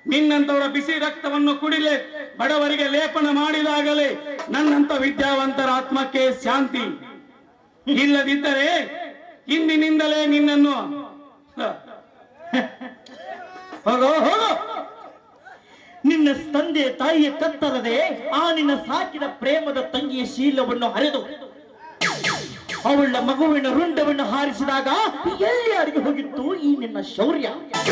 ನಿನ್ನಂತವರ ಬಿಸಿ ರಕ್ತವನ್ನು ಕುಡಿಲೆ ಬಡವರಿಗೆ ಲೇಪನ ಮಾಡಿದಾಗಲೇ ನನ್ನಂತ ವಿದ್ಯಾವಂತರ ಆತ್ಮಕ್ಕೆ ಶಾಂತಿ ಇಲ್ಲದಿದ್ದರೆ ಇಂದಿನಿಂದಲೇ ನಿನ್ನನ್ನು ಹ, ಹೋಗೋ ಹೋಗೋ ನಿನ್ನ ತಂದೆ ತಾಯಿಯ ಕತ್ತರದೆ ಆ ನಿನ್ನ ಸಾಕಿದ ಪ್ರೇಮದ ತಂಗಿಯ ಶೀಲವನ್ನು ಹರಿದು ಅವಳ ಮಗುವಿನ ರುಂಡವನ್ನು ಹಾರಿಸಿದಾಗ ಎಲ್ಲಿ ಅಡಿಗೆ ಹೋಗಿತ್ತು ಈ ನಿನ್ನ ಶೌರ್ಯ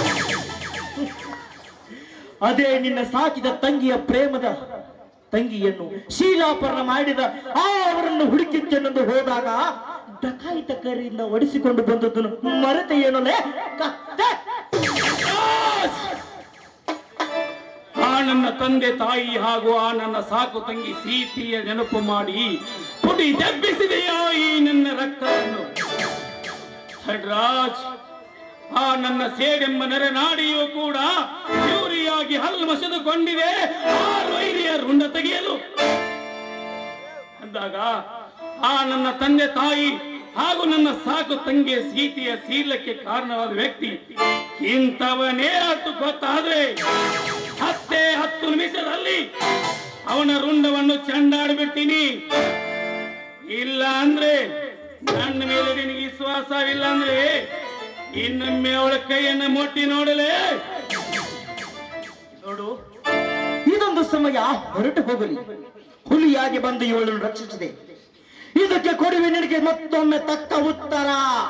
ಅದೇ ನಿನ್ನ ಸಾಕಿದ ತಂಗಿಯ ಪ್ರೇಮದ ತಂಗಿಯನ್ನು ಶೀಲಾಪರಣ ಮಾಡಿದ ಆ ಅವರನ್ನು ಹುಡುಕಿದ್ದೆನೆಂದು ಹೋದಾಗ ಡಕಾಯಿತ ಕರಿಯಿಂದ ಒಡಿಸಿಕೊಂಡು ಬಂದದ್ದನ್ನು ಮರೆತೆ ಏನಲೆ ಕತ್ತೆ ಆ ನನ್ನ ತಂದೆ ತಾಯಿ ಹಾಗೂ ಆ ನನ್ನ ಸಾಕು ತಂಗಿ ಸೀತೆಯ ನೆನಪು ಮಾಡಿ ಪುಟಿ ದಬ್ಬಿಸಿದೆಯಾ ಈ ನನ್ನ ರಕ್ತವನ್ನು ಖಡ್ರಾಜ್ ಆ ನನ್ನ ಸೇಡೆಂಬ ನೆರೆನಾಡಿಯೂ ಕೂಡ ಚೂರಿಯಾಗಿ ಹಲ್ಲು ಮಸೆದುಕೊಂಡಿದೆ ಆ ವೈರಿಯ ರುಂಡ ತೆಗೆಯಲು ಅಂದಾಗ ಆ ನನ್ನ ತಂದೆ ತಾಯಿ ಹಾಗೂ ನನ್ನ ಸಾಕು ತಂಗಿಯ ಸೀತೆಯ ಶೀಲಕ್ಕೆ ಕಾರಣವಾದ ವ್ಯಕ್ತಿ ಇಂಥವನೇ ಹತ್ತು ಗೊತ್ತಾದ್ರೆ ಹತ್ತೇ ಹತ್ತು ನಿಮಿಷದಲ್ಲಿ ಅವನ ರುಂಡವನ್ನು ಚಂಡಾಡ್ಬಿಡ್ತೀನಿ ಇಲ್ಲ ಅಂದ್ರೆ ನನ್ನ ಮೇಲೆ ನಿನಗೆ ವಿಶ್ವಾಸವಿಲ್ಲ ಅಂದ್ರೆ ಇನ್ನೊಮ್ಮೆ ಅವಳ ಕೈಯನ್ನು ಮುಟ್ಟಿ ನೋಡಲೇ ನೋಡು ಇದೊಂದು ಸಮಯ ಹೊರಟು ಹೋಗಲಿ ಹುಲಿಯಾಗಿ ಬಂದು ಇವಳನ್ನು ರಕ್ಷಿಸಿದೆ ಇದಕ್ಕೆ ಕೊಡುವೆ ನಿನಗೆ ಮತ್ತೊಮ್ಮೆ ತಕ್ಕ ಉತ್ತರ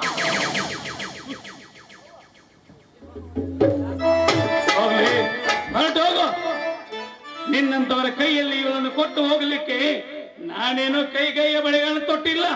ಹೋಗ್ಲಿ ಹೊರಟು ಹೋಗು ನಿನ್ನಂತವರ ಕೈಯಲ್ಲಿ ಇವಳನ್ನು ಕೊಟ್ಟು ಹೋಗಲಿಕ್ಕೆ ನಾನೇನು ಕೈಗೈಯ ಬಳೆಗಳನ್ನು ತೊಟ್ಟಿಲ್ಲ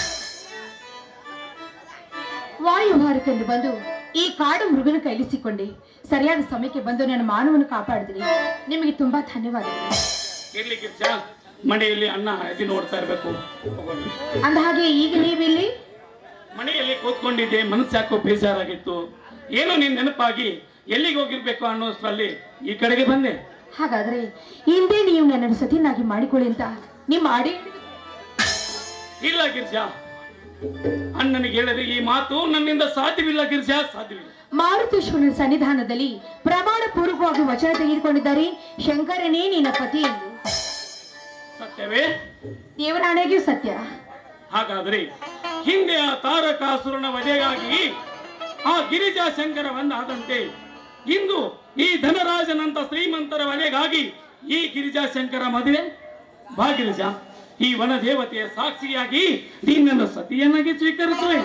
ವಾಯುಭಾರಕ್ಕೆಂದು ಬಂದು ಈ ಕಾಡು ಮೃಗನ ಕೈಲಿ ಸಿಕ್ಕೊಂಡೆ ಸರಿಯಾದ ಸಮಯಕ್ಕೆ ಬಂದು ನನ್ನ ಮಾನವನ್ನು ಕಾಪಾಡಿದ್ರಿ ನಿಮಗೆ ತುಂಬಾ ಧನ್ಯವಾದಗಳು ಇರ್ಲಿ ಕಿರ್ಚ ಮನೆಯಲ್ಲಿ ಅನ್ನ ಹರಿಸಿ ನೋಡ್ತಾ ಇರ್ಬೇಕು ಹೋಗೋಣ. ಅಂದ ಹಾಗೆ ಈಗ ನೀವಿಲ್ಲಿ ಮನೆಯಲ್ಲಿ ಕೂತ್ಕೊಂಡಿದ್ದೆ ಮನಸ್ಸು ಯಾಕೋ ಬೇಜಾರಾಗಿತ್ತು ಏನೋ ನಿನ್ ನೆನಪಾಗಿ ಎಲ್ಲಿಗೆ ಹೋಗಿರ್ಬೇಕು ಅನ್ನೋಷ್ಟರಲ್ಲಿ ಈ ಕಡೆಗೆ ಬಂದೆ ಹಾಗಾದ್ರೆ ಹಿಂದೆ ನೀವು ನನ್ನನ್ನು ಸತಿನಾಗಿ ಮಾಡಿಕೊಳ್ಳಿ ಅಂತ ನಿಮ್ಮ ಆಡಿ ಇಲ್ಲ ಗಿರ್ಜಾ ಅಣ್ಣನಿಗೆ ಹೇಳದೆ ಈ ಮಾತು ನನ್ನಿಂದ ಸಾಧ್ಯವಿಲ್ಲ ಗಿರ್ಜಾ ಸಾಧ್ಯವಿಲ್ಲ ಮಾರುತೇಶ್ವರನ ಸನ್ನಿಧಾನದಲ್ಲಿ ಪ್ರಮಾಣ ಪೂರ್ವಕವಾಗಿ ವಚನ ತೆಗೆದುಕೊಂಡಿದ್ದಾರೆ ಶಂಕರನೇ ನಿನ್ನ ಪತಿ ಎಂದು ಸತ್ಯವೇ ದೇವರಾಣೆಗೂ ಸತ್ಯ ಹಾಗಾದ್ರೆ ಹಿಂದೆ ಆ ತಾರಕಾಸುರನ ವಧೆಗಾಗಿ ಆ ಗಿರಿಜಾ ಶಂಕರ ಒಂದಾದಂತೆ ಇಂದು ಈ ಧನರಾಜನಂತ ಶ್ರೀಮಂತರ ವಧೆಗಾಗಿ ಈ ಗಿರಿಜಾ ಶಂಕರ ಮದುವೆ ಬಾ ಗಿರಿಜಾ ಈ ವನ ದೇವತೆಯ ಸಾಕ್ಷಿಯಾಗಿ ನಿನ್ನನ್ನು ಸತಿಯನ್ನಾಗಿ ಸ್ವೀಕರಿಸುವೆ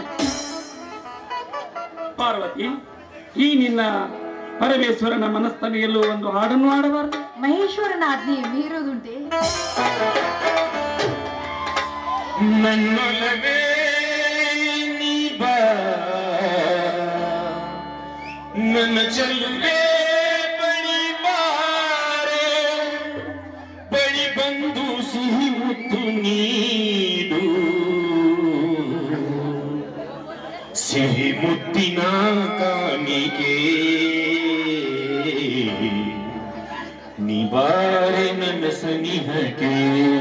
ಪಾರ್ವತಿ ಈ ನಿನ್ನ ಪರಮೇಶ್ವರನ ಮನಸ್ಥನೆಯಲ್ಲೂ ಒಂದು ಹಾಡನ್ನು ಆಡಬಾರದು ಮಹೇಶ್ವರನ ಆಜ್ಞೆ ಮೀರೋದುಂಟೆ ನನ್ನೊಲವೇ ನೀ ಬಾ ನನ್ನ ಚೆಲ್ಲುವೆ ಬಳಿ ಬಾರೆ ಬಳಿ ಬಂದು ಸಿಹಿ ಮುತ್ತು ನೀಡು ಸಿಹಿ ಮುತ್ತಿನ ಕಾಣಿಕೆ ನಿವಾರೆ ನನ್ನ ಸನಿಹಕ್ಕೆ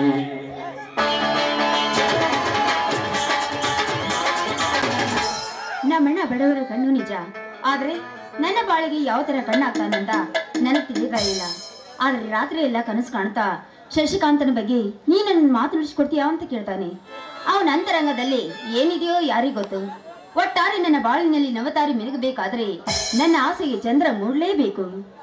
ನಮ್ಮಣ್ಣ ಬಡವರ ಕಣ್ಣು ನಿಜ ಆದ್ರೆ ನನ್ನ ಬಾಳಿಗೆ ಯಾವ ತರ ಕಣ್ಣಾಗ್ತಾನಂತ ನನಗೆ ತಿಳಿದಿರಲಿಲ್ಲ ಆದ್ರೆ ರಾತ್ರಿ ಎಲ್ಲ ಕನಸು ಕಾಣ್ತಾ ಶಶಿಕಾಂತನ ಬಗ್ಗೆ ನೀ ನನ್ನ ಮಾತನಾಡಿಸ್ಕೊಡ್ತೀಯಾ ಅಂತ ಕೇಳ್ತಾನೆ ಅವನ ಅಂತರಂಗದಲ್ಲಿ ಏನಿದೆಯೋ ಯಾರಿಗ್ ಗೊತ್ತು ಒಟ್ಟಾರೆ ನನ್ನ ಬಾಳಿನಲ್ಲಿ ನವತಾರಿ ಮೆರುಗಬೇಕಾದ್ರೆ ನನ್ನ ಆಸೆಗೆ ಚಂದ್ರ ಮೂಡಲೇಬೇಕು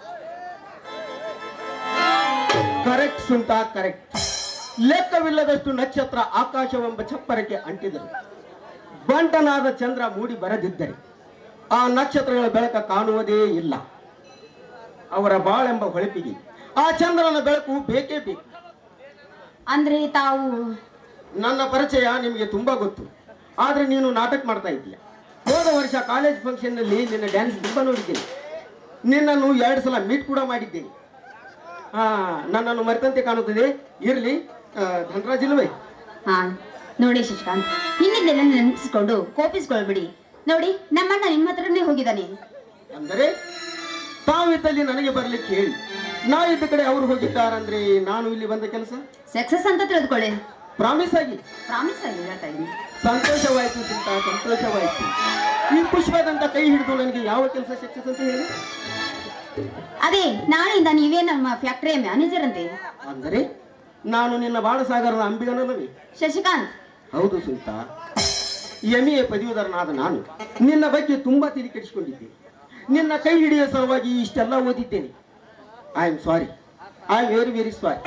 ಕರೆಕ್ಟ್ ಸುಂಟ ಕರೆಕ್ಟ್ ಲೆಕ್ಕವಿಲ್ಲದಷ್ಟು ನಕ್ಷತ್ರ ಆಕಾಶವೆಂಬ ಚಪ್ಪರಕ್ಕೆ ಅಂಟಿದರು ಬಂಟನಾದ ಚಂದ್ರ ಮೂಡಿ ಬರದಿದ್ದರೆ ಆ ನಕ್ಷತ್ರಗಳ ಬೆಳಕ ಕಾಣುವುದೇ ಇಲ್ಲ ಅವರ ಬಾಳೆಂಬ ಹೊಳಪಿಗೆ ಆ ಚಂದ್ರನ ಬೆಳಕು ಬೇಕೇ ಬೇಕು ಅಂದ್ರೆ ತಾವು ನನ್ನ ಪರಿಚಯ ನಿಮಗೆ ತುಂಬಾ ಗೊತ್ತು ಆದ್ರೆ ನೀನು ನಾಟಕ ಮಾಡ್ತಾ ಇದ್ದೀಯ ಹೋದ ವರ್ಷ ಕಾಲೇಜ್ ಫಂಕ್ಷನ್ನಲ್ಲಿ ನಿನ್ನ ಡ್ಯಾನ್ಸ್ ತುಂಬ ನೋಡಿದ್ದೀನಿ ನಿನ್ನನ್ನು ಎರಡು ಸಲ ಮೀಟ್ ಕೂಡ ಮಾಡಿದ್ದೀನಿ ಹಾ ನನ್ನನ್ನು ಮರೆತಂತೆ ಕಾಣುತ್ತದೆ ಇರಲಿ ಧನರಾಜ್ ಇಲ್ವೇ ಹಾ ನೋಡಿ ಶಶಿಕಾಂತ್ ಹಿಂದಿದ್ದೆಲ್ಲ ನೆನಪಿಸ್ಕೊಂಡು ಕೋಪಿಸ್ಕೊಳ್ಬಿಡಿ ನೋಡಿ ನಮ್ಮಣ್ಣ ನಿಮ್ಮ ಹತ್ರನೇ ಹೋಗಿದ್ದಾನೆ ಅಂದರೆ ತಾವಿದ್ದಲ್ಲಿ ನನಗೆ ಬರ್ಲಿಕ್ಕೆ ಹೇಳಿ ನಾವಿದ್ದ ಕಡೆ ಅವರು ಹೋಗಿದ್ದಾರಂದ್ರೆ ನಾನು ಇಲ್ಲಿ ಬಂದ ಕೆಲಸ ಸಕ್ಸಸ್ ಅಂತ ತಿಳಿದುಕೊಳ್ಳಿ ಪ್ರಾಮಿಸ್ ಆಗಿ ಪ್ರಾಮಿಸ್ ಆಗಿ ಹೇಳ್ತಾ ಇದ್ದೀನಿ ಸಂತೋಷವಾಯ್ತು ಚಿಂತ ಸಂತೋಷವಾಯ್ತು ಈ ಪುಷ್ಪದಂತ ಕೈ ಹಿಡಿದು ನನಗೆ ಯಾವ ಕೆಲಸ ಸಕ್ಸಸ್ ಅಂತ ಹೇಳಿ ಅದೇ ನಾಳೆಯಿಂದ ನೀವೇ ನಮ್ಮ ಫ್ಯಾಕ್ಟರಿಯ ಮ್ಯಾನೇಜರ್ ಅಂತೆ ಅಂದರೆ ನಾನು ನಿನ್ನ ಬಾಳಸಾಗರದ ಅಂಬಿಗನಲ್ಲವೇ ಶಶಿಕಾಂತ್ ಹೌದು ಸುಂತ ಎಂ ಎ ಪದವೀಧರನಾದ ನಾನು ನಿನ್ನ ಬಗ್ಗೆ ತುಂಬಾ ತಿಳಿ ಕೆಡಿಸಿಕೊಂಡಿದ್ದೆ ನಿನ್ನ ಕೈ ಹಿಡಿಯೋ ಸಲುವಾಗಿ ಇಷ್ಟೆಲ್ಲ ಓದಿದ್ದೇನೆ I am sorry I am very very sorry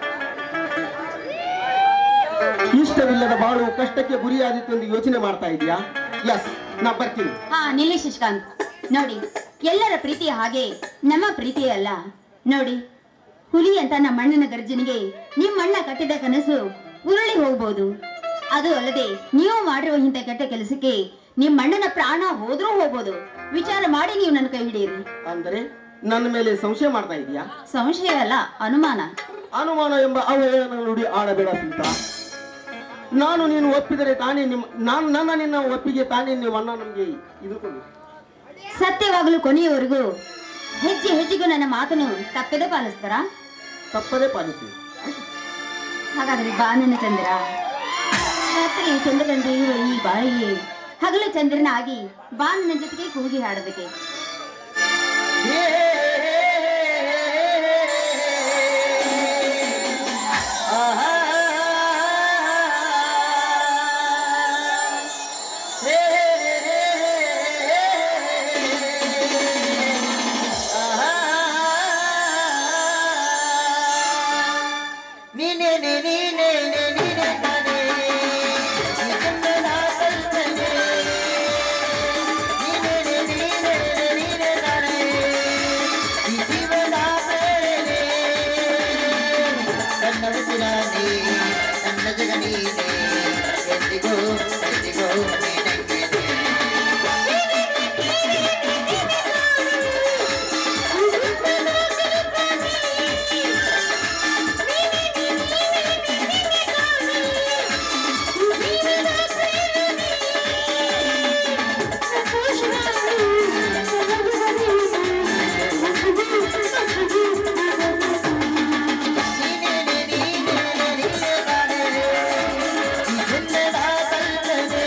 ಇಷ್ಟವಿಲ್ಲದ ಬಾಳು ಕಷ್ಟಕ್ಕೆ ಗುರಿಯಾದಿತ್ತು ಎಂದು ಯೋಚನೆ ಮಾಡ್ತಾ ಇದೀಯಾ ಎಸ್ ನಾ ಬರ್ತೀನಿ ಹಾ ನಿಲ್ಲಿ ಶಶಿಕಾಂತ್ ನೋಡಿ ಎಲ್ಲರ ಪ್ರೀತಿ ಹಾಗೆ ನಮ್ಮ ಪ್ರೀತಿ ಅಲ್ಲ ನೋಡಿ ಹುಲಿ ಅಂತ ನಮ್ಮ ಅಣ್ಣನ ಗರ್ಜನಿಗೆ ನಿಮ್ಮ ಅಣ್ಣ ಕಟ್ಟಿದ ಕನಸು ಉರುಳಿ ಹೋಗ್ಬೋದು ಅದು ಅಲ್ಲದೆ ನೀವು ಮಾಡಿರುವ ಇಂಥ ಕೆಟ್ಟ ಕೆಲಸಕ್ಕೆ ನಿಮ್ಮ ಅಣ್ಣನ ಪ್ರಾಣ ಹೋದ್ರೂ ಹೋಗ್ಬೋದು ವಿಚಾರ ಮಾಡಿ ನೀವು ನನ್ನ ಕೈ ಹಿಡಿಯಿರಿ ಅಂದರೆ ನನ್ನ ಮೇಲೆ ಸಂಶಯ ಮಾಡ್ತಾ ಇದೀಯಾ ಸಂಶಯ ಅಲ್ಲ ಅನುಮಾನ ಅನುಮಾನ ಎಂಬ ಅವಹೇಳನ ನುಡಿ ಆಡಬೇಡ ಸುಂತ ನಾನು ನೀನು ಒಪ್ಪಿದರೆ ತಾನೇ ನಿಮ್ಮ ನಾನು ನನ್ನ ನಿನ್ನ ಒಪ್ಪಿಗೆ ತಾನೇ ನೀವು ಅಣ್ಣ ನಮಗೆ ಇದು ಕೊಡು ಸತ್ಯವಾಗಲು ಕೊನೆಯವರೆಗೂ ಹೆಜ್ಜೆ ಹೆಜ್ಜೆಗೂ ನನ್ನ ಮಾತನ್ನು ತಪ್ಪದೆ ಪಾಲಿಸ್ತಾರಾ ತಪ್ಪದೇ ಪಾಲಿಸಿ ಹಾಗಾದ್ರೆ ಬಾ ನನ್ನ ಚಂದ್ರ ರಾತ್ರಿ ಚಂದ್ರಗಂಡು ಇರುವ ಈ ಬಾಳಿಗೆ ಹಗಲು ಚಂದ್ರನ ಆಗಿ ಬಾ ನನ್ನ ಜೊತೆಗೆ ಕೂಗಿ ಹಾಡೋದಕ್ಕೆ ನೀನೆ ನೀನೆ ನೀನೆ ನೀನೆ ತಾನೇ ಈ ಚಂದನ ಕಲ್ಪನೆ ನೀನೆ ನೀನೆ ನೀನೆ ತಾನೇ ಈ ಜೀವನ ಪ್ರೇರಣೆ ನನ್ನ ಉಸಿರಾನೆ ನನ್ನ ಜಗ ನೀನೆ ಎಂದಿಗೂ ಎಂದಿಗೂ ನೀನಂಗೆ ನೀನೆ ನೀನೆ ನೀನೆ ತಾನೇ ಈ ಚಂದನ ಕಲ್ಪನೆ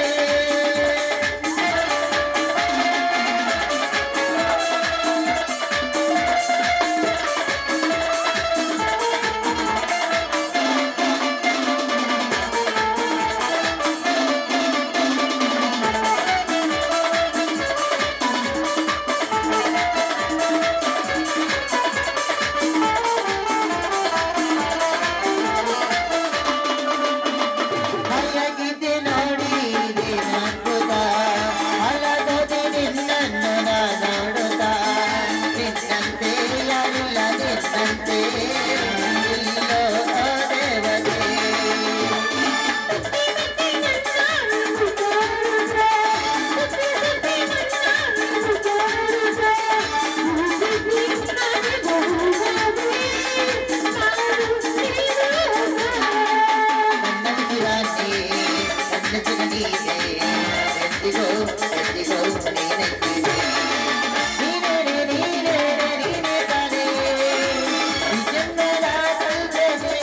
ಮಲಗಿದ್ದೆ ನೋಡಿ ದಿನಾಂಕುತ ಮಲಗದೆ ನಿನ್ನನ್ನು ನಾ ನೋಡುತ್ತಾ ನಿನ್ನಂತೆ ಯಾರಿಲ್ಲ ನಿನ್ನಂತೆ ಇಲ್ಲೋ ಆ ದೇವತೆ ನನ್ನ ಉಸಿರಾನೆ ನನ್ನ ಜಗ ನೀನೆ ಎಂದಿಗೂ ಎಂದಿಗೂ ನೀನಂತಿದೆ ನೀನೇ ನೀನೇ ನೀನೇ ತಾನೇ ಈ ಜನ್ಮದ ಕಲ್ಪನೆ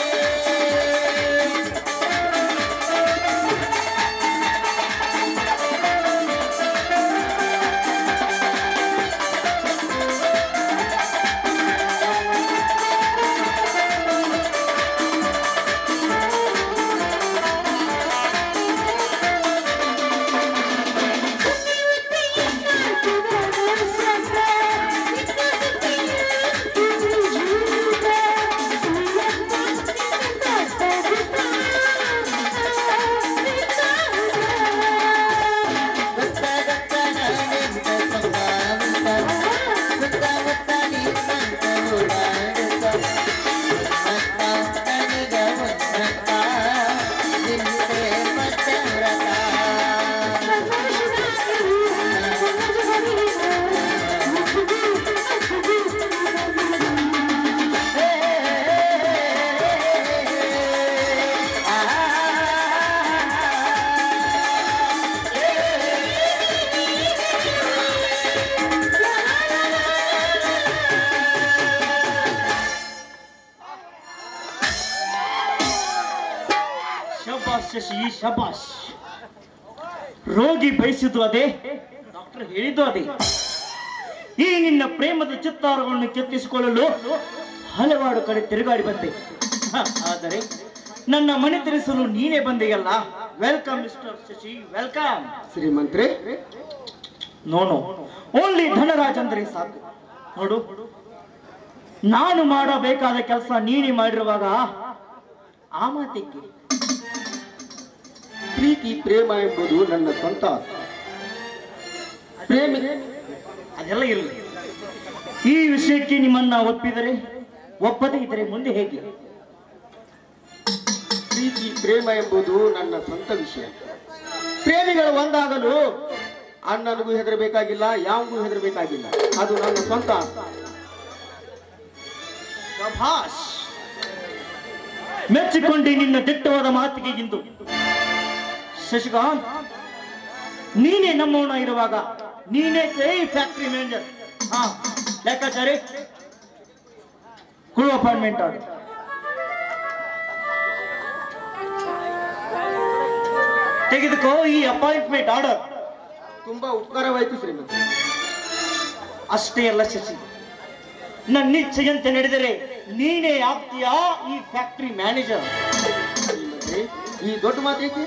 ಗೊತ್ತ ಗೊತ್ತ ನಾನೆಂತ ಸಂಭಾವಿತ ಗೊತ್ತ ಗೊತ್ತ ನಿನ್ನಂತ ಓಡಾಡುತ್ತ ಮತ್ತ ನನಗ ಒಂದ್ರತ ನಿನ್ನೆ ಮತ್ತೆ ವ್ರತ ಶಬಾಷ್ ಶಶಿ ಶಬಾಷ್ ರೋಗಿ ಬಯಸಿದ್ದು ಅದೇ ಡಾಕ್ಟರ್ ಹೇಳಿದ್ದು ಅದೇ ಈ ನಿನ್ನ ಪ್ರೇಮದ ಚಿತ್ತಾರಗಳನ್ನು ಕೆತ್ತಿಸಿಕೊಳ್ಳಲು ಹಲವಾರು ಕಡೆ ತಿರುಗಾಡಿ ಬಂದೆ ಹ, ಆದರೆ ನನ್ನ ಮನೆ ತಿಳಿಸಲು ನೀನೇ ಬಂದೆಯಲ್ಲ ವೆಲ್ಕಮ್ ಮಿಸ್ಟರ್ ಶಶಿ ವೆಲ್ಕಮ್ ಶ್ರೀಮಂತ್ರಿ ನೋನು ಓನ್ಲಿ ಧನರಾಜ್ ಅಂದ್ರೆ ಸಾಕು ನೋಡು ನಾನು ಮಾಡಬೇಕಾದ ಕೆಲಸ ನೀನೇ ಮಾಡಿರುವಾಗ ಆ ಮಾತಿಗೆ ಪ್ರೀತಿ ಪ್ರೇಮ ಎಂಬುದು ನನ್ನ ಸ್ವಂತ ಆಸ್ತಿ. ಪ್ರೇಮಿ ಅದೆಲ್ಲ ಇರಲಿ ಈ ವಿಷಯಕ್ಕೆ ನಿಮ್ಮನ್ನ ಒಪ್ಪಿದರೆ ಒಪ್ಪದೇ ಇದ್ದರೆ ಮುಂದೆ ಹೇಗೆ ಪ್ರೀತಿ ಪ್ರೇಮ ಎಂಬುದು ನನ್ನ ಸ್ವಂತ ವಿಷಯ ಪ್ರೇಮಿಗಳು ಒಂದಾಗಲು ಅಣ್ಣನಿಗೂ ಹೆದರಬೇಕಾಗಿಲ್ಲ ಯಾವಗೂ ಹೆದರಬೇಕಾಗಿಲ್ಲ ಅದು ನನ್ನ ಸ್ವಂತ ಆಸ್ತಿ. ಶಭಾಷ್ ಮೆಚ್ಚಿಕೊಂಡಿ ನಿನ್ನ ದಿಟ್ಟವಾದ ಮಾತಿಗೆ ಇಂದು ಶಶಿಕಾಂತ್ ನೀನೇ ನಮ್ಮವನ ಇರುವಾಗ ನೀನೇ ಕೈ ಫ್ಯಾಕ್ಟರಿ ಮ್ಯಾನೇಜರ್ ಹಾ ಲೆಕ್ಕಾಚಾರಿ ಕುಳು ಅಪಾಯಿಂಟ್ಮೆಂಟ್ ಆರ್ಡರ್ ತೆಗೆದುಕೋ ಈ ಅಪಾಯಿಂಟ್ಮೆಂಟ್ ಆರ್ಡರ್ ತುಂಬಾ ಉಪಕಾರವಾಯಿತು ಶ್ರೀಮಂತ ಅಷ್ಟೇ ಅಲ್ಲ ಶಶಿ ನನ್ನ ಇಚ್ಛೆಯಂತೆ ನಡೆದರೆ ನೀನೇ ಆಗ್ತೀಯಾ ಈ ಫ್ಯಾಕ್ಟರಿ ಮ್ಯಾನೇಜರ್ ಶ್ರೀಮಂತ್ರಿ ಈ ದೊಡ್ಡ ಮಾತೇಕೆ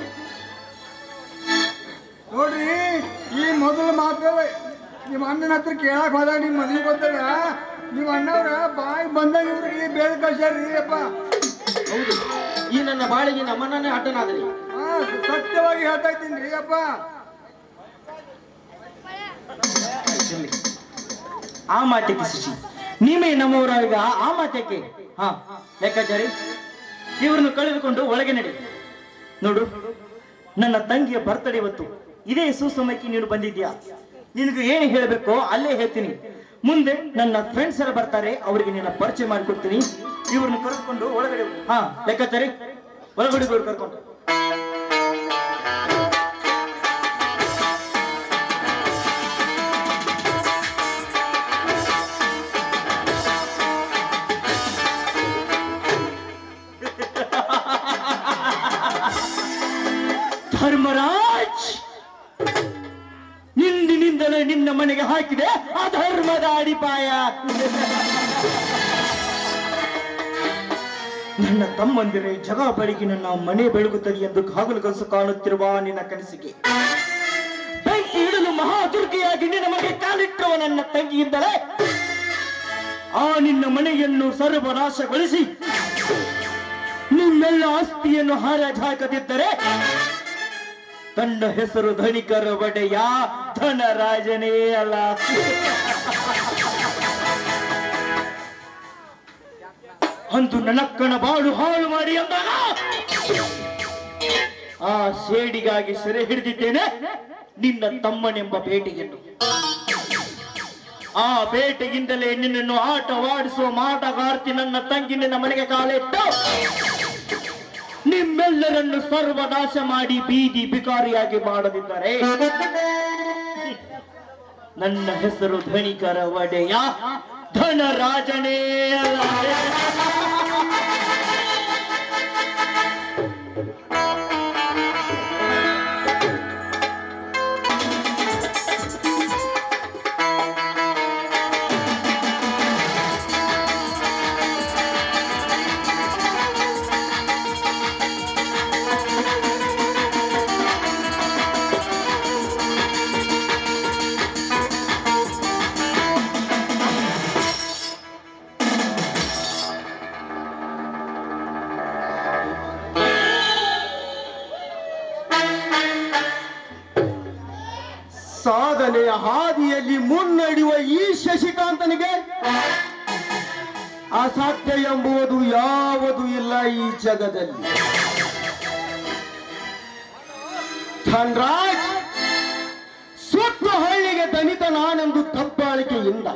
ನೋಡ್ರಿ ಈ ಮೊದಲ ಮಾತು ನಿಮ್ಮ ಅಣ್ಣನ ಹತ್ರ ಕೇಳಕ್ ಹೋದಾಗ ನಿಮ್ಮ ಮದ್ವೆ ಗೊತ್ತಲ್ಲ ನಿಮ್ಮ ಅಣ್ಣವ್ರ ಬಾಯಿ ಬಂದಾಗ ಇವ್ರಿಗೆ ಬೇರೆ ಕಳ್ಸ್ಯಾರ್ರಿ ಅಪ್ಪ ಹೌದು ಈ ನನ್ನ ಬಾಳಿಗೆ ನಮ್ಮನ್ನೇ ಅಡ್ಡನಾದರಿ ಹಾ ಸತ್ಯವಾಗಿ ಹೇಳ್ತಾ ಇದ್ದೀನಿ ರೀ ಅಪ್ಪ ಆ ಮಾತಕ್ಕೆ ಶಶಿ ನೀವೇ ನಮ್ಮವರಾಗ ಆ ಮಾತಕ್ಕೆ ಹಾ ಲೆಕ್ಕಾಚಾರಿ ಇವ್ರನ್ನು ಕಳೆದುಕೊಂಡು ಒಳಗೆ ನಡಿ ನೋಡು ನನ್ನ ತಂಗಿಯ ಬರ್ತಡೇ ಇವತ್ತು ಇದೇ ಸುಸಮಯಕ್ಕೆ ನೀನು ಬಂದಿದ್ಯಾ ನಿನಗೆ ಏನು ಹೇಳಬೇಕೋ ಅಲ್ಲೇ ಹೇಳ್ತೀನಿ ಮುಂದೆ ನನ್ನ ಫ್ರೆಂಡ್ಸ್ ಎಲ್ಲ ಬರ್ತಾರೆ ಅವರಿಗೆ ನಿನ್ನ ಪರಿಚಯ ಮಾಡಿಕೊಡ್ತೀನಿ ಇವ್ರನ್ನ ಕರೆದುಕೊಂಡು ಒಳಗಡೆ ಹೋಗು. ಹಾ ಲೆಕ್ಕಾಚಾರಿ ಒಳಗಡೆ ಹೋಗಿ ಕರ್ಕೊಂಡು ಧರ್ಮರಾಜ್ ನಿಂದಿನಿಂದಲೇ ನಿನ್ನ ಮನೆಗೆ ಹಾಕಿದೆ ಅಧರ್ಮದ ಅಡಿಪಾಯ ನನ್ನ ತಮ್ಮಂದಿರೇ ಜಗ ಬೆಳಗಿ ನನ್ನ ಮನೆ ಬೆಳಗುತ್ತದೆ ಎಂದು ಕಾಗಲು ಕನಸು ಕಾಣುತ್ತಿರುವ ನಿನ್ನ ಕನಸಿಗೆ ಬೆಂಕಿ ಇಡಲು ಮಹಾದುರ್ಗಿಯಾಗಿ ನಿನ್ನ ಮನೆಗೆ ಕಾಲಿಟ್ಟುವ ನನ್ನ ತಂಗಿಯಿಂದಲೇ ಆ ನಿನ್ನ ಮನೆಯನ್ನು ಸರ್ವನಾಶಗೊಳಿಸಿ ನಿಮ್ಮೆಲ್ಲ ಆಸ್ತಿಯನ್ನು ಹಾರಾಜ್ ಹಾಕದಿದ್ದರೆ ತನ್ನ ಹೆಸರು ಧನಿಕರ ಒಡೆಯ ಧನರಾಜನೇ ಅಲ್ಲ ಅಂದು ನನ್ನಕ್ಕನ ಬಾಳು ಹಾಳು ಮಾಡಿ ಅಂದಾಗ ಆ ಸೇಡಿಗಾಗಿ ಸೆರೆ ಹಿಡಿದಿದ್ದೇನೆ ನಿನ್ನ ತಮ್ಮನೆಂಬ ಬೇಟೆಯನ್ನು ಆ ಬೇಟೆಗಿಂದಲೇ ನಿನ್ನನ್ನು ಆಟವಾಡಿಸುವ ಮಾಟಗಾರ್ತಿ ನನ್ನ ತಂಗಿ ನಿನ್ನ ಮನೆಗೆ ಕಾಲಿಟ್ಟು ನಿಮ್ಮೆಲ್ಲರನ್ನು ಸರ್ವನಾಶ ಮಾಡಿ ಬೀದಿ ಬಿಕಾರಿಯಾಗಿ ಮಾಡದಿದ್ದರೆ ನನ್ನ ಹೆಸರು ಧನಿಕರ ಒಡೆಯ ಧನರಾಜನೇ ಅಲ್ಲವೇ? ಸಾಧನೆಯ ಹಾದಿಯಲ್ಲಿ ಮುನ್ನಡೆಯುವ ಈ ಶಶಿಕಾಂತನಿಗೆ ಅಸಾಧ್ಯ ಎಂಬುವುದು ಯಾವುದು ಇಲ್ಲ ಈ ಜಗದಲ್ಲಿ ಧನ್ರಾಜ್ ಸುತ್ತ ಹಳ್ಳಿಗೆ ದನಿತ ನಾನೆಂದು ದಬ್ಬಾಳಿಕೆಯಿಂದ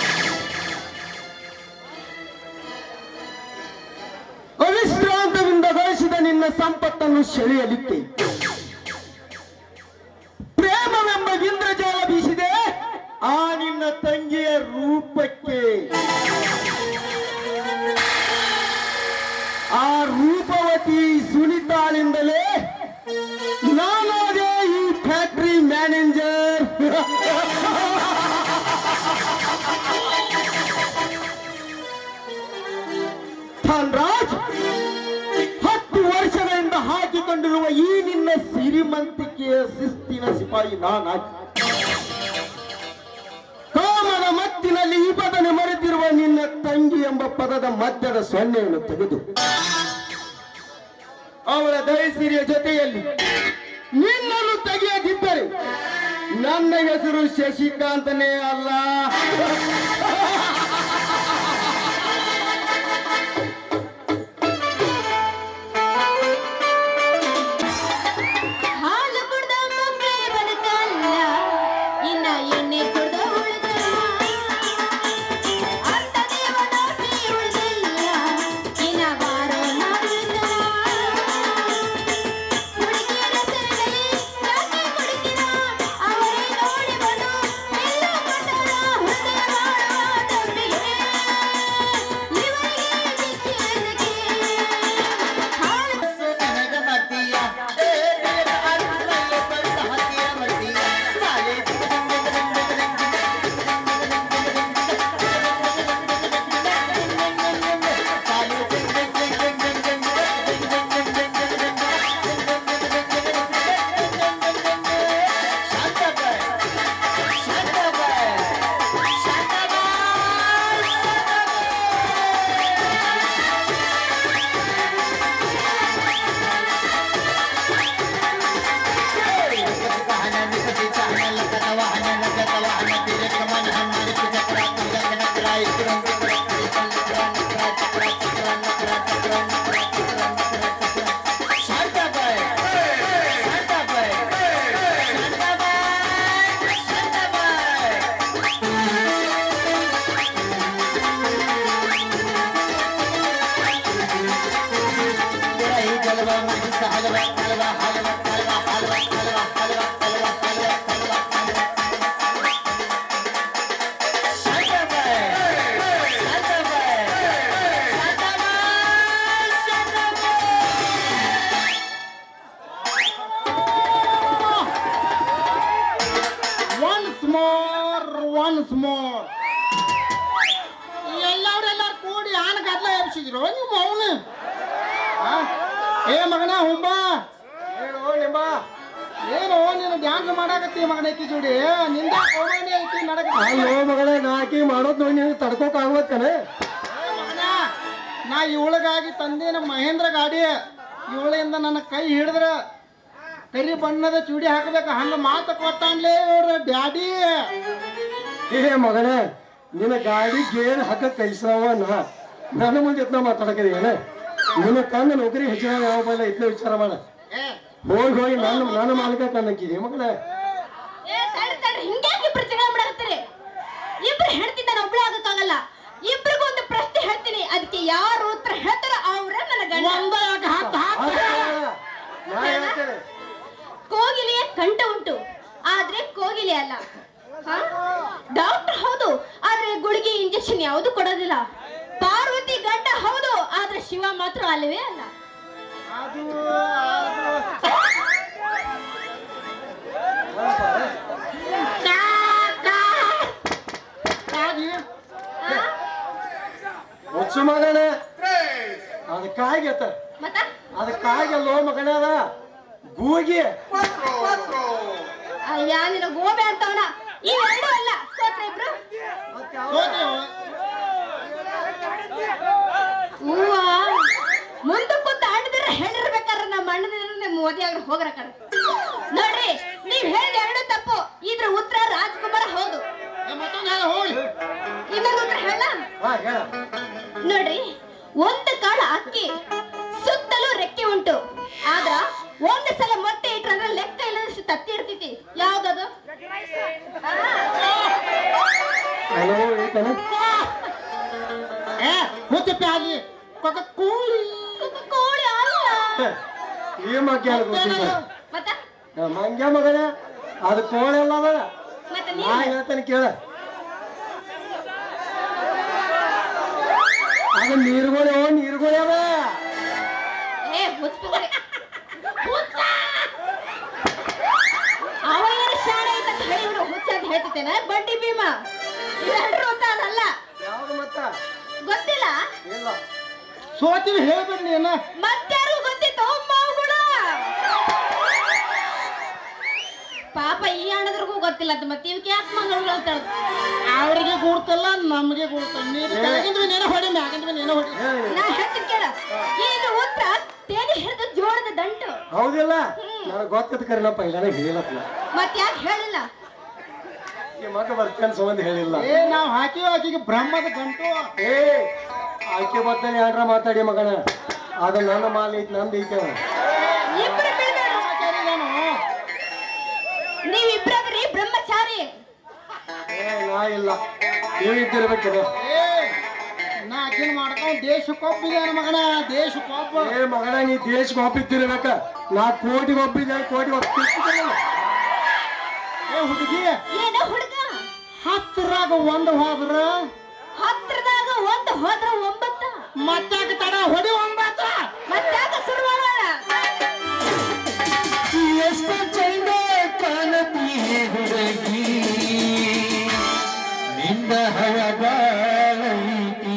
ಅವಿಶ್ರಾಂತದಿಂದ ಗಳಿಸಿದ ನಿನ್ನ ಸಂಪತ್ತನ್ನು ಸೆಳೆಯಲಿಕ್ಕೆ ಪ್ರೇಮವೆಂಬ ಇಂದ್ರಜಾಲ ಬೀಸಿದೆ ಆ ನಿನ್ನ ತಂಗಿಯ ರೂಪಕ್ಕೆ ಆ ರೂಪವತಿ ಸುನಿತಾಳಿಂದಲೇ ನಾನಾದೇ ಈ ಫ್ಯಾಕ್ಟರಿ ಮ್ಯಾನೇಜರ್ ಸಿರಿಮಂತಿಕೆಯ ಶಿಸ್ತಿನ ಸಿಪಾಯಿ ನಾನಾಗಿ ಕಾಮನ ಮತ್ತಿನಲ್ಲಿ ಈ ಪದನೆ ಮರೆತಿರುವ ನಿನ್ನ ತಂಗಿ ಎಂಬ ಪದದ ಮಧ್ಯದ ಸೊನ್ನೆಯನ್ನು ತೆಗೆದು ಅವಳ ದಯಸಿರಿಯ ಜೊತೆಯಲ್ಲಿ ನಿನ್ನನ್ನು ತೆಗೆಯದಿದ್ದರೆ ನನ್ನ ಹೆಸರು ಶಶಿಕಾಂತನೇ ಅಲ್ಲ ಹಾಲು ಕುಡ್ದ ಮಕ್ಕಳೇ ಬದುಕಲ್ಲ ಇನ್ನ ಎಣ್ಣೆ ಕುಡ್ದ ಉಳಿದಲ್ಲ ಅಂತ ದೇವದಾಸಿ ಉಳಿದಿಲ್ಲ ಇನ್ನ ಬಾರೋ ನಾವಿಲ್ಲ ಹುಡುಗಿಯರ ಸೆರಗಲಿ ಯಾಕೆ ಕುಡಿತೀರ ಅವರೇ ನೋಡಿ ಬಂದು ಎಲ್ಲ ಕೊಟ್ಟರ ಹೃದಯ ಮಾಡುವ ತಪ್ಪಿಗೆ ಇವರಿಗೆ ಶಿಕ್ಷೆ ಎದಕ್ಕೆ? ಹಾಲು ನನಗ ಮತೀಯ ಏ ದೇವ ಅರ್ಥಲ್ಲ ಸ್ವಲ್ಪ ಹತ್ತಿರ ಮತೀಯ ಸಾಲೆ ಹಲವಾ ಮಹಿಷ ಹಲವಾ ಹಲವಾ ಹಲವಾ ಹಲವಾ ಹಲವಾ ಹಲವಾ ಹಲವಾ ಹಲವಾ ಹಲವಾ ಹಲವಾ ಒನ್ಸ್ ಮೋರ್ ಒನ್ಸ್ ಮೋರ್ ಎಲ್ಲವ್ರೆಲ್ಲರೂ ಕೂಡಿ ಆನ ಗದ್ಲ ಎಬ್ಸಿದ್ರು ನೀವು ಅವನು ಏ ಮಗನ ಹುಂಬ ಹೇಳು ನಿಮ್ಮ ಏನು ನೀನು ಡ್ಯಾನ್ಸ್ ಮಾಡಾಕತ್ತಿ ಮಗನ ಈಕಿ ಜೋಡಿ ನಿಂದ ಕೋಮಣಿ ಐತಿ ನಡಕ ಅಯ್ಯೋ ಮಗಳೇ ನಾಕಿ ಮಾಡೋದ್ ನೋಡಿ ನಿನಗೆ ತಡ್ಕೋಕ್ ಆಗ್ಬೇಕನೆ ಮಗನ ನಾ ಇವಳಿಗಾಗಿ ತಂದೆ ನಮ್ಮ ಮಹೇಂದ್ರ ಗಾಡಿ ಇವಳಿಂದ ನನ್ನ ಕೈ ಹಿಡಿದ್ರ ಕರಿ ಬಣ್ಣದ ಚೂಡಿ ಹಾಕಬೇಕು ಹಂಗ ಮಾತು ಕೊಟ್ಟಾನ್ಲೇ ಇವ್ರ ಡ್ಯಾಡಿ ಏ ಮಗನೇ ನಿನ್ನ ಗಾಡಿ ಗೇರ್ ಹಾಕ ಕೈಸವ ನಾ ನನ್ನ ಮುಂದೆ ಎತ್ನ ಮಾತಾಡಕದೆ ಏನ ನಿನ್ನ ಕಣ್ಣು ನೌಕರಿ ಹೆಚ್ಚಿನ ಯಾವ ಬಲ್ಲ ಇದ್ನ ವಿಚಾರ ಮಾಡ ಹೋಗಿ ಹೋಗಿ ನನ್ನ ನನ್ನ ಮಾಲಕ ಕಣ್ಣಕ್ಕಿದೆ ಮಗಳೇ ಏ ತಡ್ರಿ ತಡ್ರಿ ಹಿಂಗ್ಯಾಕೆ ಇಬ್ರು ಜಗಳ ಮಾಡಕತ್ತೀರಿ ಇಬ್ರು ಹೆಣ್ತಿದ್ದ ನಾನು ಒಬ್ಳೆ ಆಗಕ್ಕಾಗಲ್ಲ ಇಬ್ರಿಗೂ ಒಂದು ಪ್ರಶ್ನೆ ಹೇಳ್ತೀನಿ ಅದಕ್ಕೆ ಯಾರು ಉತ್ತರ ಹೇಳ್ತಾರ ಅವ್ರ ನನ್ನ ಗಂಡ ಒಂದ ಯಾಕೆ ಹತ್ತು ಹಾಕ ನಾ ಹೇಳ್ತೇನೆ ಕೋಗಿಲೆಯ ಕಂಠ ಉಂಟು ಆದ್ರೆ ಕೋಗಿಲೆ ಅಲ್ಲ ಹಾ? ಡಾಕ್ಟರ್ ಹೌದು ಆದ್ರೆ ಗುಳಿಗೆ ಇಂಜೆಕ್ಷನ್ ಯಾವುದು ಕೊಡೋದಿಲ್ಲ ಪಾರ್ವತಿ ಗಂಡ ಹೌದು ಆದ್ರೆ ಶಿವ ಮಾತ್ರ ಅಲ್ಲವೇ ಅಲ್ಲ ಅದು ಕಾಗಿ ಹುಚ್ಚು ಮಗನೇ ಅದಕ್ಕಾಗಿ ಅತ್ತ ಮತ್ತ ಅದಕ್ಕಾಗಲ್ಲೋ ಮಗನೇ ಅದ ಗೂಗಿ ಅಯ್ಯ ನಿನ್ನ ಗೋಬೆ ಅಂತವನ ಇವೆರಡೂ ಅಲ್ಲ ಸೋತ್ರ ಇಬ್ರು ಹೂವ ಮುಂದೆ ಕೂತ ಅಣ್ಣದಿರ ಹೇಳಿರ್ಬೇಕಾರ ನಮ್ಮ ಅಣ್ಣದಿರ ಮೋದಿ ಆಗ್ರ ಹೋಗ್ರ ಕಡೆ ನೋಡ್ರಿ ನೀವ್ ಹೇಳಿದ ಎರಡು ತಪ್ಪು ಇದ್ರ ಉತ್ತರ ರಾಜ್ಕುಮಾರ ಹೌದು ಮತ್ತೊಂದು ಹೇಳ ಹೋಗಿ ಇನ್ನೊಂದು ಉತ್ತರ ಹೇಳ ಹಾ ಹೇಳ ನೋಡ್ರಿ ಒಂದು ಕಾಳ ಅಕ್ಕಿ ಸುತ್ತಲೂ ರೆಕ್ಕೆ ಉಂಟು ಆದ್ರ ಒಂದು ಸಲ ಮೊಟ್ಟೆ ಇಟ್ರಂದ್ರೆ ಲೆಕ್ಕ ಇಲ್ಲದಷ್ಟು ತತ್ತಿ ಇಡ್ತೈತಿ ಯಾವ್ದದು ಹಲೋ ಏಕನ ಏ ಮುಚ್ಚಪ್ಪಿ ಆಗಿ ಕೊಕ್ಕ ಕೂಳಿ ಕೋಳಿ ಅಲ್ಲ ಈ ಮಗ್ಗ ಗೊತ್ತಿಲ್ಲ ಮತ್ತ ಮಂಗ್ಯ ಮಗನೇ ಅದು ಕೋಳೆ ಅಲ್ಲ ಅದ ಮತ್ತ ನಾ ನೀವು ಹೇಳ್ತೇನೆ ಕೇಳ ಅದು ನೀರುಗಳು ನೀರುಗಳು ಅದ ಏ ಮುಚ್ಬಿಡ್ರಿ ಹುಚ್ಚ ಅವ ಏನು ಶಾಣೆ ಐತ ಅಂತ ಹೇಳಿ ಇವ್ರು ಹುಚ್ಚ ಅಂತ ಹೇಳ್ತಿದ್ದೇನೆ ಬಡ್ಡಿ ಭೀಮ ಇವೆರಡರು ಅಂತ ಅದಲ್ಲ ಯಾವ್ದು ಮತ್ತ ಗೊತ್ತಿಲ್ಲ ಇಲ್ಲ ಸೋತಿವಿ ಹೇಳ್ಬಿಡ್ಲಿ ಏನ ಮತ್ತಾರು ಗೊತ್ತಿತ್ತು ಮಾವುಗಳು ಪಾಪ ಈ ಅಣ್ಣದ್ರಿಗೂ ಗೊತ್ತಿಲ್ಲ ಅಂತ ಮತ್ತೆ ಇವಕ್ಕೆ ಯಾಕೆ ಮಂಗಳು ಹೇಳ್ತಾಳ ಅವ್ರಿಗೆ ಗುರ್ತಲ್ಲ ನಮಗೆ ಗುರ್ತಲ್ಲ ನೀನು ಕೆಳಗಿಂದ್ವಿ ನೀನು ಹೊಡಿ ಮ್ಯಾಗಿಂದ್ವಿ ನೀನು ಹೊಡಿ ನಾ ಹೇಳ್ತೀನಿ ಕೇಳ ಇದು ಉತ್ತರ ತೇಲಿ ಹಿಡಿದ ಜೋಳದ ದಂಟು ಹೌದಿಲ್ಲ ನನಗೆ ಗೊತ್ತದ ಕರಿನಪ್ಪ ಇಲ್ಲ ಹೇಳಿಲ್ಲಪ್ಪ ಮತ್ತೆ ಯಾಕೆ ಹೇಳಿಲ್ಲ ಈ ಮಗ ಬರ್ತೇನೆ ಸಂಬಂಧ ಹೇಳಿಲ್ಲ ಏ ನಾವು ಹಾಕಿವಿ ಆಕಿಗೆ ಬ್ರಹ್ಮದ ಗಂಟು ಏ ಆಕೆ ಬರ್ತಾನೆ ಯಾರ ಮಾತಾಡಿ ಮಗನ ಅದು ನನ್ನ ಮಾಲ್ ಐತಿ ನಂದು ಐತೆ ಅವ. ಇಬ್ರು ಬೀಳ್ಬೇಡ್ರಿ. ನೀವಿಬ್ರಾದ್ರಿ ಬ್ರಹ್ಮಚಾರಿ ಏ ನಾ ಇಲ್ಲ ನೀವು ಇದ್ದಿರ್ಬೇಕಿದೆ ಏ ನಾ ಆಕಿನ ಮಾಡ್ಕೊಂಡು ದೇಶಕ್ಕೊಬ್ಬಿದೆ ಮಗನ ದೇಶಕ್ಕೊಬ್ಬ ಏ ಮಗನ ನೀ ದೇಶಕ್ಕೆ ಒಪ್ಪಿದ್ದಿರ್ಬೇಕ ನಾ ಕೋಟಿಗೆ ಒಪ್ಪಿದ್ದೆ ಕೋಟಿಗೆ ಒಪ್ಪಿದ್ದೆ ಏ ಹುಡುಗಿ ಏನ ಹುಡುಗ ಹತ್ತರಾಗ ಒಂದು ಹೋದ್ರ ಹತ್ರದಾಗ ಒಂದು ಹೋದ್ರ ಒಂಬತ್ತ ಮತ್ತಾಕ ತಡ ಹೊಡಿ ಒಂಬತ್ತ ಮತ್ತಾಕ ಶುರು ಮಾಡೋಣ ಎಷ್ಟು ಚಂದ ಕಾಣತೀಯ ಹುಡುಗಿ ನಿಂದ ಹಳಗಾಳೈತಿ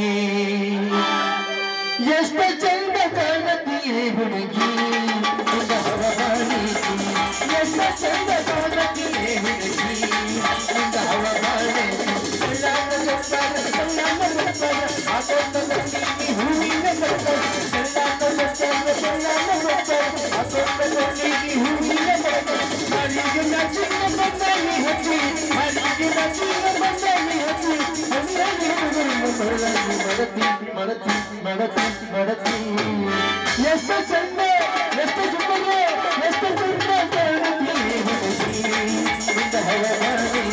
ಎಷ್ಟು ಚಂದ ಕಾಣತೀಯ ಹುಡುಗಿ ನಿಂದ ಹಳಗಾಳೈತಿ ಎಷ್ಟು ಚಂದ ಕಾಣತೀಯ ಹುಡುಗಿ ನಿಂದ ಹಳಗಾಳೈತಿ ಕಳ್ಳಾನ ಲೊಕ್ಕಾನ ಕಳ್ಳಾನ ಲೊಕ್ಕಾನ ಆಟೋಟ ಲೊಕ್ಕಿಗೆ ಹೂವಿನ ಲೊಕ್ಕಾನ ಕಳ್ಳಾನ ಲೊಕ್ಕಾನ ಕಳ್ಳಾನ ಲೊಕ್ಕಾನ ಆಟೋಟ ಲೊಕ್ಕಿಗೆ ಹೂವಿನ ಲೊಕ್ಕಾನ ಹರಿಗೆ ನಚಿನ ಬಂದಾನಿ ಹಚ್ಚಿ ಹರಿಗೆ ನಚಿನ ಬಂದಾನಿ ಹಚ್ಚಿ ಹರಿಯಾಗಿ ಹುಡುಗರನ್ನು ಮರಳಾಗಿ ಮಡತಿ ಮಡತಿ ಮಡತಿ ಮಡತಿ ಎಷ್ಟು ಚಂದ ಎಷ್ಟು ಸುಂದರ ಎಷ್ಟು ಚಂದ ಕಾಣುತ್ತೀ ಹುಡುಗಿ ನಿಂದ ಹಳಗಾಡಿ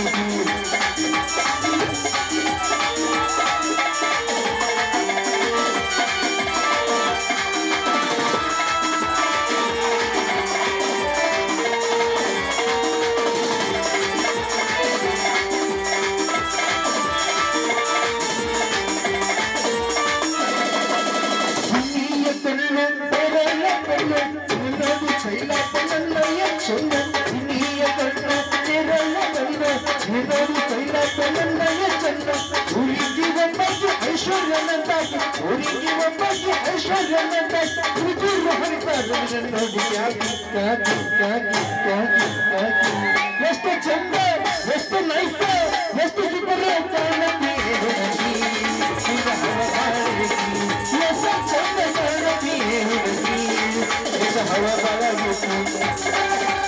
ಹುಲಿಯ ಕಣ್ಣು ಬೆರಳ ಕಣ್ಣು ನಿನ್ನದು ಚೈಲಾಟ ನನ್ನಯ್ಯ ಚೆನ್ನ ಹುಲಿಯ ಕಣ್ಣು ಬೆರಳ ಕಣ್ಣು ನಿನ್ನದು ಚೈಲಾಟ ನನ್ನಯ್ಯ ಚೆನ್ನ ಹುಡುಗಿ ಒಬ್ಬಕ್ಕೆ ಐಶ್ವರ್ಯನಂತಾಗಿ ಹುಡುಗಿ ಒಬ್ಬಕ್ಕೆ ಐಶ್ವರ್ಯನಂತಾಗಿ ಹುಡುಗರು ಹರಿತಾರೆ ನೋಡಿ ಯಾಕೆ ಯಾಕೆ ಯಾಕೆ ಯಾಕೆ ಯಾಕೆ ಎಷ್ಟು ಚಂದ ಎಷ್ಟು ನೈಸ್ ಎಷ್ಟು ಸುಂದರ ಕಾಣುತ್ತೆ ಹುಡುಗಿ ನಿನ್ನ ಹಳಗಾಳಿಗೆ ಎಷ್ಟು ಚಂದ ಕಾಣುತ್ತೆ ಹುಡುಗಿ ನಿನ್ನ ಹಳಗಾಳಿಗೆ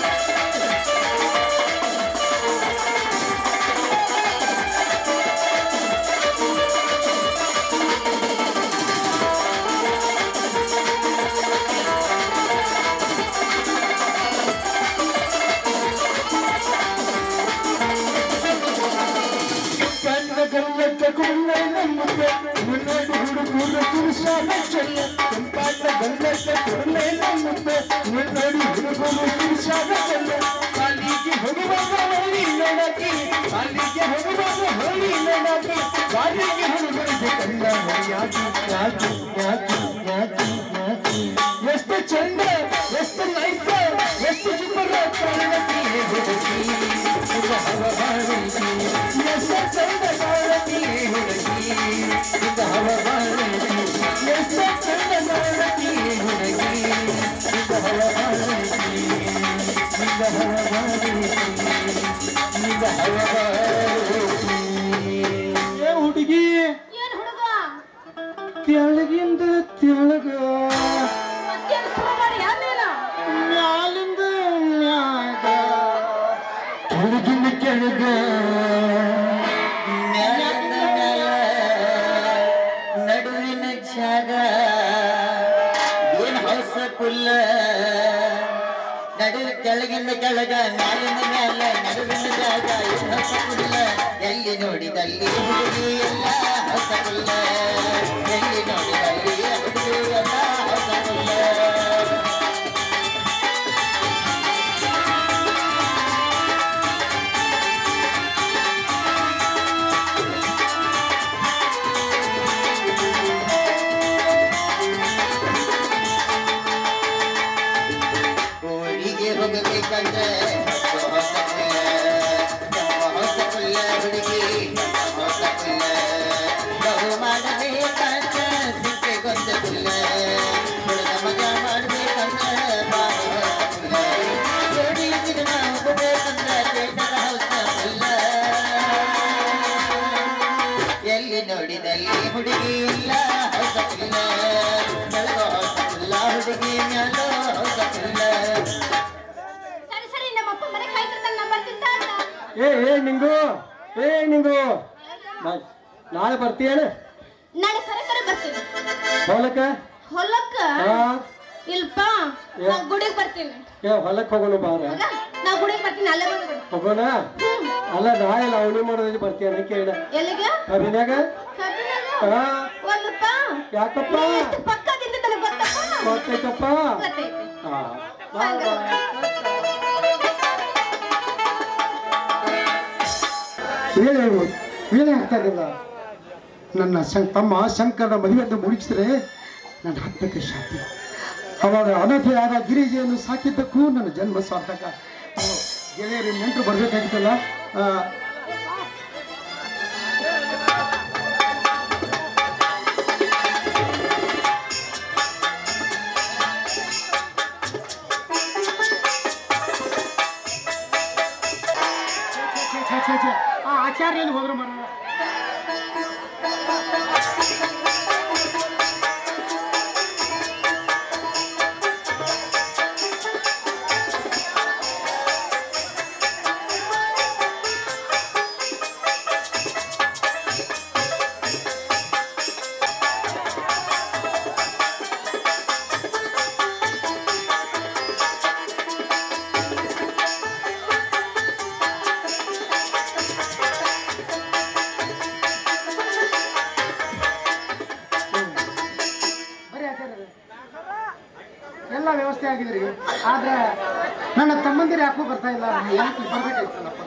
ಕಣ್ಣ ಗಲ್ಲಕ್ಕ ಕುಳ್ಳನ ಮುದ್ದೆ ಮುನ್ನೋಡು ಹುಡುಗರು ತುಳಸಾನ ಚೆಲ್ಲ ಕೆಂಪಾಟ ಗಲ್ಲಕ್ಕ ಕುಳ್ಳನ ಮುದ್ದೆ ಮುನ್ನೋಡು ಹುಡುಗರು ತುಳಸಾನ ಚೆಲ್ಲ ಕಾಲಿಗೆ ಹೋಗುವಾಗ ಹೋಳಿ ನೋಡಕ್ಕೆ ಕಾಲಿಗೆ ಹೋಗುವಾಗ ಹೋಳಿ ನೋಡಕ್ಕೆ ಕಾಲಿಗೆ ಹುಡುಗರಿಗೆ ಕಂಡ ಯಾಕೆ ಯಾಕೆ ಯಾಕೆ ಯಾಕೆ ಯಾಕೆ ಎಷ್ಟು ಚಂದ ಎಷ್ಟು ನೈಸ್ ಎಷ್ಟು ಸುಂದರ ಕಾರಣಕ್ಕೆ ಹುಡುಗಿ ಇದು ಹವಮಾನಕ್ಕೆ ಎಷ್ಟು ಚಂದ ಕಾರಣಕ್ಕೆ ಹುಡುಗಿ ಇದು ಹವಮಾನಕ್ಕೆ ಎಷ್ಟು ಚಂದ ಕಾರಣಕ್ಕೆ ಹುಡುಗಿ ಇದು ಹವಮಾನಕ್ಕೆ ಇದು ಹವಮಾನಕ್ಕೆ ಇದು ಹವಮಾನಕ್ಕೆ ಏ ಹುಡುಗಿ ಏನ್ ಹುಡುಗ ತೆಳಗಿಂದ ತೆಳಗ ಮತ್ತೇನ್ ಶುರು ಮಾಡಿ ಆಮೇಲ ಮ್ಯಾಲಿಂದ ಮ್ಯಾಗ ಕೆಳಗಿನ ಕೆಳಗ ಮ್ಯಾಲಿಂದ ಮ್ಯಾಲ ನಡುವಿನ ಜಾಗ ಏನ್ ಹೊಸ ಪುಲ್ಲ ನಡು ಕೆಳಗಿಂದ ಕೆಳಗ ಮ್ಯಾಲಿಂದ ಮ್ಯಾಲ ನಡುವಿನ ಜಾಗ ಏನ್ ಹೊಸ ಪುಲ್ಲ ಎಲ್ಲಿ ನೋಡಿದಲ್ಲಿ ಹುಡುಗಿ ಎಲ್ಲ ಹೊಸ ಪುಲ್ಲ ಎಲ್ಲಿ ನೋಡಿದಲ್ಲಿ ಹುಡುಗಿ ಎಲ್ಲ ಹೊಸ ಪುಲ್ಲ ಊರಿಗೆ ಹೋಗಬೇಕಂದ್ರೆ ಹೊಸ ಪುಲ್ಲ ಹೊಸ ಪುಲ್ಲ ಹುಡುಗಿ ಹೊಸ ಪುಲ್ಲ ಬಹು ಮಾಡಬೇಕಂತ ಸಿಕ್ಕೆಗೊಂದು ಹುಡುಗಿ ಇಲ್ಲ ಹೊಸ ಪಿಲ್ಲ ಬೆಳಗೋ ಹೊಸ ಪಿಲ್ಲ ಹುಡುಗಿ ಮ್ಯಾಲೋ ಹೊಸ ಪಿಲ್ಲ ಸರಿ ಸರಿ ನಮ್ಮಪ್ಪ ಮನೆ ಕಾಯ್ತಿರ್ತಾನೆ ನಾ ಬರ್ತೀನಿ ತಾತ. ಏ ಏ ನಿಂಗು ಏ ನಿಂಗು ನಾ- ನಾಳೆ ಬರ್ತೀಯೇನು ನಾಳೆ ಕರೆ ಕರೆ ಬರ್ತೀನಿ ಹೊಲಕ್ಕ ಹೊಲಕ್ಕ ಹಾ ಇಲ್ಪ ನಾ ಗುಡಿಗೆ ಬರ್ತೀನಿ ಏ ಹೊಲಕ್ಕೆ ಹೋಗೋಣ ಬಾರ ಆಗ ನಾ ಗುಡಿಗೆ ಬರ್ತೀನಿ ಅಲ್ಲೇ ಬಂದ್ಬಿಡು ಹೋಗೋಣ ಅಲ್ಲ ನಾಳೆ ಲವಣಿ ಮಾಡೋದ್ರಲ್ಲಿ ಬರ್ತೀಯನ ಕೇಳ ಎಲ್ಲಿಗೆ ಕಬಿನ್ಯಾಗ ಕಬ್ಬಿನಾಗ ಹಾ ಒಂದಪ್ಪ ಯಾಕಪ್ಪ ನೀ ಎಷ್ಟು ಪಕ್ಕದಿಂದ ನನಗೆ ಗೊತ್ತಪ್ಪ ಗೊತ್ತೈತಪ್ಪ ಗೊತ್ತೈತಿ ಹಾ ವೇಳೆ ವೇಳೆ ಆಗ್ತಾ ಇರಲಿಲ್ಲ ನನ್ನ ಶಂ ತಮ್ಮ ಶಂಕರನ ಮದುವೆಯನ್ನು ಮುಗಿಸಿದ್ರೆ ನನ್ನ ಆತ್ಮಕ್ಕೆ ಶಾಂತಿ ಅವಾಗ ಅನಥೆಯಾದ ಗಿರಿಜೆಯನ್ನು ಸಾಕಿದ್ದಕ್ಕೂ ನನ್ನ ಜನ್ಮ ಸಾರ್ಥಕ ಓ, ಗೆಳೆಯರು ನೆಂಟರು ಬರ್ಬೇಕಾಗಿತ್ತಲ್ಲ ಆ, ಛೆ, ಛೆ, ಛೆ, ಛೆ. ಆ ಆಚಾರ್ಯ ಎಲ್ಲಿ ಹೋದ್ರು ಮರ ಬರೀ ಆಚಾರ್ಯರೇ. ಎಲ್ಲ ವ್ಯವಸ್ಥೆ ಆಗಿದ್ರಿ ಆದ್ರೆ ನನ್ನ ತಮ್ಮಂದಿರು ಯಾಕೋ ಬರ್ತಾ ಇಲ್ಲ ಯಾಕೆ ಬರ್ಬೇಕಾಯ್ತಲ್ಲಪ್ಪ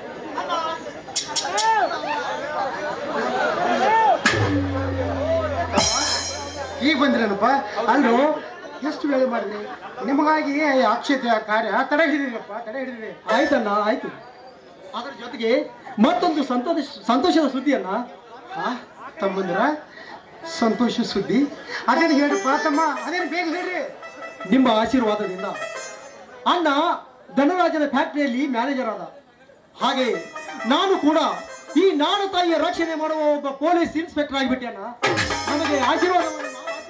ಈಗ ಬಂದ್ರೇನಪ್ಪ ಅಲ್ಲೂ ಎಷ್ಟು ವೇಳೆ ಮಾಡಿದ್ರಿ ನಿಮಗಾಗಿ ಈ ಅಕ್ಷತೆಯ ಕಾರ್ಯ ತಡೆ ಹಿಡಿದಿರಪ್ಪ ತಡೆ ಹಿಡಿದಿರಿ ಆಯ್ತಣ್ಣ ಆಯ್ತು ಅದ್ರ ಜೊತೆಗೆ ಮತ್ತೊಂದು ಸಂತೋಷ ಸಂತೋಷದ ಸುದ್ದಿಯನ್ನ ಆ, ತಮ್ಮಂದಿರ ಸಂತೋಷ ಸುದ್ದಿ ಅದೇನು ಹೇಳ್ರಪ್ಪ ತಮ್ಮ ಅದೇನು ಬೇಗ ಹೇಳ್ರಿ ನಿಮ್ಮ ಆಶೀರ್ವಾದದಿಂದ ಅಣ್ಣ ಧನರಾಜನ ಫ್ಯಾಕ್ಟರಿಯಲ್ಲಿ ಮ್ಯಾನೇಜರ್ ಆದ ಹಾಗೆ ನಾನು ಕೂಡ ಈ ನಾಡು ತಾಯಿಯ ರಕ್ಷಣೆ ಮಾಡುವ ಒಬ್ಬ ಪೊಲೀಸ್ ಇನ್ಸ್ಪೆಕ್ಟರ್ ಆಗಿಬಿಟ್ಟೆ ಅಣ್ಣ ನಮಗೆ ಆಶೀರ್ವಾದ ಮಾಡಿ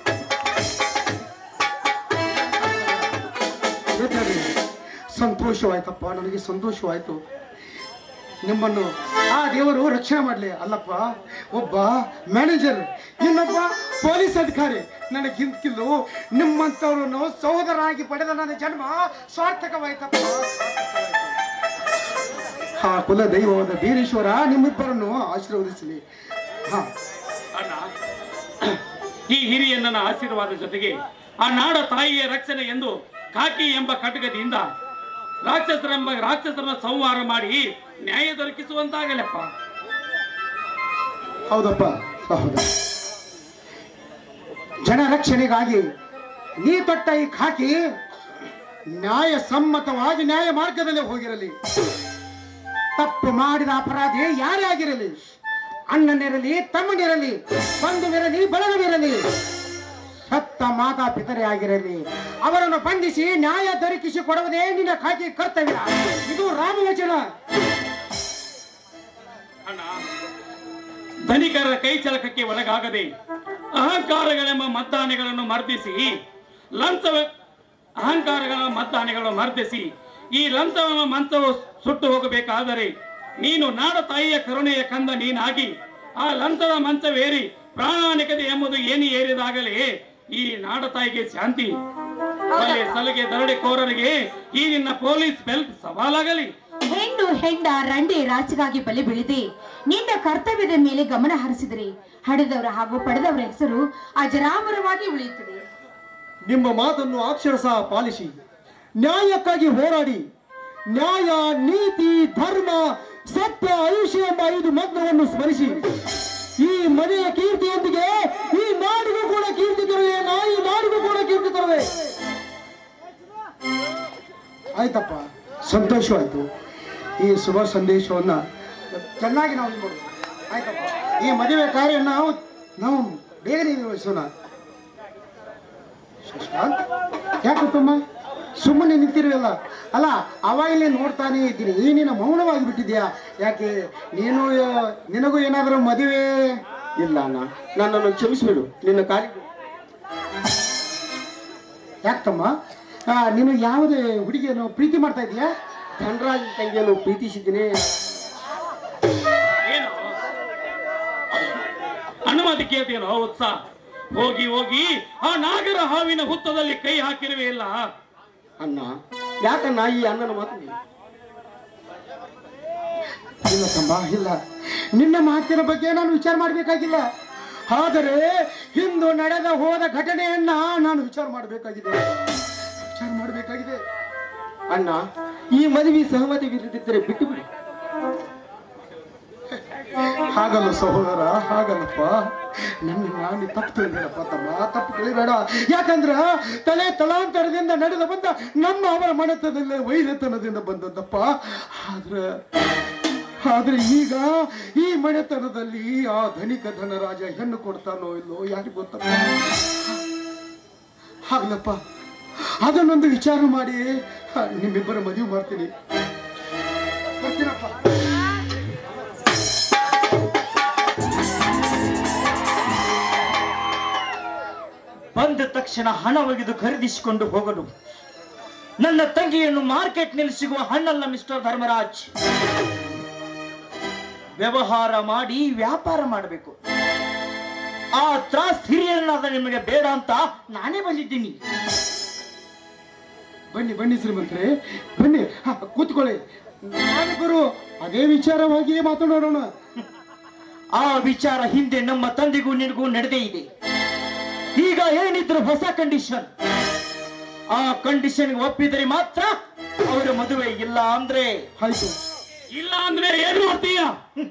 ಗೊತ್ತಾಗ್ಲಿ. ಸಂತೋಷವಾಯ್ತಪ್ಪ ನನಗೆ ಸಂತೋಷವಾಯ್ತು ನಿಮ್ಮನ್ನು ಆ ದೇವರು ರಕ್ಷಣೆ ಮಾಡಲಿ ಅಲ್ಲಪ್ಪ ಒಬ್ಬ ಮ್ಯಾನೇಜರ್ ಇನ್ನೊಬ್ಬ ಪೊಲೀಸ್ ಅಧಿಕಾರಿ ನನಗಿಂತಕಿಲ್ಲು ನಿಮ್ಮಂಥವ್ರನ್ನು ಸಹೋದರಾಗಿ ಪಡೆದ ನನ್ನ ಜನ್ಮ ಸಾರ್ಥಕವಾಯ್ತಪ್ಪ ಸಾರ್ಥಕವಾಯ್ತು. ಆ ಕುಲ ದೈವವಾದ ಬೀರೇಶ್ವರ ನಿಮ್ಮಿಬ್ಬರನ್ನು ಆಶೀರ್ವದಿಸಲಿ ಹಾ ಅಣ್ಣ ಈ ಹಿರಿಯಣ್ಣನ ಆಶೀರ್ವಾದ ಜೊತೆಗೆ ಆ ನಾಡ ತಾಯಿಯ ರಕ್ಷಣೆ ಎಂದು ಕಾಕಿ ಎಂಬ ಕಟಕದಿಂದ ರಾಕ್ಷಸರೆಂಬ ರಾಕ್ಷಸರನ್ನ ಸಂಹಾರ ಮಾಡಿ ನ್ಯಾಯ ದೊರಕಿಸುವಂತಾಗಲಪ್ಪ ಹೌದಪ್ಪ ಹೌದು ಜನ ರಕ್ಷಣೆಗಾಗಿ ನೀ ತೊಟ್ಟ ಈ ಖಾಕಿ ನ್ಯಾಯ ಸಮ್ಮತವಾಗಿ ನ್ಯಾಯ ಮಾರ್ಗದಲ್ಲಿ ಹೋಗಿರಲಿ ತಪ್ಪು ಮಾಡಿದ ಅಪರಾಧಿ ಯಾರೇ ಆಗಿರಲಿ ಅಣ್ಣನಿರಲಿ ತಮ್ಮನಿರಲಿ ಬಂಧುವಿರಲಿ ಬಳಗವಿರಲಿ ಸತ್ತ ಮಾತಾ ಪಿತರೇ ಆಗಿರಲಿ ಅವರನ್ನು ಬಂಧಿಸಿ ನ್ಯಾಯ ದೊರಕಿಸಿ ಕೊಡುವುದೇ ನಿನ್ನ ಖಾಕಿ ಕರ್ತವ್ಯ ಇದು ರಾಮವಚನ ಅಣ್ಣ ಧನಿಕರ ಕೈ ಚಳಕಕ್ಕೆ ಒಳಗಾಗದೆ ಅಹಂಕಾರಗಳೆಂಬ ಮದ್ದಾನೆಗಳನ್ನು ಮರ್ದಿಸಿ ಲಂಚ ಅಹಂಕಾರಗಳ ಮದ್ದಾನೆಗಳನ್ನು ಮರ್ದಿಸಿ ಈ ಲಂಚವೆಂಬ ಮಂಚವು ಸುಟ್ಟು ಹೋಗಬೇಕಾದರೆ ನೀನು ನಾಡ ತಾಯಿಯ ಕರುಣೆಯ ಕಂದ ನೀನಾಗಿ ಆ ಲಂಚದ ಮಂಚವೇರಿ ಪ್ರಾಣಾನಿಕತೆ ಎಂಬುದು ಏನು ಏರಿದಾಗಲೇ ಈ ನಾಡ ತಾಯಿಗೆ ಶಾಂತಿ ಕೊಲೆ ಸಲಿಗೆ ದರೋಡೆಕೋರರಿಗೆ ಈ ನಿನ್ನ ಪೊಲೀಸ್ ಬೆಲ್ಟ್ ಸವಾಲಾಗಲಿ ಹೆಣ್ಣು ಹೆಂಡ ರಂಡಿ ರಾಚಿಗಾಗಿ ಬಲಿ ಬೀಳಿದೆ ನಿನ್ನ ಕರ್ತವ್ಯದ ಮೇಲೆ ಗಮನ ಹರಿಸಿದರೆ ಹಡೆದವರ ಹಾಗೂ ಪಡೆದವರ ಹೆಸರು ಅಜರಾಮರವಾಗಿ ಉಳಿಯುತ್ತದೆ ನಿಮ್ಮ ಮಾತನ್ನು ಅಕ್ಷರಶಃ ಪಾಲಿಸಿ ನ್ಯಾಯಕ್ಕಾಗಿ ಹೋರಾಡಿ ನ್ಯಾಯ ನೀತಿ ಧರ್ಮ ಸತ್ಯ ಆಯುಷ್ಯ ಎಂಬ ಐದು ಮಂತ್ರವನ್ನು ಸ್ಮರಿಸಿ ಈ ಮನೆಯ ಕೀರ್ತಿಯೊಂದಿಗೆ ಈ ನಾಡಿಗೂ ಕೂಡ ಕೀರ್ತಿ ತರುವೆ ನಾ ಈ ನಾಡಿಗೂ ಕೂಡ ಕೀರ್ತಿ ತರುವೆ ಆಯ್ತಪ್ಪ ಸಂತೋಷವಾಯ್ತು ಈ ಶುಭ ಸಂದೇಶವನ್ನ ಚೆನ್ನಾಗಿ ನಾವು ಇದು ಮಾಡೋದು. ಆಯ್ತಪ್ಪ ಈ ಮದುವೆ ಕಾರ್ಯ ನಾವು ನಾವು ಬೇಗನೆ ನಿರ್ವಹಿಸೋಣ ಶಶಾಂತ್ ಯಾಕಪ್ಪಮ್ಮ ಸುಮ್ಮನೆ ನಿಂತಿರುವಲ್ಲ ಅಲ್ಲ ಅವಾಗಲೇ ನೋಡ್ತಾನೆ ಇದ್ದೀನಿ ಈ ನೀನು ಮೌನವಾಗಿ ಬಿಟ್ಟಿದ್ಯಾ ಯಾಕೆ ನೀನು ಆ, ನಿನಗೂ ಏನಾದರೂ ಮದುವೆ ಇಲ್ಲ ಅಣ್ಣ ನನ್ನನ್ನು ಕ್ಷಮಿಸಿಬಿಡು ನಿನ್ನ ಕಾಲಿಗೆ ಯಾಕಮ್ಮ ಆ, ನೀನು ಯಾವುದೇ ಹುಡುಗಿಯನ್ನು ಪ್ರೀತಿ ಮಾಡ್ತಾ ಇದೀಯಾ ಧನರಾಜ್ ತಂಗಿಯನ್ನು ಪ್ರೀತಿಸಿದ್ದೀನಿ ಏನು ಅನುಮತಿ ಕೇಳ್ತೀನೋ ಉತ್ಸಾಹ ಹೋಗಿ ಹೋಗಿ ಆ ನಾಗರ ಹಾವಿನ ಹುತ್ತದಲ್ಲಿ ಕೈ ಹಾಕಿರುವೆ ಇಲ್ಲ ಅಣ್ಣ ಯಾಕಣ್ಣ ಈ ಅಣ್ಣನ ಮಾತು ನೀನು? ಇಲ್ಲ ತಮ್ಮ ಇಲ್ಲ ನಿನ್ನ ಮಾತಿನ ಬಗ್ಗೆ ನಾನು ವಿಚಾರ ಮಾಡಬೇಕಾಗಿಲ್ಲ ಆದರೆ ಇಂದು ನಡೆದ ಹೋದ ಘಟನೆಯನ್ನ ನಾನು ವಿಚಾರ ಮಾಡಬೇಕಾಗಿದೆ ವಿಚಾರ ಮಾಡಬೇಕಾಗಿದೆ ಅಣ್ಣ ಈ ಮದುವೆ ಸಹಮತಿ ವಿರುದ್ಧಿದ್ದರೆ ಬಿಟ್ಟು ಬಿಡು ಹಾಗಲ್ಲ ಸಹೋದರ ಹಾಗಲ್ಲಪ್ಪ ನನ್ನ ನಾನು ತಪ್ಪು ತಿಳಿಬೇಡಪ್ಪ ತಮ್ಮ ತಪ್ಪು ತಿಳಿಬೇಡ ಯಾಕಂದ್ರ ತಲೆ ತಲಾಂತರದಿಂದ ನಡೆದ ಬಂದ ನಮ್ಮ ಅವರ ಮನೆತನದಲ್ಲೇ ವೈರತನದಿಂದ ಬಂದದ್ದಪ್ಪ ಆದ್ರೆ ಆದ್ರೆ ಈಗ ಈ ಮನೆತನದಲ್ಲಿ ಆ ಧನಿಕ ಧನರಾಜ ಹೆಣ್ಣು ಕೊಡ್ತಾನೋ ಇಲ್ಲೋ ಯಾರಿಗೂ ಗೊತ್ತಪ್ಪ ಆಗ್ಲಪ್ಪ ಅದನ್ನೊಂದು ವಿಚಾರ ಮಾಡಿ ಆ, ನಿಮ್ಮಿಬ್ಬರ ಮದುವೆ ಮಾಡ್ತೀನಿ ಬರ್ತೀನಪ್ಪ ಬಂದ ತಕ್ಷಣ ಹಣ ಒಗೆದು ಖರೀದಿಸಿಕೊಂಡು ಹೋಗಲು ನನ್ನ ತಂಗಿಯನ್ನು ಮಾರ್ಕೆಟ್ನಲ್ಲಿ ಸಿಗುವ ಹಣ್ಣಲ್ಲ ಮಿಸ್ಟರ್ ಧರ್ಮರಾಜ್ ವ್ಯವಹಾರ ಮಾಡಿ ವ್ಯಾಪಾರ ಮಾಡಬೇಕು ಆ ತ್ರಾಸ್ ಹಿರಿಯರನ್ನಾದ ನಿಮಗೆ ಬೇಡ ಅಂತ ನಾನೇ ಬಂದಿದ್ದೀನಿ ಬನ್ನಿ ಬನ್ನಿ ಶ್ರೀಮಂತ್ರೆ ಬನ್ನಿ ಹ, ಕೂತ್ಕೊಳ್ಳಿ ನಾವಿಬ್ಬರು ಅದೇ ವಿಚಾರವಾಗಿಯೇ ಮಾತನಾಡೋಣ ಆ ವಿಚಾರ ಹಿಂದೆ ನಮ್ಮ ತಂದೆಗೂ ನಿನಗೂ ನಡೆದೇ ಇದೆ ಈಗ ಏನಿದ್ರು ಹೊಸ ಕಂಡೀಷನ್ ಆ ಕಂಡೀಷನ್ ಒಪ್ಪಿದರೆ ಮಾತ್ರ ಅವರ ಮದುವೆ ಇಲ್ಲ ಅಂದ್ರೆ ಆಯ್ತು ಇಲ್ಲ ಅಂದ್ರೆ ಏನ್ ಮಾಡ್ತೀಯ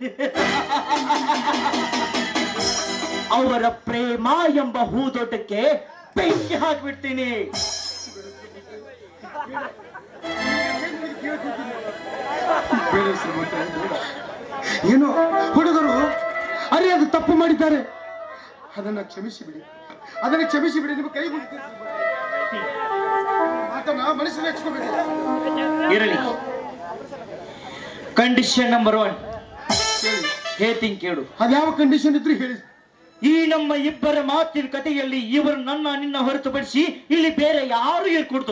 ಅವರ ಪ್ರೇಮ ಎಂಬ ಹೂದೋಟಕ್ಕೆ ಬೆಂಕಿ ಹಾಕ್ಬಿಡ್ತೀನಿ ಬೇಡ ಶ್ರೀಮಂತ್ರೆ ಬೇಡ ಏನು ಹುಡುಗರು ಅರೆ ಅದು ತಪ್ಪು ಮಾಡಿದ್ದಾರೆ ಅದನ್ನ ಕ್ಷಮಿಸಿ ಬಿಡಿ ಅದನ್ನ ಕ್ಷಮಿಸಿ ಬಿಡಿ ನಿಮ್ಮ ಕೈ ಮುಗಿತೀನಿ ಮಾತನ್ನ ಮನಸ್ಸಿನ ಹಚ್ಕೋಬೇಡಿ ಇರಲಿ ಕಂಡೀಷನ್ ನಂಬರ್ ಒನ್ ಹೇಳಿ ಹೇಳ್ತೀನಿ ಕೇಳು ಅದ್ಯಾವ ಕಂಡೀಷನ್ ಇದ್ರು ಹೇಳಿ ಈ ನಮ್ಮ ಇಬ್ಬರ ಮಾತಿನ ಕಥೆಯಲ್ಲಿ ಇವರು ನನ್ನ ನಿನ್ನ ಹೊರತುಪಡಿಸಿ ಇಲ್ಲಿ ಬೇರೆ ಯಾರು ಇರ್ಕೊಡ್ತು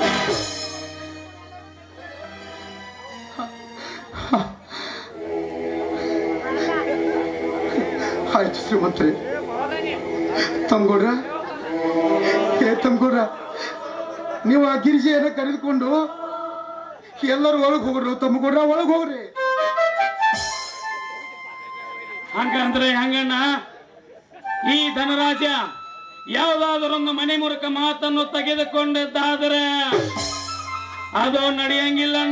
ಆಯ್ತು ಶ್ರೀಮಂತ್ರಿ ತಮ್ಗೌಡ್ರ ಏ ತಮ್ಗೌಡ್ರ ನೀವು ಆ ಗಿರಿಜೆಯನ್ನ ಕರೆದುಕೊಂಡು ಎಲ್ಲರೂ ಒಳಗೆ ಹೋಗ್ರು ತಮ್ಮಗೌಡ್ರ ಒಳಗೆ ಹೋಗ್ರಿ ಹಂಗಂದ್ರೆ ಹಂಗಣ್ಣ ಈ ಧನರಾಜ ಯಾವುದಾದರೊಂದು ಮನೆ ಮೂಲಕ ಮಾತನ್ನು ತೆಗೆದುಕೊಂಡದ್ದಾದರೆ ಅದು ನಡೆಯಂಗಿಲ್ಲಣ್ಣ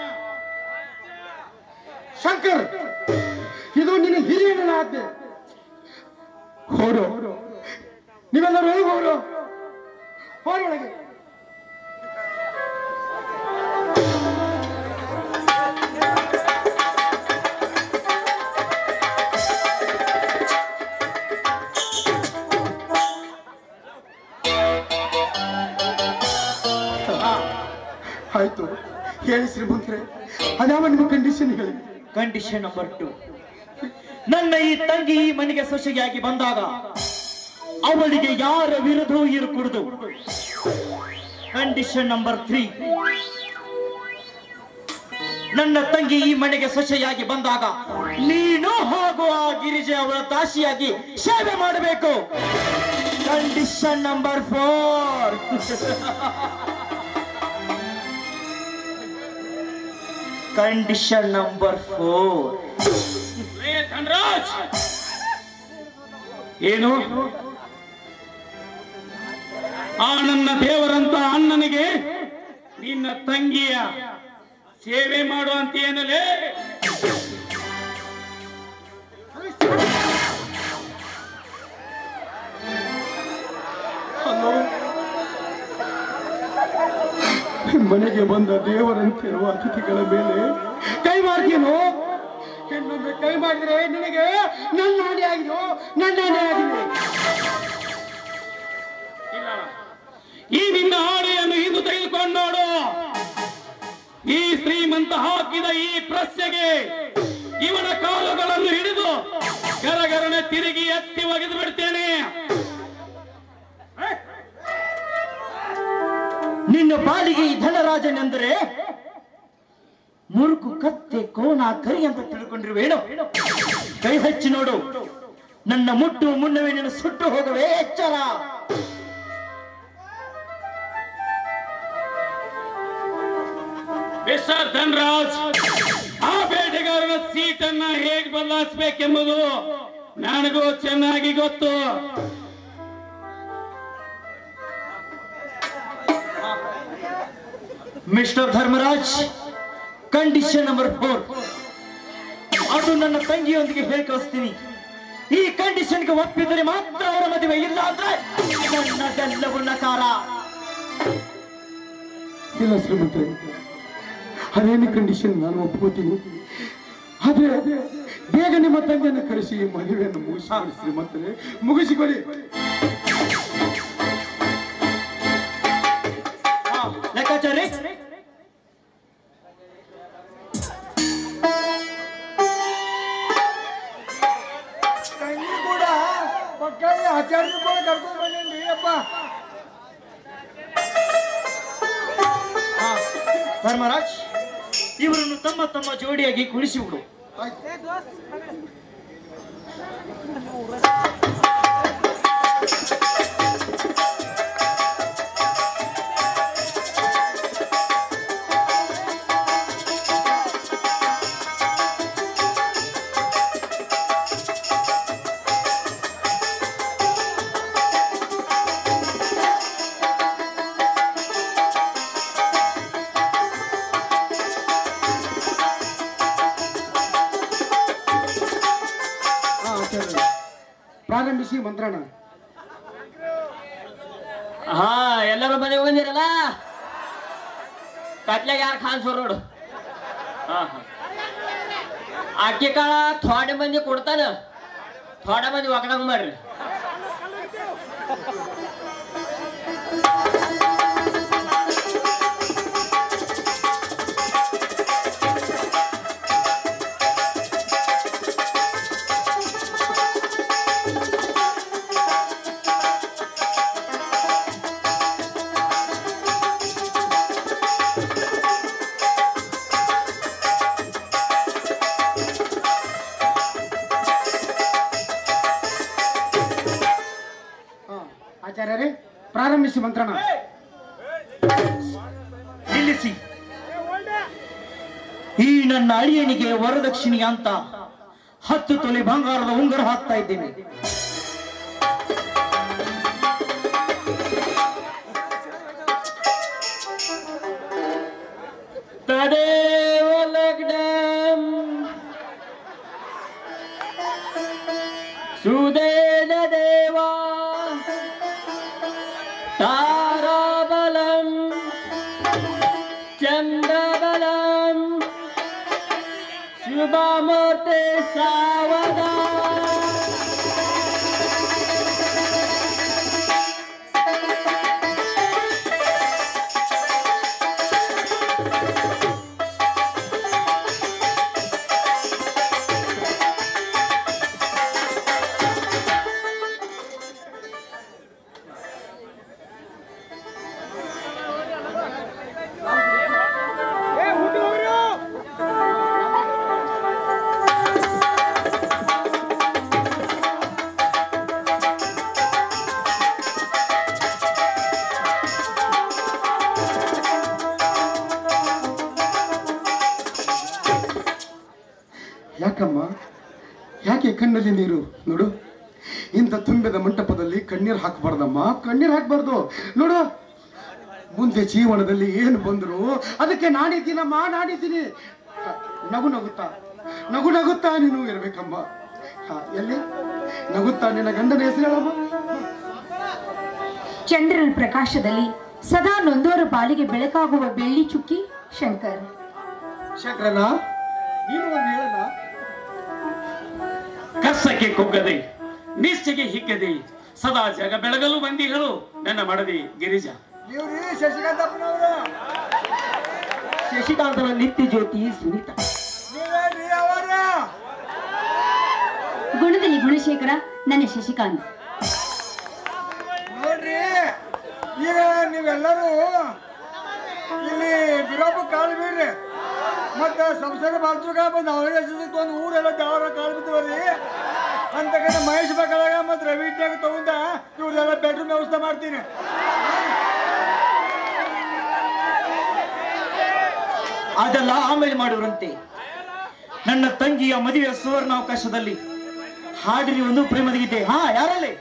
ಶಂಕರ್ ಇದು ನಿನ್ನ ಹಿರಿಯನ ಆಜ್ಞೆ ಹೋರು ನೀವೆಲ್ಲರೂ ಒಳಗೆ ಹೋಗ್ರು ಹೋರಿ ಒಳಗೆ ಆಯ್ತು ಹೇಳಿ ಶ್ರೀಮಂತ್ರೆ ಅದ್ಯಾವ ನಿಮ್ಮ ಕಂಡೀಷನ್ ಹೇಳಿ ಕಂಡೀಷನ್ ನಂಬರ್ ಟು ನನ್ನ ಈ ತಂಗಿ ಈ ಮನೆಗೆ ಸೊಸೆಯಾಗಿ ಬಂದಾಗ ಅವಳಿಗೆ ಯಾರ ವಿರುದ್ಧವೂ ಇರಕೂಡದು ಕಂಡೀಷನ್ ನಂಬರ್ ತ್ರೀ ನನ್ನ ತಂಗಿ ಈ ಮನೆಗೆ ಸೊಸೆಯಾಗಿ ಬಂದಾಗ ನೀನು ಹಾಗೂ ಆ ಗಿರಿಜೆ ಅವಳ ದಾಸಿಯಾಗಿ ಸೇವೆ ಮಾಡಬೇಕು condition number four condition number four ಏ ಧನರಾಜ್ ಏನು ಆ ನನ್ನ ದೇವರಂತ ಅಣ್ಣನಿಗೆ ನಿನ್ನ ತಂಗಿಯ ಸೇವೆ ಮಾಡುವಂತ ಏನಲೇ ಹಲೋ ಮನೆಗೆ ಬಂದ ದೇವರಂತಿರುವ ಅತಿಥಿಗಳ ಮೇಲೆ ಕೈ ಮಾಡ್ತೀನೋ ಇನ್ನೊಮ್ಮೆ ಕೈ ಮಾಡಿದ್ರೆ ನಿನಗೆ ನನ್ನ ಹಾನಿ ಆಗಿದೋ ನನ್ನ ಹಾನಿ ಆಗಿದೆ ಇಲ್ಲ ಈ ನಿನ್ನ ಆಡೆಯನ್ನು ಇಂದು ತೆಗೆದುಕೊಂಡು ನೋಡು ಈ ಶ್ರೀಮಂತ ಹಾಕಿದ ಈ ಪ್ರಶ್ನೆಗೆ ಇವನ ಕಾಲುಗಳನ್ನು ಹಿಡಿದು ಗರಗರನೆ ತಿರುಗಿ ಎತ್ತಿ ಒಗೆದು ಬಿಡ್ತೇನೆ ನಿನ್ನ ಬಾಲಿಗೆ ಈ ಧನರಾಜನೆಂದರೆ ಮುರುಕು ಕತ್ತೆ ಕೋಣ ಕರಿ ಅಂತ ತಿಳ್ಕೊಂಡಿರುವೇನು ಕೈ ಹಚ್ಚಿ ನೋಡು ನನ್ನ ಮುಟ್ಟು ಮುನ್ನವೇ ನಿನ್ನ ಸುಟ್ಟು ಹೋಗವೇ ಎಚ್ಚರ ಮಿಸ್ಟರ್ ಧನ್ರಾಜ್ ಆ ಬೇಟೆಗಾರನ ಸೀಟನ್ನ ಹೇಗೆ ಬದಲಾಯಿಸಬೇಕೆಂಬುದು ನನಗೂ ಚೆನ್ನಾಗಿ ಗೊತ್ತು mister Dharmaraj condition number four ಅದು ನನ್ನ ತಂಗಿಯೊಂದಿಗೆ ಹೇಳಿ ಕಳಿಸ್ತೀನಿ ಈ ಕಂಡೀಷನ್ಗೆ ಒಪ್ಪಿದರೆ ಮಾತ್ರ ಅವರ ಮದುವೆ ಇಲ್ಲ ಅಂದ್ರೆ ನನ್ನದೆಲ್ಲವೂ ನಕಾರ ಇಲ್ಲ ಶ್ರೀಮಂತರೆ ಅದೇನು ಕಂಡೀಷನ್ ನಾನು ಒಪ್ಕೋತೀನಿ ಆದ್ರೆ ಬೇಗ ನಿಮ್ಮ ತಂದೆಯನ್ನು ಕರೆಸಿ ಈ ಮದುವೆಯನ್ನು ಮುಗಿಸಿಕೊಡಿ ಶ್ರೀಮಂತರೆ ಮುಗಿಸಿಕೊಡಿ ಲೆಕ್ಕಾಚಾರಿ ತಂಗಿ ಕೂಡ ಪಕ್ಕದಲ್ಲಿ ಆಚಾರ್ಯ ಕೂಡ ಕರ್ಕೊಂಡು ಬಂದೇನ್ರಿ ಅಪ್ಪ ಧರ್ಮರಾಜ್ ಇವರನ್ನು ತಮ್ಮ ತಮ್ಮ ಜೋಡಿಯಾಗಿ ಕುಳಿಸಿಬಿಡು ಹಾ ಆಚಾರ್ಯ ಪ್ರಾರಂಭಿಸಿ ಮಂತ್ರಣ ಹಾ ಎಲ್ಲರೂ ಮನೆಗೆ ಬಂದಿರಲ್ಲ ಕತ್ಲೆಗೆ ಯಾರು ಕಾಣಿಸೋರು ನೋಡು ಹಾ ಹಾ ಅಕ್ಕಿ ಕಾಳ ಥೋಡೆ ಮಂದಿ ಕೊಡ್ತಾನ ಥೋಡೆ ಮಂದಿ ಒಗದಂಗ್ ಮಾಡ್ರಿ ಹಾ ಆಚಾರ್ಯರೇ ಪ್ರಾರಂಭಿಸಿ ಮಂತ್ರಣ ನಿಲ್ಲಿಸಿ ಈ ನನ್ನ ಅಳಿಯನಿಗೆ ವರದಕ್ಷಿಣೆ ಅಂತ ಹತ್ತು ತೊಲೆ ಬಂಗಾರದ ಉಂಗುರ ಹಾಕ್ತಾ ಇದ್ದೇನೆ ತದೇವ ಲಗ್ನಂ ಸುದೇನ ದೇವ ತಾರಾಬಲಂ ಚಂದ್ರಬಲಂ ಶುಭಮೂರ್ತಿ ಸಾವಧ ಯಾಕಮ್ಮ ಯಾಕೆ ಕಣ್ಣಲ್ಲಿ ನೀರು ನೋಡು ಇಂಥ ತುಂಬಿದ ಮಂಟಪದಲ್ಲಿ ಕಣ್ಣೀರು ಹಾಕಬಾರ್ದಮ್ಮ ಕಣ್ಣೀರು ಹಾಕಬಾರ್ದು ನೋಡು ಮುಂದೆ ಜೀವನದಲ್ಲಿ ಏನು ಬಂದ್ರು ಅದಕ್ಕೆ ನಾನಿದ್ದೀನಮ್ಮ ನಾನಿದ್ದೀನಿ ಹ, ನಗು ನಗುತ್ತಾ ನಗು ನಗುತ್ತಾ ನೀನು ಇರ್ಬೇಕಮ್ಮ ಹ, ಎಲ್ಲಿ ನಗುತ್ತಾ ನಿನ್ನ ಗಂಡನ ಹೆಸರು ಹೇಳಮ್ಮ ಚಂದ್ರನ ಪ್ರಕಾಶದಲ್ಲಿ ಸದಾ ನೊಂದೋರ ಪಾಲಿಗೆ ಬೆಳಕಾಗುವ ಬೆಳ್ಳಿ ಚುಕ್ಕಿ ಶಂಕರ್ ಶಂಕರನ ನೀನು ಒಂದು ಹೇಳಲ್ಲ ಕರ್ಸಕ್ಕೆ ಕುಗ್ಗದೆ ನಿಶ್ಚೆಗೆ ಹಿಗ್ಗದೆ ಸದಾ ಜಗ ಬೆಳಗಲು ಬಂದಿಗಳು ನನ್ನ ಮಡದಿ ಗಿರಿಜಾ ಇವ್ರಿ ಶಶಿಕಾಂತಪ್ಪನವರು ಶಶಿಕಾಂತನ ನಿತ್ಯ ಜ್ಯೋತಿ ಸುನೀತ ನೀವೇನ್ರಿ ಅವರ ಗುಣದಲ್ಲಿ ನನ್ನಲ್ಲಿ ಗುಣಶೇಖರ ನನ್ನ ಶಶಿಕಾಂತ್ ನೋಡ್ರಿ ಈಗ ನೀವೆಲ್ಲರೂ ಇಲ್ಲಿ ಬಿರೋಪ ಕಾಲು ಬೀರ್ರಿ ಮತ್ತೆ ಸಂಸದ ಬಾಲ್ಚುಗ ಬಂದು ಅವರೇ ಒಂದು ಊರೆಲ್ಲ ದೇವರ ಕಾಲು ಬಿದ್ದವ್ರಿ ಅಂತ ಕಡೆ ಮಹೇಶ್ ಬಕ್ಕಳಾಗ ಮತ್ತು ರವಿ ಇಟ್ಟಾಗ ತಗೊಂಡ ಇವ್ರದೆಲ್ಲ ಬೆಡ್ರೂಮ್ ವ್ಯವಸ್ಥೆ ಮಾಡ್ತೀನಿ ಅದೆಲ್ಲ ಆಮೇಲೆ ಮಾಡುವರಂತೆ ನನ್ನ ತಂಗಿಯ ಮದುವೆಯ ಸುವರ್ಣಾವಕಾಶದಲ್ಲಿ ಹಾಡಿರಿ ಒಂದು ಪ್ರೇಮದ ಗೀತೆ ಹಾ ಯಾರಲ್ಲಿ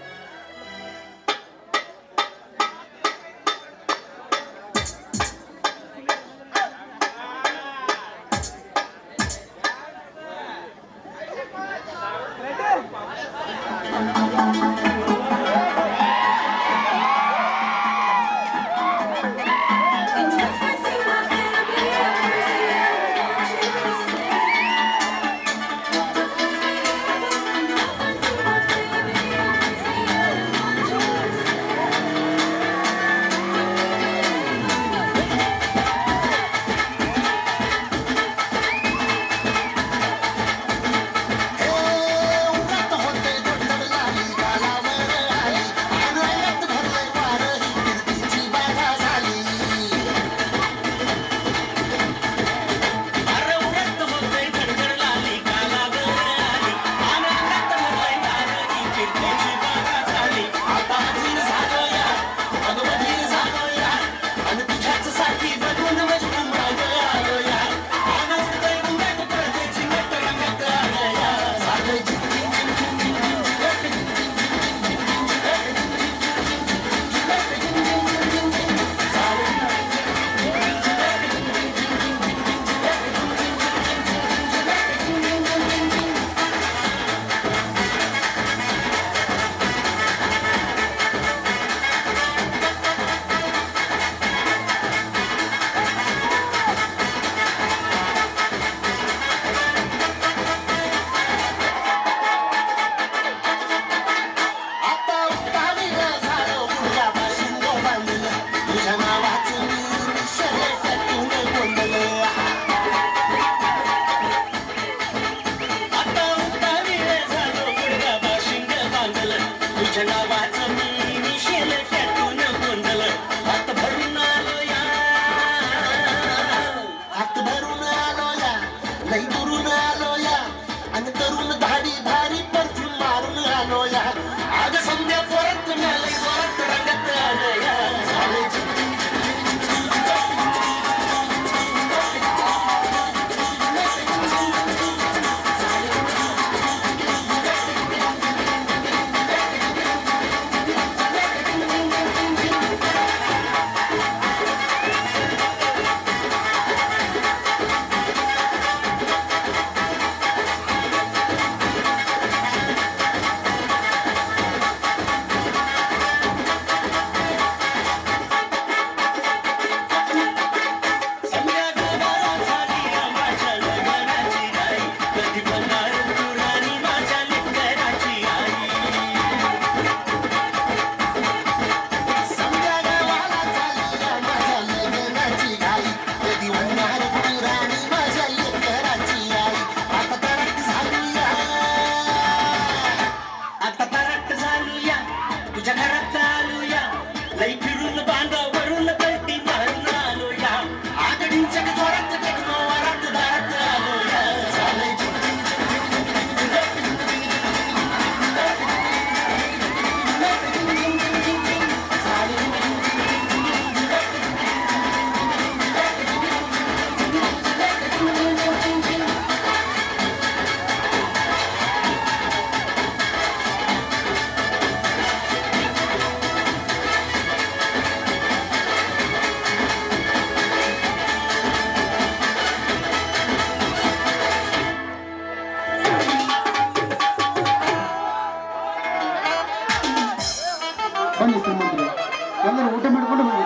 ಬನ್ನಿ ಶ್ರೀಮಂತರೆ ಎಲ್ಲರೂ ಊಟ ಮಾಡ್ಕೊಂಡು ಹೋಗಿ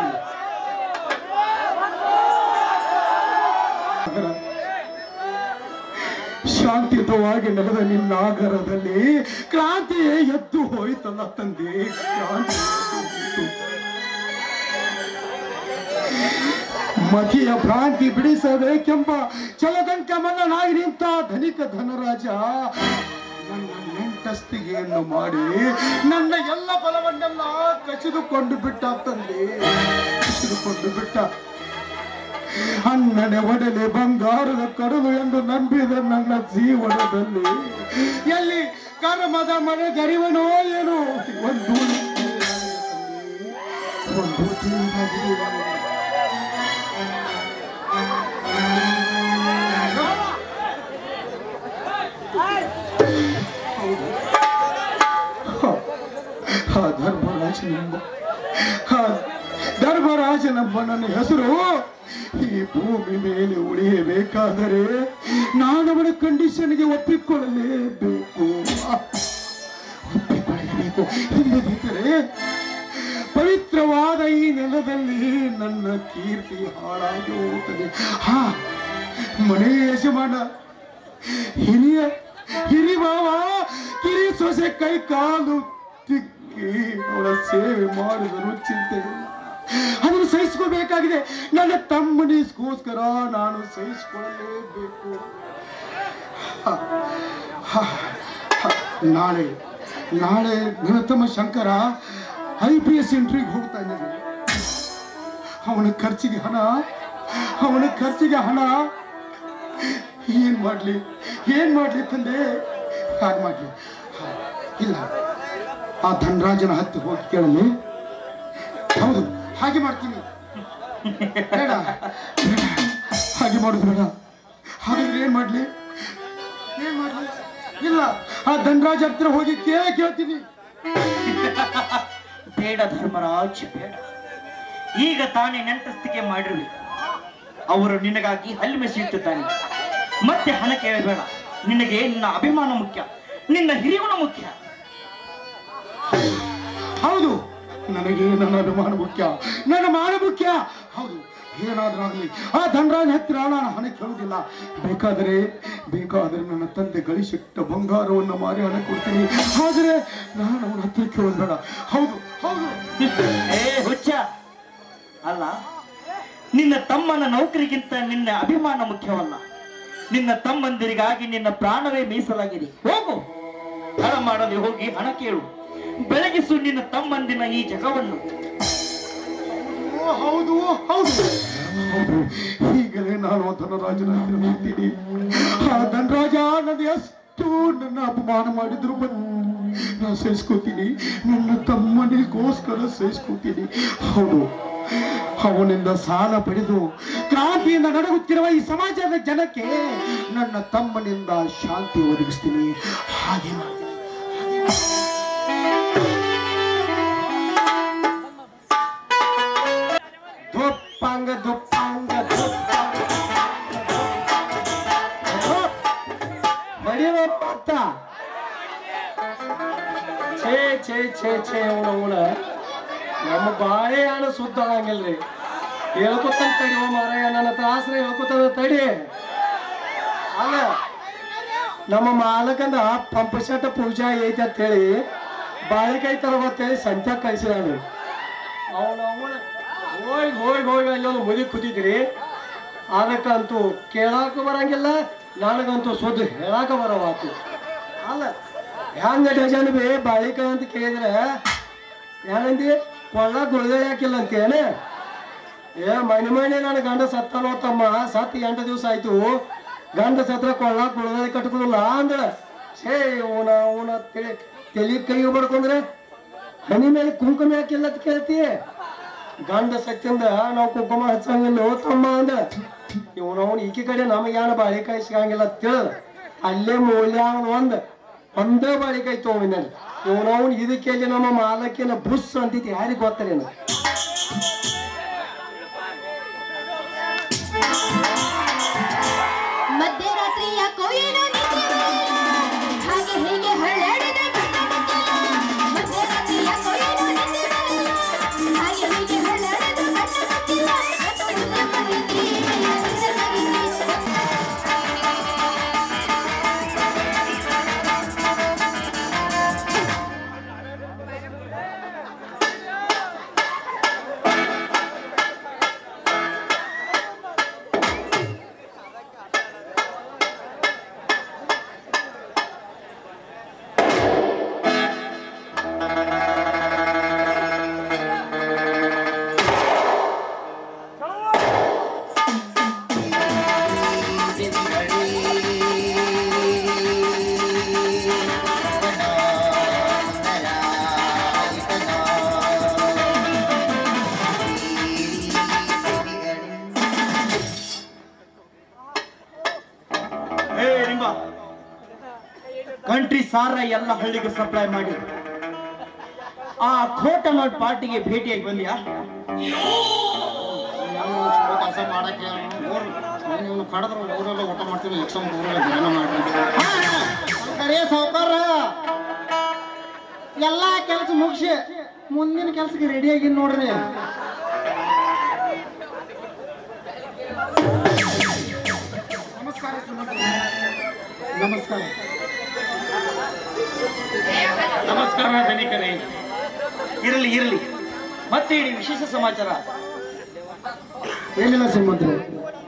ಶಾಂತಿಯುತವಾಗಿ ನಡೆದ ನಿನ್ನ ಆಗರದಲ್ಲಿ ಕ್ರಾಂತಿ ಎದ್ದು ಹೋಯ್ತಲ್ಲ ತಂದೆ ಕ್ರಾಂತಿ ಎದ್ದು ಹೋಯ್ತು. ಮತಿಯ ಭ್ರಾಂತಿ ಬಿಡಿಸಬೇಕೆಂಬ ಚಲದಂಕ ಮನ್ನನಾಗಿ ನಿಂತ ಧನಿಕ ಧನರಾಜ ನನ್ನ ನೆಂಟಸ್ತಿಗೆಯನ್ನು ಮಾಡಿ ನನ್ನ ಎಲ್ಲ ಬಲವನ್ನೆಲ್ಲ ಕಸಿದುಕೊಂಡು ಬಿಟ್ಟ ತಂದೆ ಕಸಿದುಕೊಂಡು ಬಿಟ್ಟ ಅಣ್ಣನೆ ಒಡಲೆ ಬಂಗಾರದ ಕಡಲು ಎಂದು ನಂಬಿದ ನನ್ನ ಜೀವನದಲ್ಲಿ ಎಲ್ಲಿ ಕರ್ಮದ ಮನೆ ಗರಿವನೋ ಏನು ಒಂದು ಒಂದು ಜೀವವಿಲ್ಲ. ಆ ಧರ್ಮರಾಜನೆಂಬ ಆ ಧರ್ಮರಾಜನೆಂಬ ನನ್ನ ಹೆಸರು ಈ ಭೂಮಿ ಮೇಲೆ ಉಳಿಯಬೇಕಾದರೆ ನಾನು ಅವನ ಕಂಡೀಷನ್ಗೆ ಒಪ್ಪಿಕೊಳ್ಳಲೇಬೇಕು ಒಪ್ಪಿಕೊಳ್ಳಲೇಬೇಕು ಇಲ್ಲದಿದ್ದರೆ ಪವಿತ್ರವಾದ ಈ ನೆಲದಲ್ಲಿ ನನ್ನ ಕೀರ್ತಿ ಹಾಳಾಗಿ ಹೋಗುತ್ತದೆ ಹಾ ಮನೆ ಯಜಮಾನ ಹಿರಿಯ ಹಿರಿ ಮಾವ ಕಿರಿ ಸೊಸೆ ಕೈ ಕಾಲು ತಿಕ್ಕಿ ಅವಳ ಸೇವೆ ಮಾಡಿದರು ಚಿಂತೆ ಇಲ್ಲ ಅದನ್ನು ಸಹಿಸ್ಕೋಬೇಕಾಗಿದೆ ನನ್ನ ತಮ್ಮನಿಗೋಸ್ಕರ ನಾನು ಸಹಿಸಿಕೊಳ್ಳಲೇಬೇಕು ಹ, ಹ, ಹ, ನಾಳೆ ನಾಳೆ ನನ್ನ ತಮ್ಮ ಶಂಕರ ಐ ಪಿ ಎಸ್ ಇಂಟ್ರಿಗೆ ಹೋಗ್ತಾ ಇದ್ದಾನೆ ಅವನ ಖರ್ಚಿಗೆ ಹಣ ಅವನ ಖರ್ಚಿಗೆ ಹಣ ಏನ್ ಮಾಡ್ಲಿ ಏನ್ ಮಾಡ್ಲಿ ತಂದೆ ಹಾಗೆ ಮಾಡ್ಲಿ ಹ, ಇಲ್ಲ ಆ ಧನರಾಜನ ಹತ್ತಿ ಹೋಗಿ ಕೇಳಲಿ ಹೌದು ಹಾಗೆ ಮಾಡ್ತೀನಿ ಬೇಡ ಬೇಡ ಹಾಗೆ ಮಾಡುದು ಬೇಡ ಹಾಗಾದ್ರೆ ಏನ್ ಮಾಡ್ಲಿ ಏನ್ ಮಾಡ್ಲಿ ಇಲ್ಲ ಆ ಧನರಾಜ ಹತ್ರ ಹೋಗಿ ಕೇಳೇ ಕೇಳ್ತೀನಿ ಬೇಡ ಧರ್ಮರಾಜ್ ಬೇಡ ಈಗ ತಾನೇ ನೆಂಟಸ್ತಿಕೆ ಮಾಡಿರುವೆ ಅವರು ನಿನಗಾಗಿ ಹಲ್ಲಿ ಮೆಸೆಯುತ್ತಿದ್ದಾನೆ ಮತ್ತೆ ಹಣ ಕೇಳಬೇಡ ನಿನಗೆ ನಿನ್ನ ಅಭಿಮಾನ ಮುಖ್ಯ ನಿನ್ನ ಹಿರಿಗುಣ ಮುಖ್ಯ ಹೌದು ನನಗೆ ನನ್ನ ಅಭಿಮಾನ ಮುಖ್ಯ ನನ್ನ ಮಾನ ಮುಖ್ಯ ಹೌದು ಏನಾದ್ರೂ ಆಗಲಿ ಆ ಧನರಾಜ್ ಹತ್ತಿರ ನಾನು ಹಣ ಕೇಳುವುದಿಲ್ಲ ಬೇಕಾದರೆ ಬೇಕಾದರೆ ನನ್ನ ತಂದೆ ಗಳಿಸಿಟ್ಟ ಬಂಗಾರವನ್ನು ಮಾರಿ ಹಣ ಕೊಡ್ತೀನಿ ಆದರೆ ನಾನು ಅವನ ಹತ್ತಿರ ಕೇಳೋದು ಬೇಡ ಹೌದು ಹೌದು ಏ ಹುಚ್ಚ ಅಲ್ಲ ನಿನ್ನ ತಮ್ಮನ ನೌಕರಿಗಿಂತ ನಿನ್ನ ಅಭಿಮಾನ ಮುಖ್ಯವಲ್ಲ ನಿನ್ನ ತಮ್ಮಂದಿರಿಗಾಗಿ ನಿನ್ನ ಪ್ರಾಣವೇ ಮೀಸಲಾಗಿದೆ ಹೋಗು ಹಣ ಮಾಡದೆ ಹೋಗಿ ಹಣ ಕೇಳು ಬೆಳಗಿಸು ನಿನ್ನ ತಮ್ಮಂದಿನ ಈ ಜಗವನ್ನು ಓ, ಹೌದು ಹೌದು ಹೌದು ಈಗಲೇ ನಾನು ಧನರಾಜನ ಹತ್ತಿರ ಹೋಗ್ತೀನಿ ಆ ಧನರಾಜ ನನ್ನ ಎಷ್ಟು ನನ್ನ ಅಪಮಾನ ಮಾಡಿದ್ರು ಬಂದು ನಾನು ಸಹಿಸ್ಕೋತೀನಿ ನನ್ನ ತಮ್ಮನಿಗೋಸ್ಕರ ಸಹಿಸ್ಕೋತೀನಿ ಹೌದು ಅವನಿಂದ ಸಾಲ ಪಡೆದು ಕ್ರಾಂತಿಯಿಂದ ನಡಗುತ್ತಿರುವ ಈ ಸಮಾಜದ ಜನಕ್ಕೆ ನನ್ನ ತಮ್ಮನಿಂದ ಶಾಂತಿ ಒದಗಿಸ್ತೀನಿ ಹಾಗೆ ಮಾಡ್ತೀನಿ ದುಪ್ಪಂಗ ದುಪ್ಪಂಗ ದುಪ್ಪಂಗ ಬಡಿಯಪ್ಪ ಅತ್ತ ಛೇ ಛೇ ಛೇ ಛೇ ಅವನ ಅವನ ನಮ್ಮ ಬಾಳೆಹಣ್ಣು ಸುದ್ದ ಆಗಂಗಿಲ್ರಿ ಹೇಳ್ಕೊತಾನ ತಡಿ ಓ ಮಾರಾಯ ನನ್ನ ತ್ರಾಸ್ರ ಹೇಳ್ಕೊತಾನ ತಡಿ ಅಲ್ಲ ನಮ್ಮ ಮಾಲಕಂದ ಪಂಪ್ ಸೆಟ್ ಪೂಜಾ ಐತೆ ಅಂತ ಹೇಳಿ ಬಾಳೆಕಾಯಿ ತರಬತ್ತೇಳಿ ಸಂತ್ಯ ಕಳಿಸಿದಾನು ಅವನ ಅವನ ಹೋಗಿ ಹೋಗಿ ಹೋಗಿ ಅಲ್ಲೊಂದು ಮುದಿ ಕೂತಿದ್ರಿ ಅದಕ್ಕಂತೂ ಕೇಳಾಕ ಬರಂಗಿಲ್ಲ ನನಗಂತೂ ಸುದ್ದಿ ಹೇಳಾಕ ಬರವಾತು ಅಲ್ಲ ಹೆಂಗ ಡಜನ್ ಬಿ ಬಾಳಿಕಾಯಿ ಅಂತ ಕೇಳಿದ್ರೆ ಏನಂದಿ ಕೊಳ್ಳ ಗುಳ್ದಳಿ ಹಾಕಿಲ್ಲ ಅಂತೇನೆ ಏ ಮನೆ ಮನೆ ನನ್ನ ಗಂಡ ಸತ್ತನೋ ತಮ್ಮ ಸತ್ ಎಂಟು ದಿವಸ ಆಯ್ತು ಗಂಡ ಸತ್ರ ಕೊಳ್ಳ ಗುಳ್ದಳಿ ಕಟ್ಕೊಳ್ಳಲ್ಲ ಅಂದಳ ಸೇ ಅವನ ಅವನ ತಲೆ ತಲೆ ಕೈ ಬಡ್ಕೊಂಡ್ರೆ ಹನಿ ಮೇಲೆ ಕುಂಕುಮ ಹಾಕಿಲ್ಲ ಅಂತ ಕೇಳ್ತಿ ಗಂಡ ಸತ್ತಿಂದ ನಾವು ಕುಂಕುಮ ಹಚ್ಚಂಗಿಲ್ಲ ತಮ್ಮ ಅಂದ ಇವನವನು ಈಕೆ ಕಡೆ ನಮಗೆ ಏನು ಬಾಳಿಕಾಯಿ ಸಿಗಂಗಿಲ್ಲ ತಿಳಿದ ಅಲ್ಲೇ ಮೂಲ್ಯ ಅವನು ಒಂದ್ ಒಂದೇ ಬಾಳಿಕಾಯಿ ತೊಗೊಂಡಿದ್ದಾನೆ ಇವನವನು ಇದಕ್ಕೆ ನಮ್ಮ ಮಾಲಕಿನ ಬುಸ್ ಅಂತಿತ್ತು ಯಾರಿಗೆ ಗೊತ್ತರೇನು ಮಧ್ಯರಾತ್ರಿಯ ಕೊಯ್ಲು ನಿದ್ದೆ ಬರಲಿಲ್ಲ. ಹಾಗೆ ಹೀಗೆ ಹರಡಿದ ಕಣ್ಣ ಮುಚ್ಚಿಲ್ಲ. ಮಧ್ಯರಾತ್ರಿಯ ಕೊಯ್ಲು ನಿದ್ದೆ ಬರಲಿಲ್ಲ. ಹಾಗೆ ಹೀಗೆ ಹರಡಿದ ಕಣ್ಣ ಮುಚ್ಚಿಲ್ಲ. ಕತ್ತು ಮುದ್ದೆ ಮಗಿದ್ರಿ, ಮುದ್ದೆ ಮಗಿದ್ರಿ. ನಿಂಬ ಕಂಟ್ರಿ ಸಾರ ಎಲ್ಲ ಹಳ್ಳಿಗೆ ಸಪ್ಲೈ ಮಾಡಿ ಆ ಖೋಟ ನೋಟ್ ಪಾರ್ಟಿಗೆ ಭೇಟಿಯಾಗಿ ಬಂದ್ಯಾ ಕೆಲಸ ಮಾಡಕ್ಕೆ ಊರು ನೀವು ಕಡದ್ರ ಊರೆಲ್ಲ ಊಟ ಮಾಡ್ತೀವಿ ಎಕ್ಸಾಮ್ ಊರೆಲ್ಲ ಧ್ಯಾನ ಮಾಡ್ರಿ ಕರೆ ಸಾವುಕಾರ ಎಲ್ಲಾ ಕೆಲಸ ಮುಗಿಸಿ ಮುಂದಿನ ಕೆಲಸಕ್ಕೆ ರೆಡಿ ಆಗಿ ನೋಡ್ರಿ ನಮಸ್ಕಾರ ಶ್ರೀಮಂತರೇ. ನಮಸ್ಕಾರ ನಮಸ್ಕಾರ ಧನಿಕರೇ ಇರಲಿ ಇರಲಿ ಮತ್ತೆ ಹೇಳಿ ವಿಶೇಷ ಸಮಾಚಾರ ಏನಿಲ್ಲ ಶ್ರೀಮಂತರೇ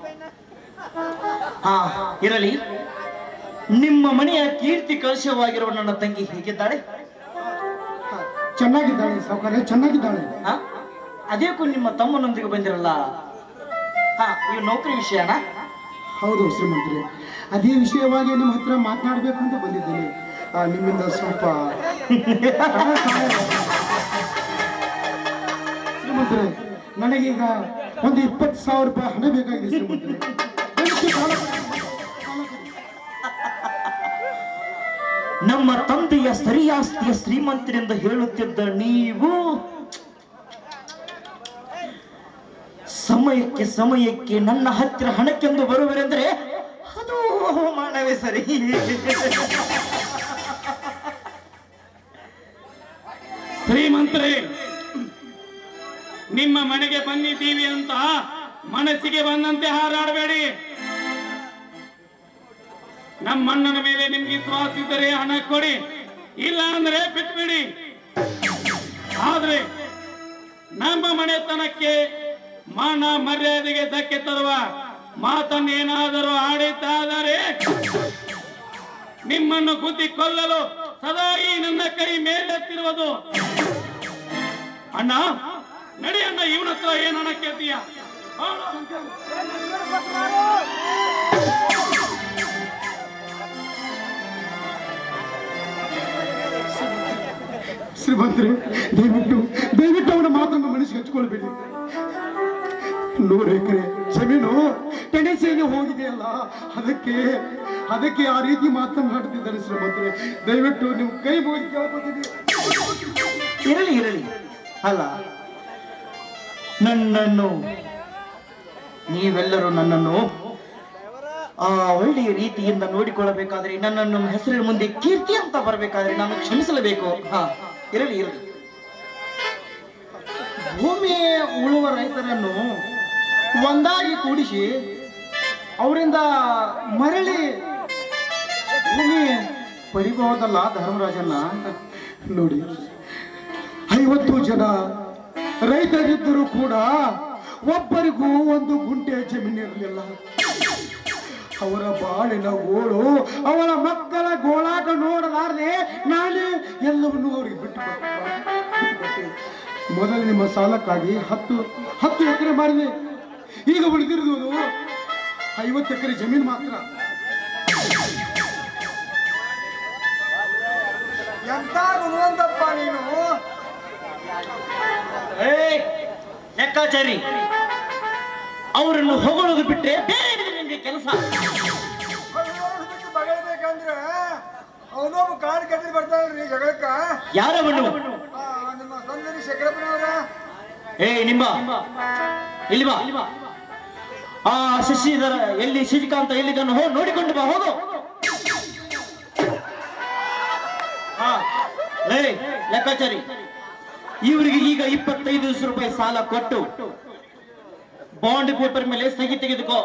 ಹಾ ಇರಲಿ ನಿಮ್ಮ ಮನೆಯ ಕೀರ್ತಿ ಕಲಶವಾಗಿರುವ ನನ್ನ ತಂಗಿ ಹೇಗಿದ್ದಾಳೆ ಚೆನ್ನಾಗಿದ್ದಾಳೆ ಸಾವುಕಾರ ಚೆನ್ನಾಗಿದ್ದಾಳೆ ಹಾ ಅದೇಕು ನಿಮ್ಮ ತಮ್ಮನೊಂದಿಗೆ ಬಂದಿರಲ್ಲ ಹಾ ಇವು ನೌಕರಿ ವಿಷಯನಾ ಹೌದು ಶ್ರೀಮಂತರೇ ಅದೇ ವಿಷಯವಾಗಿ ನಿಮ್ಮ ಹತ್ರ ಮಾತನಾಡಬೇಕು ಅಂತ ಬಂದಿದ್ದೇನೆ ಆ, ನಿಮ್ಮಿಂದ ಸ್ವಲ್ಪ ಹಣ ಸಹಾಯ ಶ್ರೀಮಂತರೇ ನನಗೀಗ ಒಂದು ಇಪ್ಪತ್ತು ಸಾವಿರ ರೂಪಾಯಿ ಹಣ ಬೇಕಾಗಿದೆ ಶ್ರೀಮಂತರೇ ದಯವಿಟ್ಟು ಸಾಲ ಕೊಡಿ. ಸಾಲ ಕೊಡಿ. ನಮ್ಮ ತಂದೆಯ ಸರಿಯಾಸ್ತಿಯ ಶ್ರೀಮಂತರಿಂದ ಹೇಳುತ್ತಿದ್ದ ನೀವು ಸಮಯಕ್ಕೆ ಸಮಯಕ್ಕೆ ನನ್ನ ಹತ್ತಿರ ಹಣಕ್ಕೆಂದು ಬರುವಿರೆಂದ್ರೆ ಅದು ಅವಮಾನವೇ ಸರಿ ಶ್ರೀಮಂತರೇ ನಿಮ್ಮ ಮನೆಗೆ ಬಂದಿದ್ದೀವಿ ಅಂತ ಮನಸ್ಸಿಗೆ ಬಂದಂತೆ ಹಾರಾಡಬೇಡಿ ನಮ್ಮಣ್ಣನ ಮೇಲೆ ನಿಮ್ಗೆ ವಿಶ್ವಾಸ ಇದ್ದರೆ ಹಣ ಕೊಡಿ ಇಲ್ಲ ಅಂದ್ರೆ ಬಿಟ್ಬಿಡಿ ಆದ್ರೆ ನಮ್ಮ ಮನೆತನಕ್ಕೆ ಮಾನ ಮರ್ಯಾದೆಗೆ ಧಕ್ಕೆ ತರುವ ಮಾತನ್ನೇನಾದರೂ ಆಡಿದ್ದಾದರೆ ನಿಮ್ಮನ್ನು ಗುದ್ದಿ ಕೊಲ್ಲಲು ಸದಾ ಈ ನನ್ನ ಕೈ ಮೇಲೆತ್ತಿರುವುದು ಅಣ್ಣ ನಡಿ ಅಣ್ಣ ಇವನ ಹತ್ರ ಏನು ಹಣ ಕೇಳ್ತೀಯ ಶ್ರೀಮಂತರೇ ದಯವಿಟ್ಟು ದಯವಿಟ್ಟು ಅವನ ಮಾತನ್ನು ಮನಸ್ಸಿಗೆ ಹಚ್ಕೊಳ್ಬೇಡಿ ನೂರು ಎಕರೆ ಜಮೀನು ಟೆನೆಸಿಗೆ ಹೋಗಿದೆಯಲ್ಲ ಅದಕ್ಕೆ ಅದಕ್ಕೆ ಆ ರೀತಿ ಮಾತನಾಡ್ತಿದ್ದಾರೆ ಶ್ರೀಮಂತರೇ ದಯವಿಟ್ಟು ನೀವು ಕೈ ಮುಗಿ ಕೇಳ್ಕೊತೀನಿ ಇರಲಿ ಇರಲಿ ಅಲ್ಲ ನನ್ನನ್ನು ನೀವೆಲ್ಲರೂ ನನ್ನನ್ನು ಆ ಒಳ್ಳೆಯ ರೀತಿಯಿಂದ ನೋಡಿಕೊಳ್ಳಬೇಕಾದ್ರೆ ನನ್ನನ್ನು ಹೆಸರಿನ ಮುಂದೆ ಕೀರ್ತಿ ಅಂತ ಬರಬೇಕಾದ್ರೆ ನಾನು ಕ್ಷಮಿಸಲೇಬೇಕು ಹಾ ಇರಲಿ ಇರಲಿ ಭೂಮಿ ಉಳುವ ರೈತರನ್ನು ಒಂದಾಗಿ ಕೂಡಿಸಿ ಅವರಿಂದ ಮರಳಿ ಭೂಮಿ ಪಡಿಬಹುದಲ್ಲ ಧರ್ಮರಾಜನ್ನ ನೋಡಿ ಐವತ್ತು ಜನ ರೈತರಿದ್ದರೂ ಕೂಡ ಒಬ್ಬರಿಗೂ ಒಂದು ಗುಂಟೆ ಜಮೀನಿರಲಿಲ್ಲ ಅವರ ಬಾಳಿನ ಗೋಳು ಅವರ ಮಕ್ಕಳ ಗೋಳಾಟ ನೋಡಲಾರದೆ ನಾನೇ ಎಲ್ಲವನ್ನೂ ಅವರಿಗೆ ಬಿಟ್ಟು ಕೊಟ್ಟೆ. ಬಿಟ್ಟು ಕೊಟ್ಟೆ. ಮೊದಲು ನಿಮ್ಮ ಸಾಲಕ್ಕಾಗಿ ಹತ್ತು ಹತ್ತು ಎಕರೆ ಮಾಡಿದೆ ಈಗ ಉಳಿದಿರುವುದು ಐವತ್ತು ಎಕರೆ ಜಮೀನು ಮಾತ್ರ ಎಂತ ಗುಣವಂತಪ್ಪ ನೀನು ಏ ಲೆಕ್ಕಾಚಾರಿ ಅವರನ್ನು ಹೊಗಳೋದು ಬಿಟ್ಟರೆ ಬೇರೆ ಏನಿದೆ ನಿಮಗೆ ಕೆಲಸ ಅವ್ನವ್ನ ಬಿಟ್ಟು ಬಗಳ್ಬೇಕಂದ್ರೆ ಅವನೊಬ್ಬ ಕಾಡು ಕಟ್ಟಿ ಬರ್ತಾನ್ರಿ ಜಗಳಕ್ಕ ಯಾರವನು ಆ, ನಿಮ್ಮ ಸಂದರಿ ಶಂಕರಪ್ಪನವರ ಏ ನಿಮ್ಮ ಇಲ್ಲಿ ಬಾ ಆ ಶಶಿಧರ ಎಲ್ಲಿ ಶಶಿಕಾಂತ ಎಲ್ಲಿದ್ದಾನು ಹೋ ನೋಡಿಕೊಂಡು ಬಾ ಹೋಗು ಹಾ ಲೇ ಲೆಕ್ಕಾಚಾರಿ ಇವರಿಗೆ ಈಗ ಇಪ್ಪತ್ತೈದು ಲಕ್ಷ ರೂಪಾಯಿ ಸಾಲ ಕೊಟ್ಟು ಬಾಂಡ್ ಪೇಪರ್ ಮೇಲೆ ಸಹಿ ತೆಗೆದುಕೋ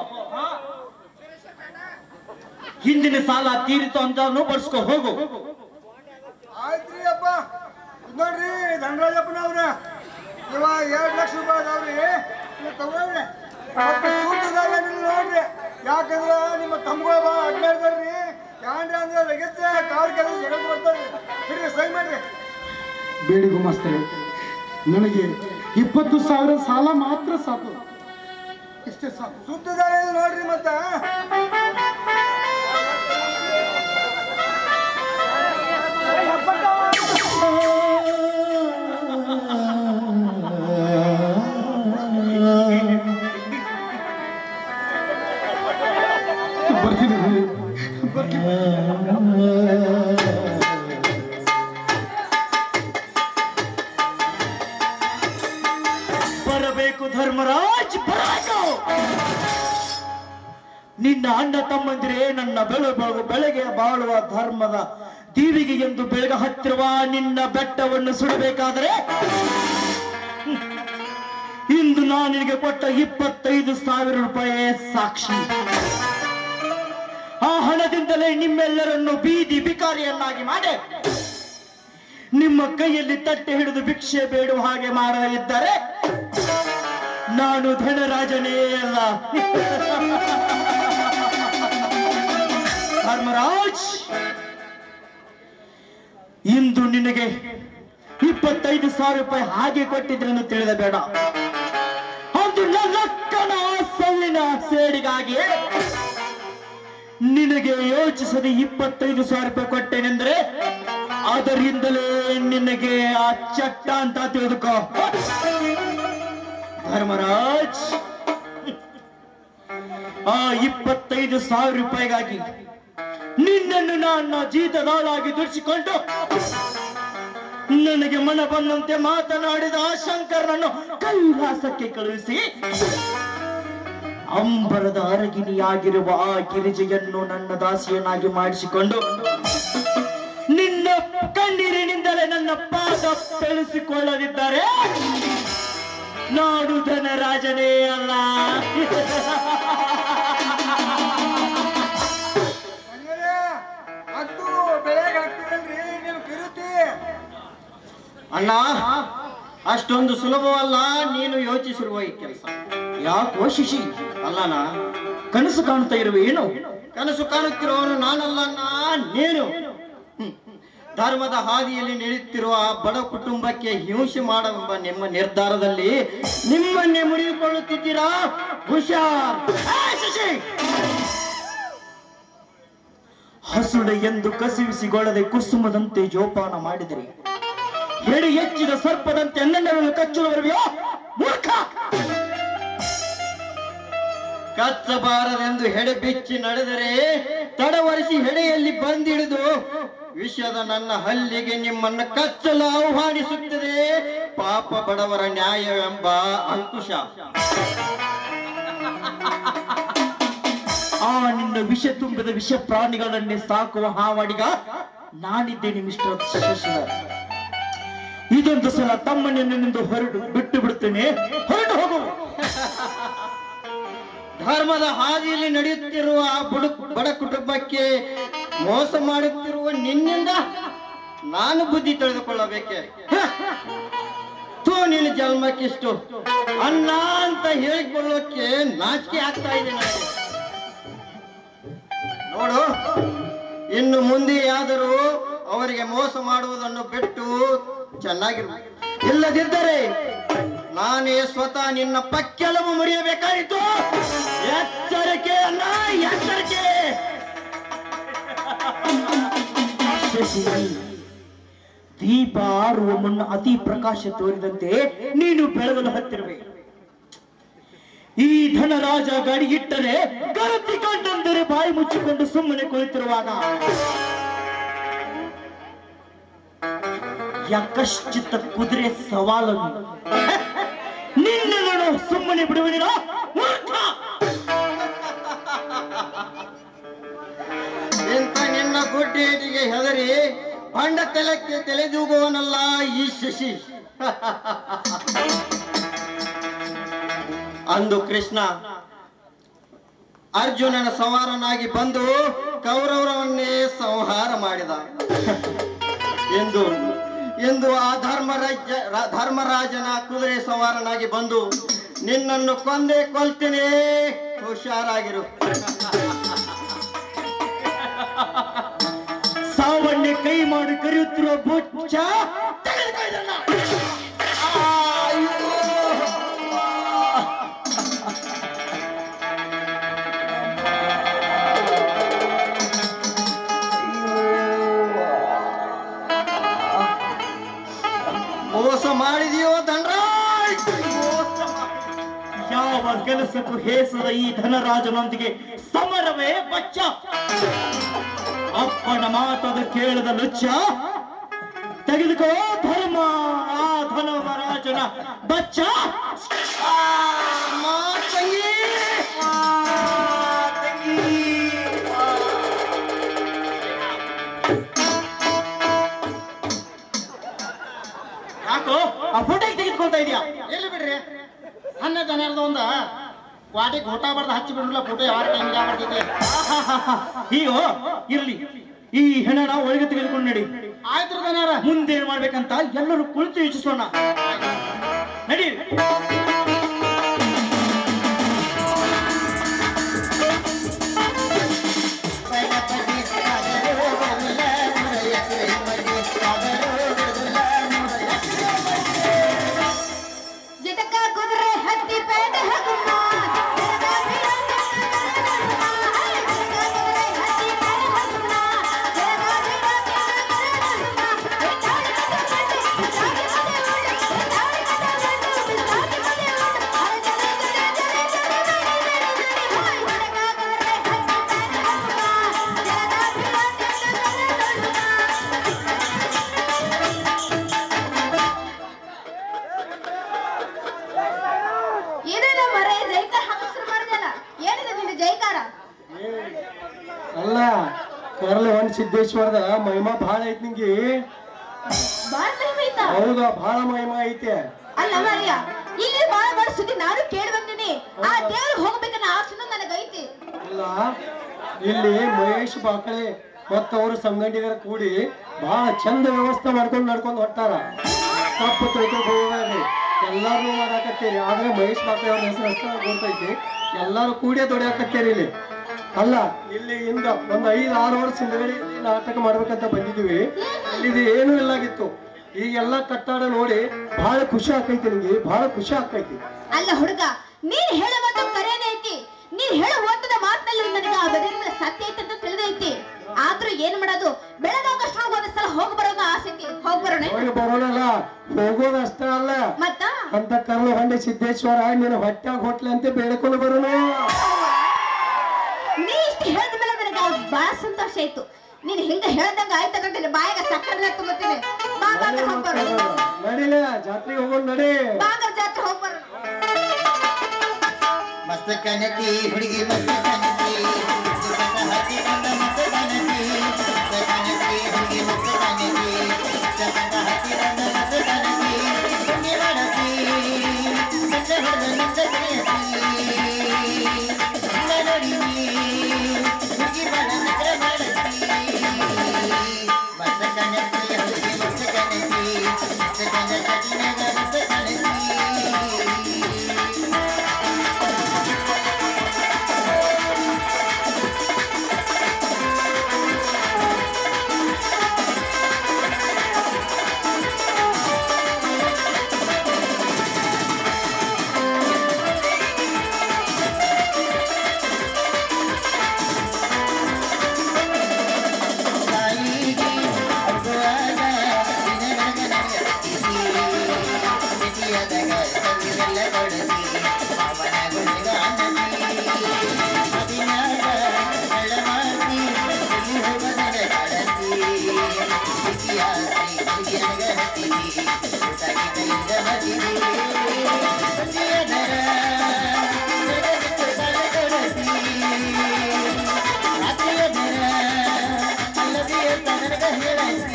ಹಿಂದಿನ ಸಾಲ ತೀರಿತು ಅಂತ ಬರ್ಸ್ಕೊ ಹೋಗು ಆಯ್ತ್ರಿ ಅಪ್ಪ ಇದ್ ನೋಡ್ರಿ ಧನರಾಜಪ್ಪನವ್ರ ಇವ ಎರಡ್ ಲಕ್ಷ ರೂಪಾಯಿ ಅದಾವ್ರಿ ನೀವು ತಗೊಳ್ರಿ ಮತ್ತೆ ಸೂಟಿದಾಗ ನೀವು ನೋಡ್ರಿ ಯಾಕಂದ್ರ ನಿಮ್ಮ ತಮ್ಮಗಳ ಬಾ ಅಡ್ಡಾಡ್ತಾರ್ರಿ ಯಾಂಡ್ರಿ ಅಂದ್ರೆ ಲಗತ್ತೆ ಕಾರ್ ಕೆಲಸ ಜಗಳ ಬರ್ತಾರ್ರಿ ಬಿಡ್ರಿ ಸೈ ಮಾಡ್ರಿ ಬೇಡಿ ಗುಮಾಸ್ತರೆ ನನಗೆ ಇಪ್ಪತ್ತು ಸಾವಿರ ಸಾಲ ಮಾತ್ರ ಸಾಕು ಇಷ್ಟೇ ಸಾಕು ಸುತ್ತಿದ್ದಾರೆ ನೋಡ್ರಿ ಮತ್ತ ಬರ್ತೀನಿ ಬರಬೇಕು ಧರ್ಮರಾಜ್ ಬರಬೇಕು ನಿನ್ನ ಅಣ್ಣ ತಮ್ಮಂದಿರೇ ನನ್ನ ಬೆಳೆ ಬೆಳಗು ಬೆಳಗ್ಗೆ ಬಾಳುವ ಧರ್ಮದ ದೀವಿಗೆ ಎಂದು ಬೆಳಗ ಹತ್ತಿರುವ ನಿನ್ನ ಬೆಟ್ಟವನ್ನು ಸುಡಬೇಕಾದರೆ ಹ್ಮ್, ಇಂದು ನಾನು ನಿನಗೆ ಕೊಟ್ಟ ಇಪ್ಪತ್ತೈದು ಸಾವಿರ ರೂಪಾಯಿ ಸಾಕ್ಷಿ ಆ ಹಣದಿಂದಲೇ ನಿಮ್ಮೆಲ್ಲರನ್ನು ಬೀದಿ ಬಿಕಾರಿಯನ್ನಾಗಿ ಮಾಡಿ ನಿಮ್ಮ ಕೈಯಲ್ಲಿ ತಟ್ಟೆ ಹಿಡಿದು ಭಿಕ್ಷೆ ಬೇಡುವ ಹಾಗೆ ಮಾಡಲಿದ್ದರೆ ನಾನು ಧನರಾಜನೇ ಅಲ್ಲ ಧರ್ಮರಾಜ್ ಇಂದು ನಿನಗೆ ಇಪ್ಪತ್ತೈದು ಸಾವಿರ ರೂಪಾಯಿ ಹಾಗೆ ಕೊಟ್ಟಿದ್ರನ್ನು ತಿಳಿದ ಬೇಡ ಅದು ನನ್ನಕ್ಕನ ಸೊಲ್ಲಿನ ಸೇಡಿಗಾಗಿ ನಿನಗೆ ಯೋಚಿಸದೆ ಇಪ್ಪತ್ತೈದು ಸಾವಿರ ರೂಪಾಯಿ ಕೊಟ್ಟೇನೆಂದ್ರೆ ಅದರಿಂದಲೇ ನಿನಗೆ ಆ ಚಟ್ಟ ಅಂತ ತಿಳಿದುಕೋ ಧರ್ಮರಾಜ್ ಆ ಇಪ್ಪತ್ತೈದು ಸಾವಿರ ರೂಪಾಯಿಗಾಗಿ ನಿನ್ನನ್ನು ನನ್ನ ಜೀತದಾಳಾಗಿ ದುಡಿಸಿಕೊಂಡು ನನಗೆ ಮನ ಬಂದಂತೆ ಮಾತನಾಡಿದ ಆ ಶಂಕರನನ್ನು ಕೈಲಾಸಕ್ಕೆ ಕಳುಹಿಸಿ ಅಂಬರದ ಅರಗಿನಿಯಾಗಿರುವ ಆ ಗಿರಿಜೆಯನ್ನು ನನ್ನ ದಾಸಿಯನ್ನಾಗಿ ಮಾಡಿಸಿಕೊಂಡು ನಿನ್ನ ಕಣ್ಣೀರಿನಿಂದಲೇ ನನ್ನ ಪಾದ ಬೆಳೆಸಿಕೊಳ್ಳದಿದ್ದರೆ ನಾಡು ಧನರಾಜನೇ ಅಲ್ಲ ಮನೆಯಲ್ಲೇ ಅದು ಬೆಳೆಗೆ ಹಾಕ್ತಿರಲ್ರಿ ನೀವು ಕಿರುತಿ ಅಣ್ಣ ಅಷ್ಟೊಂದು ಸುಲಭವಲ್ಲ ನೀನು ಯೋಚಿಸಿರುವ ಈ ಕೆಲಸ ಯಾಕೋ ಶಿಶಿ ಅಲ್ಲಣ್ಣ ಕನಸು ಕಾಣ್ತಾ ಇರುವೆ ಏನು ಕನಸು ಕಾಣುತ್ತಿರುವವನು ನಾನಲ್ಲಣ್ಣ ನೀನು ಹ್ಮ್. ಧರ್ಮದ ಹಾದಿಯಲ್ಲಿ ನಡೆಯುತ್ತಿರುವ ಆ ಬಡ ಕುಟುಂಬಕ್ಕೆ ಹಿಂಸೆ ಮಾಡುವ ನಿಮ್ಮ ನಿರ್ಧಾರದಲ್ಲಿ ನಿಮ್ಮನ್ನೇ ಮುಡಿದುಕೊಳ್ಳುತ್ತಿದ್ದೀರಾ ಹುಷಾರ್ ಆ, ಶಿಶಿ! ಹಸುಳೆ ಎಂದು ಕಸಿವಿಸಿಗೊಳ್ಳದೆ ಕುಸುಮದಂತೆ ಜೋಪಾನ ಮಾಡಿದರೆ ಹೆಡಿ ಹೆಚ್ಚಿದ ಸರ್ಪದಂತೆ ಅನ್ನವನ್ನು ಕಚ್ಚುವವರೆಯೋ ಮೂರ್ಖ ಕಚ್ಚಬಾರದೆಂದು ಹೆಡೆ ಬಿಚ್ಚಿ ನಡೆದರೆ ತಡವರಿಸಿ ಹೆಡೆಯಲ್ಲಿ ಬಂದಿಳಿದು ವಿಷದ ನನ್ನ ಹಲ್ಲಿಗೆ ನಿಮ್ಮನ್ನ ಕಚ್ಚಲು ಆಹ್ವಾನಿಸುತ್ತದೆ ಪಾಪ ಬಡವರ ನ್ಯಾಯವೆಂಬ ಅಂಕುಶ ಆ ನಿನ್ನ ವಿಷ ತುಂಬಿದ ವಿಷ ಪ್ರಾಣಿಗಳನ್ನೇ ಸಾಕುವ ಹಾವಾಡಿಗ ನಾನಿದ್ದೇನೆ ಮಿಸ್ಟರ್ ಶಶಿಧರ್ ಇದೊಂದು ಸಲ ತಮ್ಮನಿಂದ ಹೊರಡು ಬಿಟ್ಟು ಬಿಡುತ್ತೇನೆ ಹೊರಟು ಹೋಗು ಧರ್ಮದ ಹಾದಿಯಲ್ಲಿ ನಡೆಯುತ್ತಿರುವ ಆ ಬುಡು ಬಡ ಕುಟುಂಬಕ್ಕೆ ಮೋಸ ಮಾಡುತ್ತಿರುವ ನಿನ್ನಿಂದ ನಾನು ಬುದ್ಧಿ ತಿಳಿದುಕೊಳ್ಳಬೇಕೆ ಹ! ತೂ ನಿನ್ನ ಜನ್ಮಕ್ಕಿಷ್ಟು ಅನ್ನ ಅಂತ ಹೇಳಿಕೊಳ್ಳೋಕೆ ನಾಚಿಕೆ ಆಗ್ತಾ ಇದೆ ನನಗೆ ನೋಡು ಇನ್ನು ಮುಂದೆಯಾದರೂ ಅವರಿಗೆ ಮೋಸ ಮಾಡುವುದನ್ನು ಬಿಟ್ಟು ಚೆನ್ನಾಗಿರು ಇಲ್ಲದಿದ್ದರೆ ನಾನೇ ಸ್ವತಃ ನಿನ್ನ ಪಕ್ಕೆಲವು ಮುರಿಯಬೇಕಾಯಿತು ಎಚ್ಚರಿಕೆ ಅಲ್ಲ ಎಚ್ಚರಿಕೆ ಶಶಿ ದೀಪ ಆರುವ ಮುನ್ನ ಅತಿ ಪ್ರಕಾಶ ತೋರಿದಂತೆ ನೀನು ಬೆಳಗಲು ಹತ್ತಿರುವೆ ಈ ಧನರಾಜ ಗಾಡಿಗಿಟ್ಟರೆ ಗರತಿ ಕಂಡಂದರೆ ಬಾಯಿ ಮುಚ್ಚಿಕೊಂಡು ಸುಮ್ಮನೆ ಕುಳಿತಿರುವಾಗ ಯಾಕಶ್ಚಿತ್ತ ಕುದುರೆ ಸವಾಲನ್ನು ನಿನ್ನನ್ನು ಸುಮ್ಮನೆ ಬಿಡುವುದಿಲ್ಲ ಮೂರ್ಖ! ಇಂಥ ನಿನ್ನ ಗುಡ್ಡೇಟಿಗೆ ಹೆದರಿ ಬಂಡ ತಲೆಕ್ಕೆ ತಲೆದೂಗುವನಲ್ಲ ಈ ಶಶಿ ಅಂದು ಕೃಷ್ಣ ಅರ್ಜುನನ ಸವಾರನಾಗಿ ಬಂದು ಕೌರವರನ್ನೇ ಸಂಹಾರ ಮಾಡಿದ ಎಂದು ಎಂದು ಆ ಧರ್ಮರಾಜ ರ- ಧರ್ಮರಾಜನ ಕುದುರೆ ಸವಾರನಾಗಿ ಬಂದು ನಿನ್ನನ್ನು ಕೊಂದೆ ಕೊಲ್ತೇನೆ ಹುಷಾರಾಗಿರು ಸಾವನ್ನೇ ಕೈ ಮಾಡಿ ಕರೆಯುತ್ತಿರುವ ಬುಚ್ಚ ತೆಗೆದುಕೋ ಇದನ್ನ. ಮೋಸ ಮಾಡಿದೆಯೋ ಧನರಾಜ್ ಯಾವ ಕೆಲಸಕ್ಕೂ ಹೇಸದ ಈ ಧನರಾಜನೊಂದಿಗೆ ಸಮರವೇ ಬಚ್ಚ ಮಾತದ ಕೇಳದ ಲುಚ್ಚ ತೆಗೆದುಕೋ ಧರ್ಮ ಆ ಧರ್ಮರಾಜನ ಬಚ್ಚ ಆ, ಮಾತಂಗಿ! ಆ, ತಂಗಿ! ಆ. ಯಾಕೋ ಆ ಫೋಟೋ ತೆಗೆದುಕೊಳ್ತಾ ಇದೀಯಾ ಎಲ್ಲಿ ಬಿಡ್ರಿ ಸಣ್ಣ ಜನರದ ಒಂದ ವಾಟಿ ಘೋಟ ಬರ್ದ ಹಚ್ಚಿ ಬಿಡ್ರಲ್ಲ ಫೋಟೋ ಯಾರ ಟೈಮ್ಗೆ ಬರ್ತೈತಿ ಹೀಗೋ ಇರ್ಲಿ ಈ ಹೆಣನ ಒಳಗೆ ತೆಗೆದುಕೊಂಡು ನಡಿ ಆಯ್ತು ದನ್ಯಾರ ಮುಂದೇನ್ ಮಾಡ್ಬೇಕಂತ ಎಲ್ಲರೂ ಕುಳಿತು ಯೋಚಿಸೋಣ ನಡಿ ಜಟಕ ಕುದುರೆ ಹತ್ತಿ ಪೇಟ ಹಗುಮ ಏನೇನೋ ಮರೆ ಜೈಕಾರ ಹಾಕಿಸ್ರು ಮಾಡ್ದಲ್ಲ ಏನಿದೆ ನಿನ್ನ ಜೈಕಾರ ಅಲ್ಲ ಕರಲ ಒಂದ್ ಸಿದ್ದೇಶ್ವರದ ಮಹಿಮಾ ಭಾಳ ಐತಿ ನಿಂಗೆ ಬಾಳ ಮಹಿಮೈತಾ ಹೌದಾ ಭಾಳ ಮಹಿಮಾ ಐತೆ ಅಲ್ಲ ಮರಿಯ ಇಲ್ಲಿ ಬಾಳ ಬಾಳ ಸುದ್ದಿ ನಾನು ಕೇಳಿ ಬಂದಿನಿ ಆ ದೇವ್ರು ಹೋಗ್ಬೇಕನ್ನ ಆಸೆನೂ ನನಗೈತಿ ಇಲ್ಲ ಇಲ್ಲಿ ಮಹೇಶ್ ಬಾಕಳೆ ಮತ್ತು ಅವರು ಸಂಗಡಿಗರ ಕೂಡಿ ಬಹಳ ಚಂದ ವ್ಯವಸ್ಥೆ ಮಾಡ್ಕೊಂಡು ನಡ್ಕೊಂಡು ಹೊಟ್ಟಾರ ತಪ್ಪು ತಿಳ್ಕೊಂಡು ಹೋಗ್ಬೇಡ್ರಿ ಎಲ್ಲಾರು ಮಾಡಾಕತ್ತೀರಿ ಆದ್ರೆ ಮಹೇಶ್ ಬಾಕಳೆ ಅವ್ರ ಹೆಸರು ಅಷ್ಟ ಗೊತ್ತೈತಿ ಎಲ್ಲಾರು ಕೂಡೇ ದುಡಿಯಾಕತ್ತೀರಿ ಇಲ್ಲಿ ಅಲ್ಲ ಇಲ್ಲಿ ಇಂದ ಒಂದ್ ಐದ್ ಆರು ವರ್ಷ ಹಿಂದಗಡೆ ಇಲ್ಲಿ ನಾಟಕ ಮಾಡ್ಬೇಕಂತ ಬಂದಿದ್ವಿ ಇದು ಏನೂ ಇಲ್ಲಾಗಿತ್ತು ಈಗೆಲ್ಲ ಕಟ್ಟಾಡ ನೋಡಿ ಬಹಳ ಖುಷಿ ಆಕೈತಿ ನಿಂಗೆ ಬಹಳ ಖುಷಿ ಆಕೈತಿ ಅಲ್ಲ ಹುಡುಗ ನೀನ್ ಹೇಳೋ ಮಾತು ಕರೇನೇ ಐತಿ ನೀನ್ ಹೇಳೋ ಓದದ ಮಾತಲ್ಲಿ ನನಗೆ ಆ ಬದಿಯ ಮೇಲೆ ಸತ್ಯ ಐತಿ ಅಂತ ತಿಳಿದೈತಿ ಆದ್ರೂ ಏನ್ ಮಾಡೋದು ಬೆಳಗಾಗಷ್ಟು ಒಂದ್ ಸಲ ಹೋಗಿ ಬರೋದು ಆಸೆ ಐತಿ ಹೋಗಿ ಬರೋಣ ಹೋಗಿ ಬರೋಣಲ್ಲ ಹೋಗೋದು ಅಷ್ಟೇ ಅಲ್ಲ ಮತ್ತ ಅಂತ ಕರ್ಲು ಹೊಂಡೆ ಸಿದ್ದೇಶ್ವರ ನೀನು ಹೊಟ್ಯಾಗ ಹೋಟ್ಲೆ ಅಂತ ಬೇಡ್ಕೊಂಡು ಬರೋಣ ನೀ ಇಷ್ಟು ಹೇಳಿದ ಮೇಲೆ ನನಗೆ ಬಹಳ ಸಂತೋಷ ಆಯ್ತು ನೀನ್ ಹಿಂಗ ಹೇಳ್ದಂಗ ಆಯ್ತು ಕಂಡಿಲ್ಲ ಬಾಯಾಗ ಸಕ್ಕರೆ ತುಂಬತ್ತೀನಿ ಬಾಂಗಾರ ಹೋಗಿ ಬರೋಣ ನಡಿಲೆ ಜಾತ್ರೆಗೆ ಹೋಗೋಣ ನಡಿ ಬಾಂಗಾರ ಜಾತ್ರೆ ಹೋಗಿ ಬರೋಣ ಮಸ್ತ್ ಕನತಿ ಹುಡುಗಿ ಮಸ್ತ್ ಕನತಿ ಸುಖದ ಹತ್ತಿ ಬಂದ ಮಸ್ತ್ ಕನತಿ ಮಸ್ತ್ ಕನತಿ ಹುಡುಗಿ ಮಸ್ತ್ ಕನತಿ ಸುಖದ ಹತ್ತಿ ಬಂದ ಮಸ್ತ್ ಕನತಿ ಹುಡುಗಿ ಮಾಡತಿ ಸಂಜೆ ಹೊಡೆದ ನಿಂದ ಕರೆಯತಿ ಹಿಂಗ ನೋಡಿನಿ ಹುಡುಗಿ ಬಾಳ ನಗರ ಮಾಡತಿ ಮಸ್ತ್ ಕನತಿ ಹುಡುಗಿ ಮಸ್ತ್ ಕನತಿ ಮಸ್ತ್ ಕನತಿ ಮಸ್ತ್ ಕನತಿ ತಾಯಿಗೆ ಅಬ್ಬುವಾಗ ದಿನದಾಗ ನಡೆಯುತ್ತೀರಿ. ಸಿಟಿಯದಾಗ ತಂಗಿರೆಲ್ಲ ಕೊಡುತ್ತಿ, ಮಾವನ ಗುಳಿಗ ಅನ್ನತಿ. ಮದಿನಾಗ ಕಳ್ಳ ಮಾತಿ, ಹುಲಿ ಹೋಗದರ ಕಾಡತಿ. ಸಿಟಿಯಾಸಿ ಹುಡುಗಿಯನಗ ಹತ್ತೀರಿ, ಊಟಾಗಿ ಕೈಯಿಂದ ಮದಿರಿ. ಸಿಟಿಯದರ ಜಗತ್ತು ಸಾಲ ಕೊಡುತ್ತಿ. ರಾತ್ರಿಯ ದರ ಅಲ್ಲದೆಯ ತನಗ ಹೇಳತಿ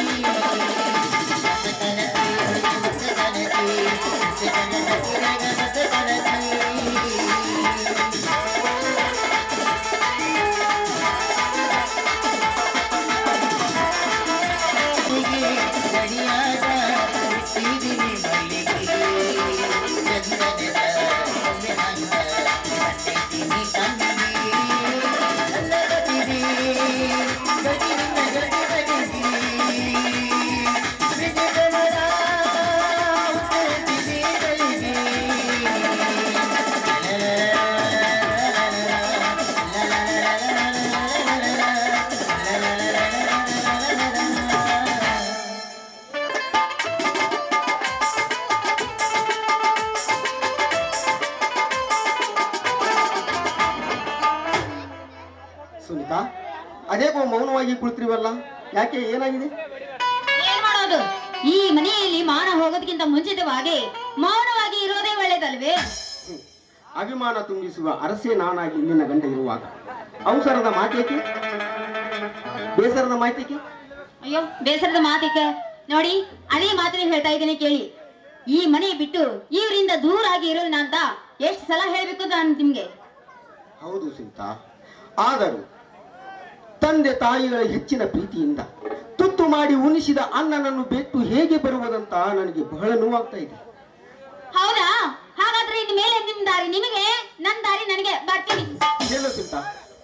ಮಸ್ತ್ ಕನಸಿ ಹುಡುಗಿ ಮಸ್ತ್ ಕನಸಿ ಮಸ್ತ್ ಕನಸಿ ರಗ ಮಸ್ತ್ ಕನಸಿ ಗಡಿಯಾದ ಇಟ್ಟಿದ್ದೀನಿ ಮಲ್ಲಿಗೆ ಅದೇಕೋ ಮೌನವಾಗಿ ಕುಳಿತಿರುವಲ್ಲ ಯಾಕೆ ಏನಾಗಿದೆ ಏನ್ ಮಾಡೋದು ಈ ಮನೆಯಲ್ಲಿ ಮಾನ ಹೋಗೋದಕ್ಕಿಂತ ಮುಂಚಿತವಾಗಿ ಮೌನವಾಗಿ ಇರೋದೇ ಒಳ್ಳೇದಲ್ವೇ ಹ್ಮ್. ಅಭಿಮಾನ ತುಂಬಿಸುವ ಅರಸೆ ನಾನಾಗಿ ನಿನ್ನ ಗಂಡ ಇರುವಾಗ ಅವಸರದ ಮಾತೇಕೆ ಬೇಸರದ ಮಾತೇಕೆ ಅಯ್ಯೋ ಬೇಸರದ ಮಾತಿಕೆ ನೋಡಿ ಅದೇ ಮಾತನ್ನ ಹೇಳ್ತಾ ಇದ್ದೀನಿ ಕೇಳಿ ಈ ಮನೆ ಬಿಟ್ಟು ಇವರಿಂದ ದೂರ ಆಗಿ ಇರೋಣ ಅಂತ ಎಷ್ಟು ಸಲ ಹೇಳ್ಬೇಕು ನಾನು ನಿಮ್ಗೆ ಹೌದು ಸೀತಾ ಆದರೂ ತಂದೆ ತಾಯಿಗಳ ಹೆಚ್ಚಿನ ಪ್ರೀತಿಯಿಂದ ತುತ್ತು ಮಾಡಿ ಉಣಿಸಿದ ಅನ್ನನನ್ನು ಬಿಟ್ಟು ಹೇಗೆ ಬರುವುದಂತ ನನಗೆ ಬಹಳ ನೋವಾಗ್ತಾ ಇದೆ ಹೌದಾ ಹಾಗಾದ್ರೆ ಇನ್ ಮೇಲೆ ನಿಮ್ ದಾರಿ ನಿಮಗೆ ನನ್ ದಾರಿ ನನಗೆ ಬರ್ತೀನಿ ಹೇಳು ಸೀತಾ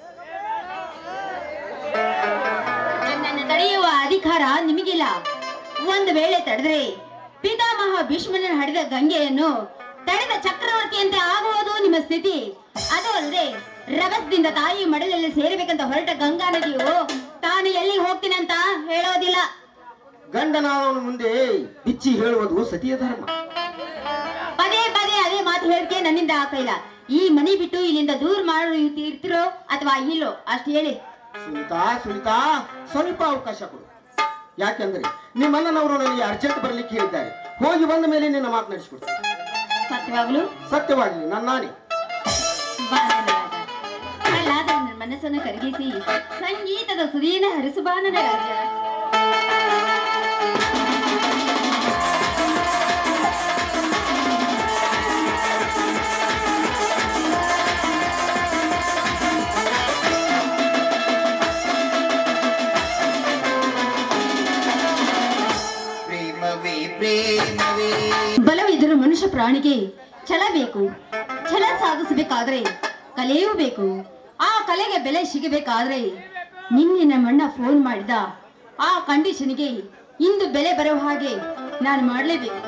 ನನ್ನ ತಡೆಯುವ ಅಧಿಕಾರ ನಿಮಗಿಲ್ಲ ಒಂದು ವೇಳೆ ತಡೆದ್ರೆ ಪಿತಾಮಹ ಭೀಷ್ಮನ ಹಡಿದ ಗಂಗೆಯನ್ನು ತಡೆದ ಚಕ್ರವರ್ತಿಯಂತೆ ಆಗುವುದು ನಿಮ್ಮ ಸ್ಥಿತಿ ಅದು ಅಲ್ಲದೆ ರಭಸದಿಂದ ತಾಯಿ ಮಡಲಲ್ಲಿ ಸೇರಬೇಕಂತ ಹೊರಟ ಗಂಗಾ ನದಿಯು ತಾನು ಎಲ್ಲಿಗೆ ಹೋಗ್ತೀನಿ ಅಂತ ಹೇಳೋದಿಲ್ಲ ಗಂಡನಾದವನ ಮುಂದೆ ಬಿಚ್ಚಿ ಹೇಳುವುದು ಸತಿಯ ಧರ್ಮ ಪದೇ ಪದೇ ಅದೇ ಮಾತು ಹೇಳಿಕೆ ನನ್ನಿಂದ ಆಗ್ತಾ ಇಲ್ಲ ಈ ಮನೆ ಬಿಟ್ಟು ಇಲ್ಲಿಂದ ದೂರ ಮಾಡಿ ಇರ್ತಿರೋ ಅಥವಾ ಇಲ್ಲೋ ಅಷ್ಟು ಹೇಳಿ ಸುನೀತಾ ಸುನೀತಾ ಸ್ವಲ್ಪ ಅವಕಾಶ ಕೊಡು ಯಾಕಂದ್ರೆ ನಿಮ್ಮ ಅಣ್ಣನವರು ನನಗೆ ಅರ್ಜೆಂಟ್ ಬರ್ಲಿಕ್ಕೆ ಹೇಳಿದ್ದಾರೆ ಹೋಗಿ ಬಂದ ಮೇಲೆ ನಿನ್ನ ಮಾತನಾಡಿಸ್ಕೊಡ್ತೀನಿ ಸತ್ಯವಾಗ್ಲು ಸತ್ಯವಾಗಿ ನನ್ನಾನೆ ಬಾ ನನ್ನ ರಾಜ. ಕಳ್ಳಾದ ನನ್ನ ಮನಸ್ಸನ್ನು ಕರಗಿಸಿ ಸಂಗೀತದ ಸುದೀನ ಹರಿಸುಬಾ ನನ್ನ ರಾಜ ಪ್ರೇಮವೇ ಪ್ರೇಮವೇ ಬಲವಿದ್ದರೂ ಮನುಷ್ಯ ಪ್ರಾಣಿಗೆ ಛಲ ಬೇಕು ಛಲ ಸಾಧಿಸಬೇಕಾದ್ರೆ ಕಲೆಯೂ ಬೇಕು ಆ ಕಲೆಗೆ ಬೆಲೆ ಸಿಗಬೇಕಾದ್ರೆ ನಿನ್ನೆ ನಮ್ಮಣ್ಣ ಫೋನ್ ಮಾಡಿದ ಆ ಕಂಡೀಷನ್ಗೆ ಇಂದು ಬೆಲೆ ಬರೋ ಹಾಗೆ ನಾನು ಮಾಡಲೇಬೇಕು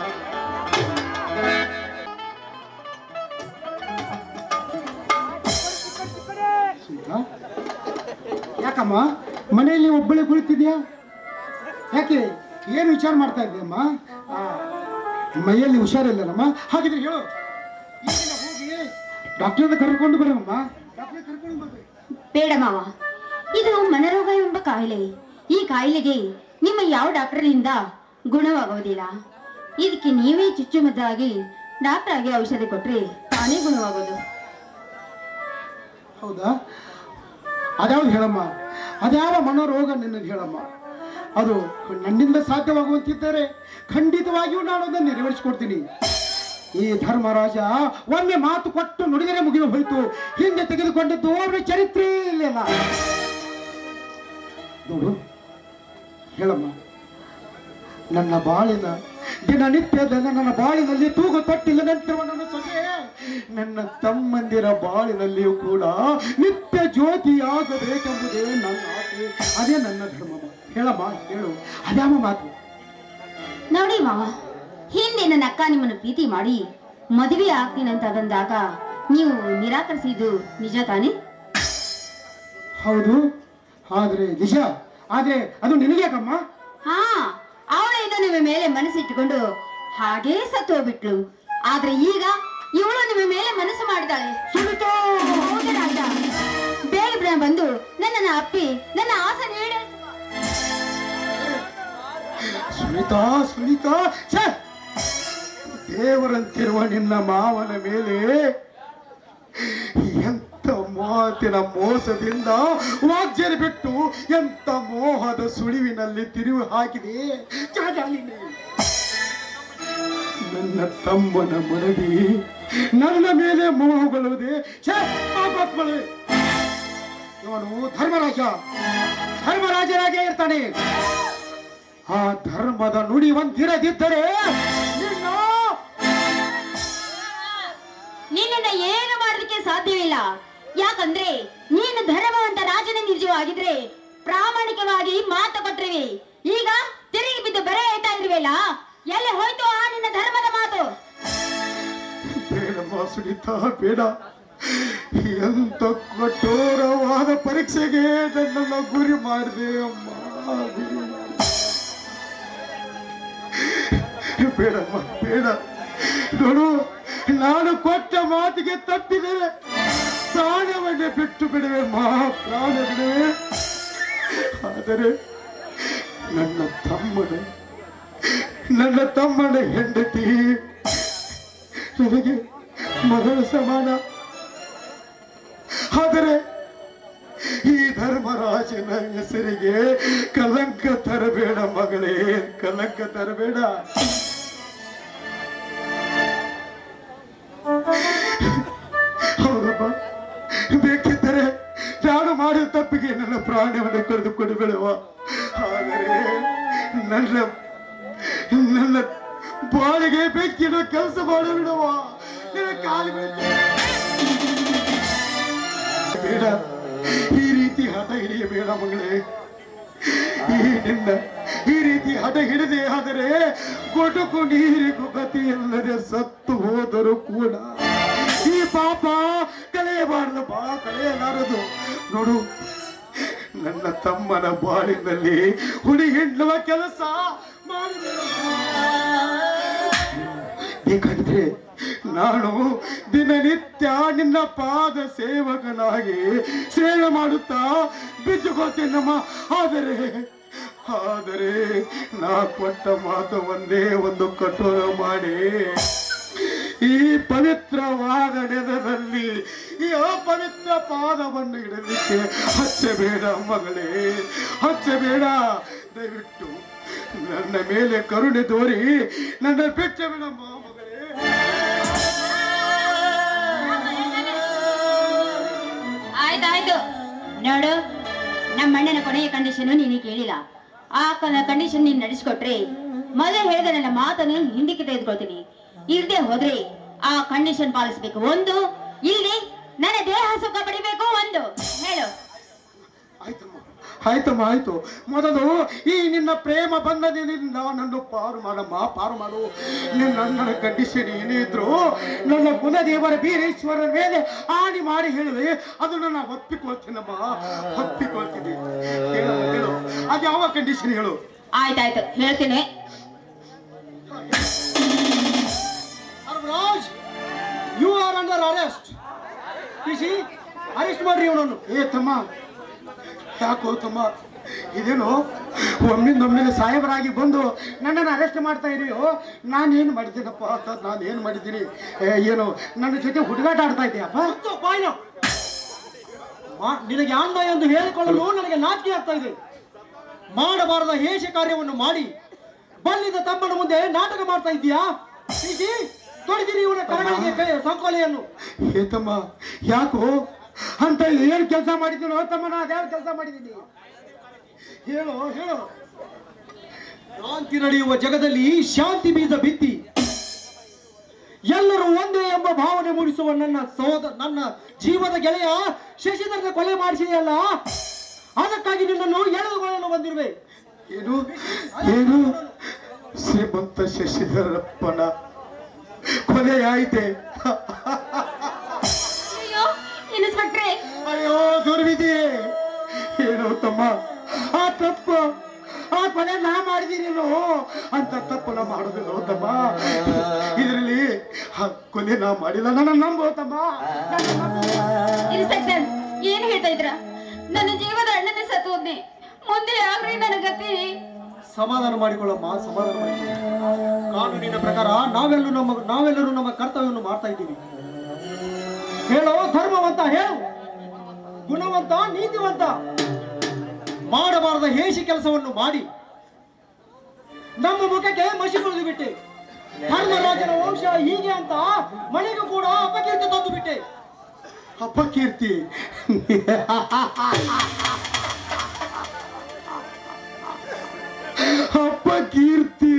ಸೀತಾ ಯಾಕಮ್ಮ ಮನೆಯಲ್ಲಿ ಒಬ್ಬಳೆ ಕುಳಿತಿದ್ಯಾ ಯಾಕೆ ಏನು ವಿಚಾರ ಮಾಡ್ತಾ ಇದ್ದೀಯಮ್ಮ ಆ, ಮೈಯಲ್ಲಿ ಹುಷಾರಿಲ್ಲಲ್ಲಮ್ಮ ಹಾಗಿದ್ರೆ ಹೇಳು ಈಗಿನ ಹೋಗಿ ಡಾಕ್ಟರ್ನ ಕರ್ಕೊಂಡು ಬರೋಮ್ಮ ಡಾಕ್ಟರ್ ಕರ್ಕೊಂಡು ಬರ್ಬೇಕು ಬೇಡ ಮಾವ ಇದು ಮನರೋಗ ಎಂಬ ಕಾಯಿಲೆ ಈ ಕಾಯಿಲೆಗೆ ನಿಮ್ಮ ಯಾವ ಡಾಕ್ಟರ್ನಿಂದ ಗುಣವಾಗುವುದಿಲ್ಲ ಇದಕ್ಕೆ ನೀವೇ ಚುಚ್ಚುಮದ್ದಾಗಿ ಡಾಕ್ಟರ್ ಆಗಿ ಔಷಧಿ ಕೊಟ್ರೆ ತಾನೇ ಗುಣವಾಗೋದು ಹೌದಾ ಅದ್ಯಾವ್ದು ಹೇಳಮ್ಮ ಅದ್ಯಾವ ಮನೋರೋಗ ನಿನ್ನದು ಹೇಳಮ್ಮ ಅದು ನನ್ನಿಂದ ಸಾಧ್ಯವಾಗುವಂತಿದ್ದರೆ ಖಂಡಿತವಾಗಿಯೂ ನಾನು ಅದನ್ನು ನೆರವೇರಿಸಿಕೊಡ್ತೀನಿ ಈ ಧರ್ಮರಾಜ ಒಮ್ಮೆ ಮಾತು ಕೊಟ್ಟು ನುಡಿದರೆ ಮುಗಿದು ಹೋಯಿತು ಹಿಂದೆ ತೆಗೆದುಕೊಂಡಿದ್ದು ಅವರ ಚರಿತ್ರೆ ಇಲ್ಲಲ್ಲ ನೋಡು ಹೇಳಮ್ಮ ನನ್ನ ಬಾಳಿನ ದಿನನಿತ್ಯದ ನನ್ನ ಬಾಳಿನಲ್ಲಿ ತೂಗು ತೊಟ್ಟಿಲ್ಲ ನಂತರ ನನ್ನ ಸೊಸೆ ನನ್ನ ತಮ್ಮಂದಿರ ಬಾಳಿನಲ್ಲಿಯೂ ಕೂಡ ನಿತ್ಯ ಜ್ಯೋತಿಯಾಗಬೇಕೆಂಬುದೇ ನನ್ನ ಆಸೆ ಅದೇ ನನ್ನ ಧರ್ಮ ಹೇಳಮ್ಮ ಹೇಳು ಅದ್ಯಾವ ಮಾತು ನೋಡಿ ಮಾವ ಹಿಂದೆ ನನ್ನ ಅಕ್ಕ ನಿಮ್ಮನ್ನು ಪ್ರೀತಿ ಮಾಡಿ ಮದುವೆ ಆಗ್ತೀನಂತ ಬಂದಾಗ ನೀವು ನಿರಾಕರಿಸಿದ್ದು ನಿಜ ತಾನೇ ಹೌದು ಆದ್ರೆ ನಿಜ ಆದ್ರೆ ಅದು ನಿನಗ್ಯಾಕಮ್ಮ ಹಾ ಅವಳು ಇದು ನಿಮ್ಮ ಮೇಲೆ ಮನಸ್ಸಿಟ್ಟುಕೊಂಡು ಹಾಗೇ ಸತ್ತು ಹೋಗ್ಬಿಟ್ಲು ಆದ್ರೆ ಈಗ ಇವಳು ನಿಮ್ಮ ಮೇಲೆ ಮನಸ್ಸು ಮಾಡಿದಾಳೆ ಸುನಿತಾ ಹೌದು ರಾಜ ಬೇಗ ಬೇಗ ಬಂದು ನನ್ನನ್ನು ಅಪ್ಪಿ ನನ್ನ ಆಸೆ ನೀಡಿ ಸುನಿತಾ ಸುನಿತಾ ಛೆ! ದೇವರಂತಿರುವ ನಿನ್ನ ಮಾವನ ಮೇಲೆ ಎಂತ ಮಾತಿನ ಮೋಸದಿಂದ ವಾಗ್ಜರಿ ಬಿಟ್ಟು ಎಂತ ಮೋಹದ ಸುಳಿವಿನಲ್ಲಿ ತಿರುವು ಹಾಕಿದೆ ಚಾಚಾಲಿನಿ. ನನ್ನ ತಮ್ಮನ ಮನವಿ ನನ್ನ ಮೇಲೆ ಮೋಹಗೊಳ್ಳುವುದೇ ಛೆ! ಪಾಪಾತ್ಮಳೇ. ಇವನು ಧರ್ಮರಾಜ ಧರ್ಮರಾಜನಾಗೇ ಇರ್ತಾನೆ ಆ ಧರ್ಮದ ನುಡಿ ಒಂದಿರದಿದ್ದರೆ ನಿನ್ನ ನಿನ್ನನ್ನ ಏನು ಮಾಡೋದಕ್ಕೆ ಸಾಧ್ಯವಿಲ್ಲ ಯಾಕಂದ್ರೆ ನೀನು ಧರ್ಮವಂತ ರಾಜನ ನಿಜವಾಗಿದ್ರೆ ಪ್ರಾಮಾಣಿಕವಾಗಿ ಮಾತು ಕೊಟ್ಟಿರುವೆ ಈಗ ತಿರುಗಿ ಬಿದ್ದು ಬರೆ ಹೇಳ್ತಾ ಇರುವೆಲ್ಲ ಎಲ್ಲಿ ಹೋಯ್ತು ಆ ನಿನ್ನ ಧರ್ಮದ ಮಾತು ಬೇಡಮ್ಮ ಸುನೀತಾ ಬೇಡ ಎಂತ ಕಠೋರವಾದ ಪರೀಕ್ಷೆಗೆ ನನ್ನನ್ನು ಗುರಿ ಮಾಡಿದೆ ಅಮ್ಮ ಗುರಿ ಮಾಡಿದೆ. ಬೇಡಮ್ಮ ಬೇಡ ನೋಡು ನಾನು ಕೊಟ್ಟ ಮಾತಿಗೆ ತಪ್ಪಿದರೆ ಪ್ರಾಣವನ್ನೇ ಬಿಟ್ಟು ಬಿಡುವೆ ಮಾ ಪ್ರಾಣ ಬಿಡುವೆ ಆದರೆ ನನ್ನ ತಮ್ಮನ ನನ್ನ ತಮ್ಮನ ಹೆಂಡತಿ ನನಗೆ ಮಗಳ ಸಮಾನ ಆದರೆ ಈ ಧರ್ಮರಾಜನ ಹೆಸರಿಗೆ ಕಲಂಕ ತರಬೇಡ ಮಗಳೇ ಕಲಂಕ ತರಬೇಡ ಹೌದಮ್ಮ ಬೇಕಿದ್ದರೆ ನಾನು ಮಾಡಿದ ತಪ್ಪಿಗೆ ನನ್ನ ಪ್ರಾಣವನ್ನು ಕಳೆದುಕೊಂಡು ಬಿಡುವ ಆದರೆ ನನ್ನ ನನ್ನ ಬಾಳಿಗೆ ಬೆಕ್ಕಿನ ಕೆಲಸ ಮಾಡಿ ಬಿಡುವ ನಿನ್ನ ಕಾಲು ಬೀಳ್ತೇನೆ. ಬೇಡ ಈ ರೀತಿ ಹಠ ಹಿಡಿಯಬೇಡ ಮಗಳೇ ಈ ನಿನ್ನ ಈ ರೀತಿ ಹಠ ಹಿಡಿದೆ ಆದರೆ ಗೊಟುಕು ನೀರಿಗೂ ಗತಿ ಇಲ್ಲದೆ ಸತ್ತು ಹೋದರೂ ಕೂಡ ಈ ಪಾಪ ಕಳೆಯಬಾರದು ಬಾ ಕಳೆಯಲಾರದು ನೋಡು ನನ್ನ ತಮ್ಮನ ಬಾಳಿನಲ್ಲಿ ಹುಡಿ ಹಿಂಡುವ ಕೆಲಸ ಮಾಡಿದೆ ಬೇಕಾದ್ರೆ ನಾನು ದಿನನಿತ್ಯ ನಿನ್ನ ಪಾದ ಸೇವಕನಾಗಿ ಸೇವೆ ಮಾಡುತ್ತಾ ಬಿದ್ದುಕೊಳ್ತೇನಮ್ಮ ಆದರೆ ಆದರೆ ನಾ ಕೊಟ್ಟ ಮಾತು ಒಂದೇ ಒಂದು ಕಠೋರ ಮಾಡಿ ಈ ಪವಿತ್ರವಾದ ನೆಲದಲ್ಲಿ ಈ ಅಪವಿತ್ರ ಪಾದವನ್ನು ಇಡಲಿಕ್ಕೆ ಹಚ್ಚಬೇಡ ಮಗಳೇ ಹಚ್ಚಬೇಡ ದಯವಿಟ್ಟು ನನ್ನ ಮೇಲೆ ಕರುಣೆ ತೋರಿ ನನ್ನ ಬಿಟ್ಟ ಬಿಡಮ್ಮ ಮಗಳೇ ಆಯ್ತಾಯ್ತು ನೋಡು ನಮ್ಮ ಅಣ್ಣನ ಕೊನೆಯ ಕಂಡೀಷನ್ ನೀನು ಕೇಳಿಲ್ಲ ಆ ಕಂಡೀಷನ್ ನೀನು ನಡೆಸ್ಕೊಟ್ರೆ ಮೊದಲೇ ಹೇಳಿದ ನನ್ನ ಮಾತನ್ನು ಹಿಂದಕ್ಕೆ ತೆಗೆದುಕೊಳ್ತೀನಿ ಇಲ್ದೆ ಹೋದ್ರೆ ಆ ಕಂಡೀಷನ್ ಪಾಲಿಸ್ಬೇಕು ಒಂದು ಇಲ್ಲಿ ನನ್ನ ದೇಹ ಸುಖ ಪಡಿಬೇಕು ಒಂದು ಹೇಳು ಆಯ್ತಮ್ಮ ಆಯ್ತಮ್ಮ ಆಯ್ತು ಮೊದಲು ಈ ನಿನ್ನ ಪ್ರೇಮ ಬಂಧನದಿಂದ ನನ್ನನ್ನು ಪಾರು ಮಾಡಮ್ಮ ಪಾರು ಮಾಡು ನಿನ್ನ ನನ್ನ ಕಂಡೀಷನ್ ಏನೇ ಇದ್ರು ನನ್ನ ಕುಲದೇವರ ಬೀರೇಶ್ವರನ ಮೇಲೆ ಆಣಿ ಮಾಡಿ ಹೇಳಿದೆ ಅದನ್ನು ನಾನು ಒಪ್ಪಿಕೊಳ್ತೀನಮ್ಮ ಒಪ್ಪಿಕೊಳ್ತೀನಿ ಹೇಳು ಹೇಳು ಅದು ಯಾವ ಕಂಡೀಷನ್ ಹೇಳು ಆಯ್ತಾಯ್ತು ಹೇಳ್ತೀನಿ Raj you are under arrest PC arrest ಮಾಡ್ರಿ ಇವನನ್ನು ಏ ತಮ್ಮ ಯಾಕೋ ತಮ್ಮ ಇದೇನು ಒಮ್ಮಿಂದ ಒಮ್ಮೆಲೆ ಸಾಹೇಬರಾಗಿ ಬಂದು ನನ್ನನ್ನು ಅರೆಸ್ಟ್ ಮಾಡ್ತಾ ಇದೆಯೋ ನಾನೇನು ಮಾಡಿದ್ದೀನಪ್ಪ ಅಂತ ನಾನೇನು ಮಾಡಿದ್ದೀನಿ ಏ, ಏನು ನನ್ನ ಜೊತೆ ಹುಡುಗಾಟ ಆಡ್ತಾ ಇದೆಯಪ್ಪ ಬಾಯ್ನ ನಿನಗೆ ಅಣ್ಣ ಎಂದು ಹೇಳಿಕೊಳ್ಳಲು ನನಗೆ ನಾಚಿಕೆ ಆಗ್ತಾ ಇದೆ ಮಾಡಬಾರದ ಹೇಷ ಕಾರ್ಯವನ್ನು ಮಾಡಿ ಬಲ್ಲಿದ ತಮ್ಮನ ಮುಂದೆ ನಾಟಕ ಮಾಡ್ತಾ ಇದೀಯಾ ಪಿಸಿ ತೊಡಿದಿರಿ ಇವನ ಕರಗಳಿಗೆ ಕೈ ಸಂಕೋಲೆಯನ್ನು ಏತಮ್ಮ ಯಾಕೋ ಅಂತ ಏನ್ ಕೆಲಸ ಮಾಡಿದ್ದೀನೋ ತಮ್ಮನ ಅದ್ಯಾವ ಕೆಲಸ ಮಾಡಿದ್ದೀನಿ ಹೇಳು ಹೇಳು ಕ್ರಾಂತಿ ನಡೆಯುವ ಜಗದಲ್ಲಿ ಶಾಂತಿ ಬೀಜ ಬಿತ್ತಿ ಎಲ್ಲರೂ ಒಂದೇ ಎಂಬ ಭಾವನೆ ಮೂಡಿಸುವ ನನ್ನ ಸಹೋದರ ನನ್ನ ಜೀವದ ಗೆಳೆಯ ಶಶಿಧರನ ಕೊಲೆ ಮಾಡಿಸಿದೆಯಲ್ಲ ಅದಕ್ಕಾಗಿ ನಿನ್ನನ್ನು ಎಳೆದುಕೊಳ್ಳಲು ಬಂದಿರುವೆ ಏನು ಏನು ಶ್ರೀಮಂತ ಶಶಿಧರಪ್ಪನ ಕೊಲೆಯಾಯಿತೆ ಅಯ್ಯೋ ಇನ್ಸ್ಪೆಕ್ಟ್ರೆ ಅಯ್ಯೋ ದುರ್ವಿಧಿ ಏನು ತಮ್ಮ ಆ ತಪ್ಪು ಆ ಕೊಲೆ ನಾ ಮಾಡಿದೀನೇನು ಅಂತ ತಪ್ಪು ನಾ ಮಾಡುದಿಲ್ಲ ತಮ್ಮ ಇದರಲ್ಲಿ ಆ ಕೊಲೆ ನಾ ಮಾಡಿಲ್ಲ ನನ್ನ ನಂಬು ತಮ್ಮ ನನ್ನ ನಂಬು. ಇನ್ಸ್ಪೆಕ್ಟರ್ ಏನ್ ಹೇಳ್ತಾ ಇದ್ರ ನನ್ನ ಜೀವದ ಅಣ್ಣನೇ ಸತ್ತು ಹೋದ್ನೆ ಮುಂದೆ ಆಗ್ರಿ ನನ್ನ ಗತಿ ಸಮಾಧಾನ ಮಾಡಿಕೊಳ್ಳಮ್ಮ ಸಮಾಧಾನ ಮಾಡಿಕೊಳ್ಳ ಕಾನೂನಿನ ಪ್ರಕಾರ ನಾವೆಲ್ಲರೂ ನಮ್ಮ ನಾವೆಲ್ಲರೂ ನಮ್ಮ ಕರ್ತವ್ಯವನ್ನು ಮಾಡ್ತಾ ಇದ್ದೀವಿ ಹೇಳೋ ಧರ್ಮವಂತ ಹೇಳು ಗುಣವಂತ ನೀತಿವಂತ ಮಾಡಬಾರದ ಹೇಸಿ ಕೆಲಸವನ್ನು ಮಾಡಿ ನಮ್ಮ ಮುಖಕ್ಕೆ ಮಸಿ ಕುಳಿದು ಬಿಟ್ಟೆ ಧರ್ಮರಾಜನ ವಂಶ ಹೀಗೆ ಅಂತ ಮನೆಗೂ ಕೂಡ ಅಪಕೀರ್ತಿ ತಂದು ಬಿಟ್ಟೆ ಅಪಕೀರ್ತಿ ಅಪ್ಪ ಕೀರ್ತಿ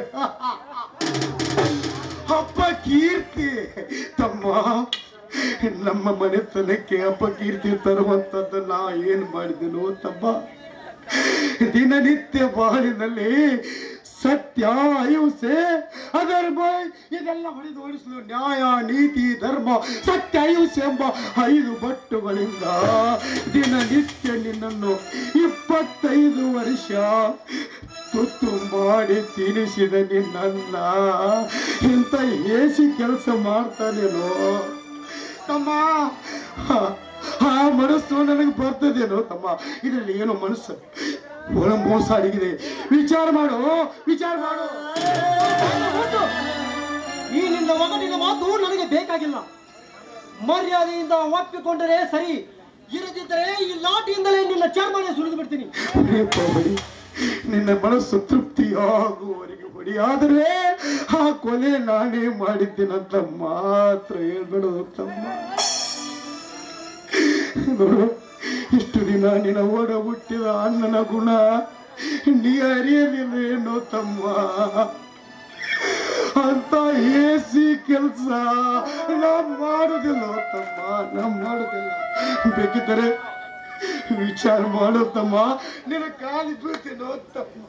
ಅಪ್ಪ ಕೀರ್ತಿ ತಮ್ಮ ನಮ್ಮ ಮನೆತನಕ್ಕೆ ಅಪಕೀರ್ತಿ ತರುವಂತದ್ದು ನಾ ಏನ್ ಮಾಡಿದೆನೋ ತಮ್ಮ ದಿನನಿತ್ಯ ಬಾಳಿನಲ್ಲಿ ಸತ್ಯ ಅಹಿಂಸೆ ಅಧರ್ಮ ಇದೆಲ್ಲ ಹೊಡೆದು ಓಡಿಸಲು ನ್ಯಾಯ ನೀತಿ ಧರ್ಮ ಸತ್ಯ ಅಹಿಂಸೆ ಎಂಬ ಐದು ಬಟ್ಟುಗಳಿಂದ ದಿನನಿತ್ಯ ನಿನ್ನನ್ನು ಇಪ್ಪತ್ತೈದು ವರ್ಷ ತುತ್ತು ಮಾಡಿ ತಿನಿಸಿದ ನಿನ್ನನ್ನ ಇಂಥ ಏಸಿ ಕೆಲಸ ಮಾಡ್ತಾನೇನೋ ತಮ್ಮ ಆ- ಆ ಮನಸ್ಸು ನನಗೆ ಬರ್ತದೇನೋ ತಮ್ಮ ಇದರಲ್ಲಿ ಏನೋ ಮನಸ್ಸು ಒಳ ಮೋಸ ಅಡಗಿದೆ ವಿಚಾರ ಮಾಡು ವಿಚಾರ ಮಾಡು ಗೊತ್ತು. ಈ ನಿನ್ನ ಮಗನಿನ ಮಾತು ನನಗೆ ಬೇಕಾಗಿಲ್ಲ ಮರ್ಯಾದೆಯಿಂದ ಒಪ್ಪಿಕೊಂಡರೆ ಸರಿ ಇರದಿದ್ದರೆ ಈ ಲಾಟಿಯಿಂದಲೇ ನಿನ್ನ ಚರ್ಮನೆ ಸುರಿದು ಬಿಡ್ತೀನಿ ಹೊಡೆಯಪ್ಪ ಹೊಡಿ ನಿನ್ನ ಮನಸ್ಸು ತೃಪ್ತಿ ಆಗುವವರೆಗೆ ಹೊಡಿ ಆದರೆ ಆ ಕೊಲೆ ನಾನೇ ಮಾಡಿದ್ದೀನಂತ ಮಾತ್ರ ಹೇಳ್ಬೇಡು ತಮ್ಮ ನೋಡು ಇಷ್ಟು ದಿನ ನಿನ್ನ ಓಡ ಹುಟ್ಟಿದ ಅಣ್ಣನ ಗುಣ ನೀ ಅರಿಯಲಿಲ್ಲ ಏನೋ ತಮ್ಮ ಅಂತ ಏಸಿ ಕೆಲಸ ನಾ ಮಾಡುದಿಲ್ಲ ತಮ್ಮ ನಾ ಮಾಡುದಿಲ್ಲ ಬೇಕಿದ್ದರೆ ವಿಚಾರ ಮಾಡೋ ತಮ್ಮ ನಿನ್ನ ಕಾಲಿ ಬೀಳ್ತೀನೋ ತಮ್ಮ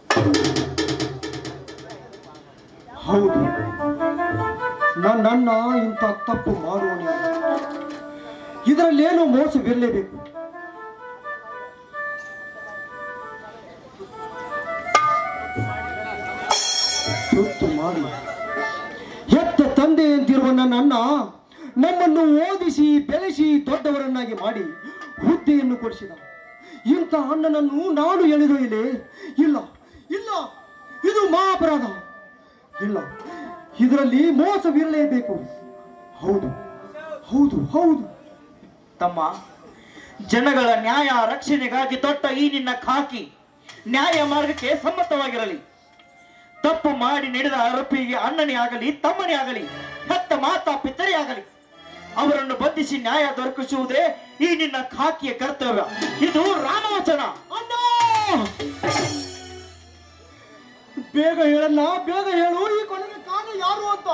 ಹೌದು ನನ್ನಣ್ಣ ಇಂಥ ತಪ್ಪು ಮಾಡುವನೇ ಇದರಲ್ಲೇನೋ ಮೋಸವಿರಲೇಬೇಕು ತುರ್ತು ಮಾಡಿ ಹೆತ್ತ ತಂದೆ ಅಂತಿರುವ ನನ್ನ ಅಣ್ಣ ನಮ್ಮನ್ನು ಓದಿಸಿ ಬೆಳೆಸಿ ದೊಡ್ಡವರನ್ನಾಗಿ ಮಾಡಿ ಹುದ್ದೆಯನ್ನು ಕೊಡಿಸಿದ ಇಂಥ ಅಣ್ಣನನ್ನು ನಾನು ಎಳೆದೊಯ್ಯಲೇ ಇಲ್ಲ ಇಲ್ಲ ಇದು ಮಹಾ ಅಪರಾಧ ಇಲ್ಲ ಇದರಲ್ಲಿ ಮೋಸವಿರಲೇಬೇಕು ಹೌದು ಹೌದು ಹೌದು ತಮ್ಮ ಜನಗಳ ನ್ಯಾಯ ರಕ್ಷಣೆಗಾಗಿ ತೊಟ್ಟ ಈ ನಿನ್ನ ಖಾಕಿ ನ್ಯಾಯ ಮಾರ್ಗಕ್ಕೆ ಸಮ್ಮತವಾಗಿರಲಿ ತಪ್ಪು ಮಾಡಿ ನಡೆದ ಆರೋಪಿಗೆ ಅಣ್ಣನೇ ಆಗಲಿ ತಮ್ಮನೇ ಆಗಲಿ ಹೆತ್ತ ಮಾತಾ ಪಿತರೇ ಆಗಲಿ ಅವರನ್ನು ಬಂಧಿಸಿ ನ್ಯಾಯ ದೊರಕಿಸುವುದೇ ಈ ನಿನ್ನ ಖಾಕಿಯ ಕರ್ತವ್ಯ ಇದು ರಾಮವಚನ ಅಣ್ಣ ಬೇಗ ಹೇಳಣ್ಣ ಬೇಗ ಹೇಳು ಈ ಕೊನೆಗೆ ಕಾರಣ ಯಾರು ಅಂತ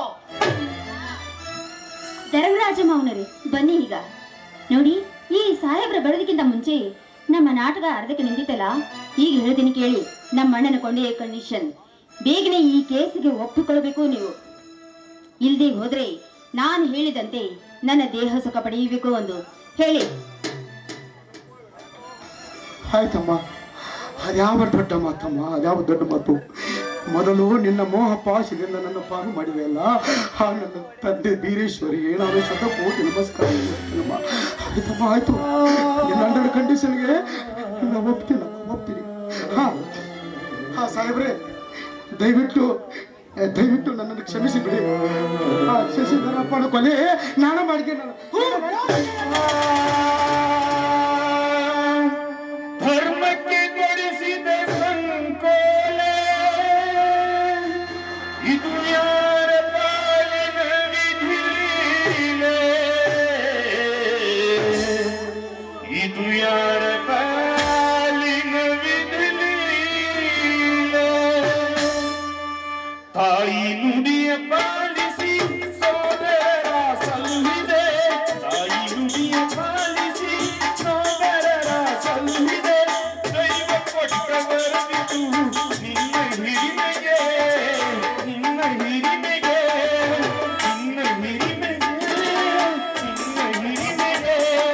ಧರ್ಮರಾಜ ಮಾವನರೇ ಬನ್ನಿ ಈಗ ನೋಡಿ ಈ ಸಾಹೇಬ್ರ ಬರೋದಕ್ಕಿಂತ ಮುಂಚೆ ನಮ್ಮ ನಾಟಕ ಅರ್ಧಕ್ಕೆ ನಿಂತಿತ್ತಲ್ಲ ಈಗ ಹೇಳ್ತೀನಿ ಕೇಳಿ ನಮ್ಮ ಅಣ್ಣನ ಕೊಂಡೆಯ ಕಂಡೀಷನ್ ಬೇಗನೆ ಈ ಕೇಸಿಗೆ ಒಪ್ಪಿಕೊಳ್ಬೇಕು ನೀವು ಇಲ್ದೆ ಹೋದ್ರೆ ನಾನು ಹೇಳಿದಂತೆ ನನ್ನ ದೇಹ ಸುಖ ಪಡೆಯಬೇಕು ಒಂದು ಹೇಳಿ ಆಯ್ತಮ್ಮ ಅದ್ಯಾವ ದೊಡ್ಡ ಮಾತಮ್ಮ ಅದ್ಯಾವ ದೊಡ್ಡ ಮಾತು ಮೊದಲು ನಿನ್ನ ಮೋಹ ಪಾಶದಿಂದ ನನ್ನ ಪಾರು ಮಾಡಿದೆಯಲ್ಲ ಆ ನನ್ನ ತಂದೆ ಬೀರೇಶ್ವರಿಗೆ ನಾನು ಶತಕೋಟಿ ನಮಸ್ಕಾರ ಮಾಡ್ತೀನಮ್ಮ ಆಯ್ತಮ್ಮ ಆಯ್ತು ನಿನ್ನ ಹಂಡ್ರೆಡ್ ಕಂಡೀಷನ್ಗೆ ನಾನು ಒಪ್ತೀನಿ ಒಪ್ತೀನಿ ಹಾ ಹಾ ಸಾಹೇಬ್ರೆ ದಯವಿಟ್ಟು ಏ, ದಯವಿಟ್ಟು ನನ್ನನ್ನು ಕ್ಷಮಿಸಿ ಬಿಡಿ ಹಾ ಶಶಿಧರಪ್ಪನ ಕೊಲೆ ನಾನು ಮಾಡಿದೆ ನಾನು ಧರ್ಮಕ್ಕೆ ಕೊಡಿಸಿದ ಸಂಕೋಲ ಇದು ಯಾರ ಪಾಲಿನ ವಿಧಿಲೀಲೆ ಇದು ಯಾರ ಪಾಲಿನ ವಿಧಿಲೀಲೆ ತಾಯಿ ನುಡಿಯ ಪಾಲಿಸಿ ಸೋದರ ಸಲ್ಲಿದೆ ತಾಯಿ ನುಡಿಯ ಪಾಲಿಸಿ ಸೋದರರ ಸಲ್ಲಿದೆ ದೈವ ಕೊಟ್ಟವರದಿತು ನಿನ್ನ ಹಿರಿಮೆಗೆ ನಿನ್ನ ಹಿರಿಮೆಗೆ ನಿನ್ನ ಹಿರಿಮೆಗೆ ನಿನ್ನ ಹಿರಿಮೆಗೆ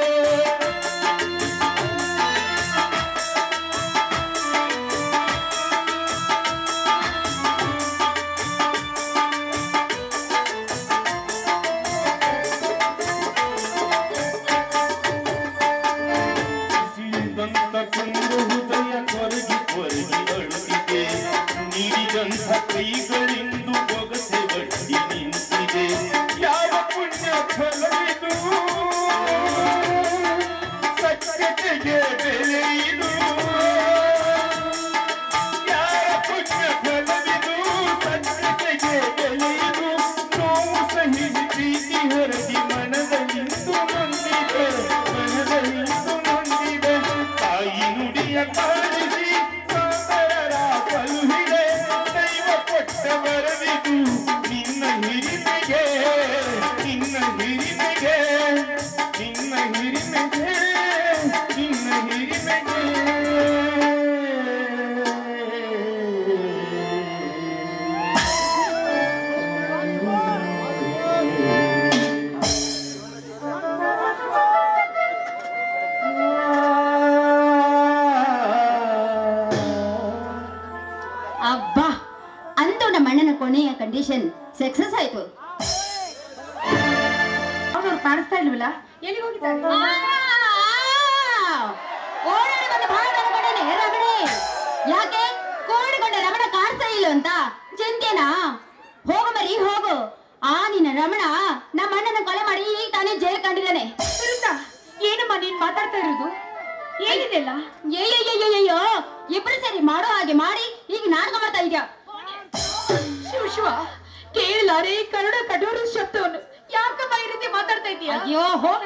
ಸಿರಿದಂತ ಕುಂದು ಹೃದಯ ಕೊರಗಿ ಕೊರಗಿ ಅಳುತ್ತಿದೆ ನೀಡಿದಂಥ ಕೈಗಳಿಂದು ಬೊಗಸೆ ಬಡ್ಡಿ ನಿಂತಿದೆ ಯಾವ ಪುಣ್ಯ ಫಲವಿದು ಸತ್ಯತೆಗೆ ಬೆಲೆ ಇದು ಯಾರ ಪುಣ್ಯ ಫಲವಿದು ಸತ್ಯತೆಗೆ ಬೆಲೆ ಇದು ನೋವು ಸಹಿ ಪ್ರೀತಿ ಹೊರದಿ ಮನದಲ್ಲಿಂದು ನೊಂದಿದೆ ಮನದಲ್ಲಿಂದು ನೊಂದಿದೆ ತಾಯಿ ನುಡಿಯ ಪಾಲಿಸಿ ಸೋದರರ ಸಲುಹಿದೆ ದೈವ ಕೊಟ್ಟ ವರವಿದು ನಿನ್ನ ಹಿರಿಮೆಗೆ ನಿನ್ನ ಹಿರಿಮೆಗೆ ನಿನ್ನ ಹಿರಿಮೆಗೆ ನಿನ್ನ ಹಿರಿಮೆಗೆ ಅಬ್ಬಾ ಅಂತೂ ನಮ್ಮ ಅಣ್ಣನ ಕೊನೆಯ ಕಂಡೀಷನ್ ಸಕ್ಸಸ್ ಆಯ್ತು ಅವ್ರು ಕಾಣಿಸ್ತಾ ಇಲ್ವಲ್ಲ ಎಲ್ಲಿಗೆ ಹೋಗಿದ್ದಾರೆ ಆ, ಆ, ಓಡಾಡಿ ಬಂದ ಭಾಳ ನನ್ನ ಕಡೆನೆ, ರಗಡೆ. ಅಂತ ಚಿಂತೆನಾ ಹೋಗು ಮರಿ ಹೋಗು ಆ ನಿನ್ನ ರಮಣ ನಮ್ಮ ಅಣ್ಣನ ಕೊಲೆ ಮಾಡಿ ಈಗ ತಾನೇ ಜೈಲ್ ಕಂಡಿದ್ದಾನೆ ಸುನೀತಾ ಏನಮ್ಮ ನೀನ್ ಮಾತಾಡ್ತಾ ಇರೋದು ಏನಿದೆಲ್ಲ ಅಯ್ಯಯ್ಯಯ್ಯಯ್ಯೋ ಇಬ್ರು ಸೇರಿ ಮಾಡೋ ಹಾಗೆ ಮಾಡಿ ಈಗ ನಾಟಕ ಮಾಡ್ತಾ ಇದೆಯಾ ಶಿವ ಶಿವ ಕೇಳಲಾರೆ ಕರುಣ ಕಠೋರ ಶಬ್ದವನ್ನು ಯಾಕಮ್ಮ ಈ ರೀತಿ ಮಾತಾಡ್ತಾ ಇದೀಯಾ ಅಯ್ಯೋ ಹೋಗ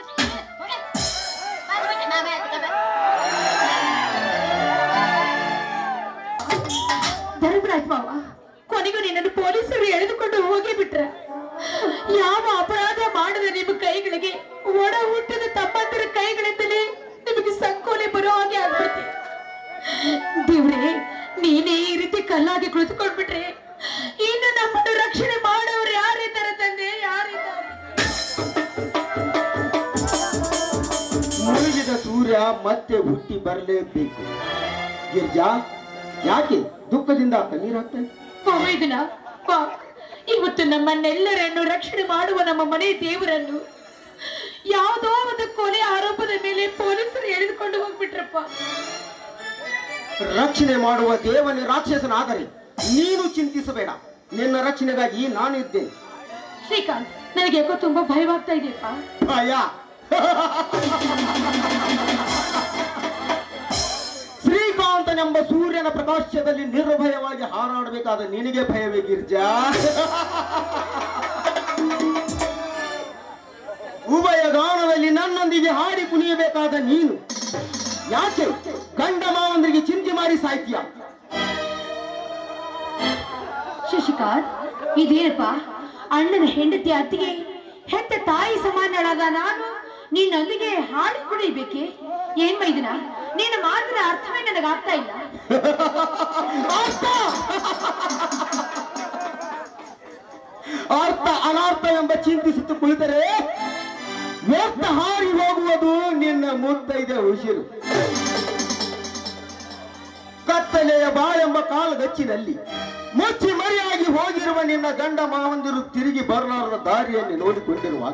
ಧರ್ಮರಾಜ್ ಮಾವ ಕೊನೆಗೂ ನಿನ್ನನ್ನು ಪೊಲೀಸರು ಎಳೆದುಕೊಂಡು ಹೋಗಿ ಬಿಟ್ರ ಯಾವ ಅಪರಾಧ ಮಾಡದ ನಿಮ್ಮ ಕೈಗಳಿಗೆ ಒಡ ಹುಟ್ಟಿದ ತಮ್ಮಂತರ ಕೈಗಳಿಂದಲೇ ನಿಮಗೆ ಸಂಕೋಲೆ ಬರೋ ಹಾಗೆ ಆಗ್ಬಿಡ್ತೆ ದೇವ್ರೆ ನೀನೇ ಈ ರೀತಿ ಕಲ್ಲಾಗಿ ಕುಳಿತುಕೊಂಡ್ಬಿಟ್ರೆ ಇನ್ನು ನಮ್ಮನ್ನು ರಕ್ಷಣೆ ಮಾಡೋರು ಯಾರಿದ್ದಾರೆ ತಂದೆ ಯಾರಿದ್ದಾರೆ ಮುಳುಗಿದ ಸೂರ್ಯ ಮತ್ತೆ ಹುಟ್ಟಿ ಬರಲೇಬೇಕು ಗಿರ್ಜಾ ಯಾಕೆ ದುಃಖದಿಂದ ಕಣ್ಣೀರು ಹಾಕ್ತಾ ಇದ್ದೆ? ಪವಿದನ ಇವತ್ತು ನಮ್ಮನ್ನೆಲ್ಲರನ್ನು ರಕ್ಷಣೆ ಮಾಡುವ ನಮ್ಮ ಮನೆ ದೇವರನ್ನು ಯಾವುದೋ ಒಂದು ಕೊಲೆ ಆರೋಪದ ಮೇಲೆ ಪೊಲೀಸರು ಎಳೆದುಕೊಂಡು ಹೋಗ್ಬಿಟ್ರಪ್ಪ ರಕ್ಷಣೆ ಮಾಡುವ ದೇವನೇ ರಾಕ್ಷಸನಾದರೆ ನೀನು ಚಿಂತಿಸಬೇಡ ನಿನ್ನ ರಕ್ಷಣೆಗಾಗಿ ನಾನು ಇದ್ದೇನೆ ಶ್ರೀಕಾಂತ್ ನನಗೆ ಯಾಕೋ ತುಂಬಾ ಭಯವಾಗ್ತಾ ಇದೆಯಪ್ಪ ಭಯ ಶ್ರೀಕಾಂತನೆಂಬ ಸೂರ್ಯನ ಪ್ರಕಾಶದಲ್ಲಿ ನಿರ್ಭಯವಾಗಿ ಹಾರಾಡಬೇಕಾದ ನಿನಗೆ ಭಯವೇ ಗಿರ್ಜಾ ಉಭಯ ಗಾನದಲ್ಲಿ ನನ್ನೊಂದಿಗೆ ಹಾಡಿ ಕುಣಿಯಬೇಕಾದ ನೀನು ಯಾಕೆ ಗಂಡ ಮಾವಂದ್ರಿಗೆ ಚಿಂತೆ ಮಾಡಿ ಸಾಹಿತ್ಯ ಶಶಿಕಾಂತ್ ಇದೇನಪ್ಪ ಅಣ್ಣನ ಹೆಂಡತಿ ಅತ್ತಿಗೆ ಹೆತ್ತ ತಾಯಿ ಸಮಾನಳಾದ ನಾನು ನಿನ್ನೊಂದಿಗೆ ಹಾಡಿ ಕುಡಿಬೇಕೆ ಏನ್ ಮೈದಿನ ನಿನ್ನ ಮಾತಿನ ಅರ್ಥವೇ ನನಗೆ ಆಗ್ತಾ ಇಲ್ಲ ಅರ್ಥ ಅರ್ಥ ಅನರ್ಥ ಎಂಬ ಚಿಂತಿಸುತ್ತ ಕುಳಿತರೆ ವ್ಯರ್ಥ ಹಾರಿ ಹೋಗುವುದು ನಿನ್ನ ಮುತ್ತೈದೆ ಉಸಿರು ಕತ್ತಲೆಯ ಬಾಳೆಂಬ ಕಾಲಗಚ್ಚಿನಲ್ಲಿ ಮುಚ್ಚಿ ಮರೆಯಾಗಿ ಹೋಗಿರುವ ನಿನ್ನ ಗಂಡ ಮಾವಂದಿರು ತಿರುಗಿ ಬರಲಾರದ ದಾರಿಯಲ್ಲಿ ನೋಡಿಕೊಂಡಿರುವಾಗ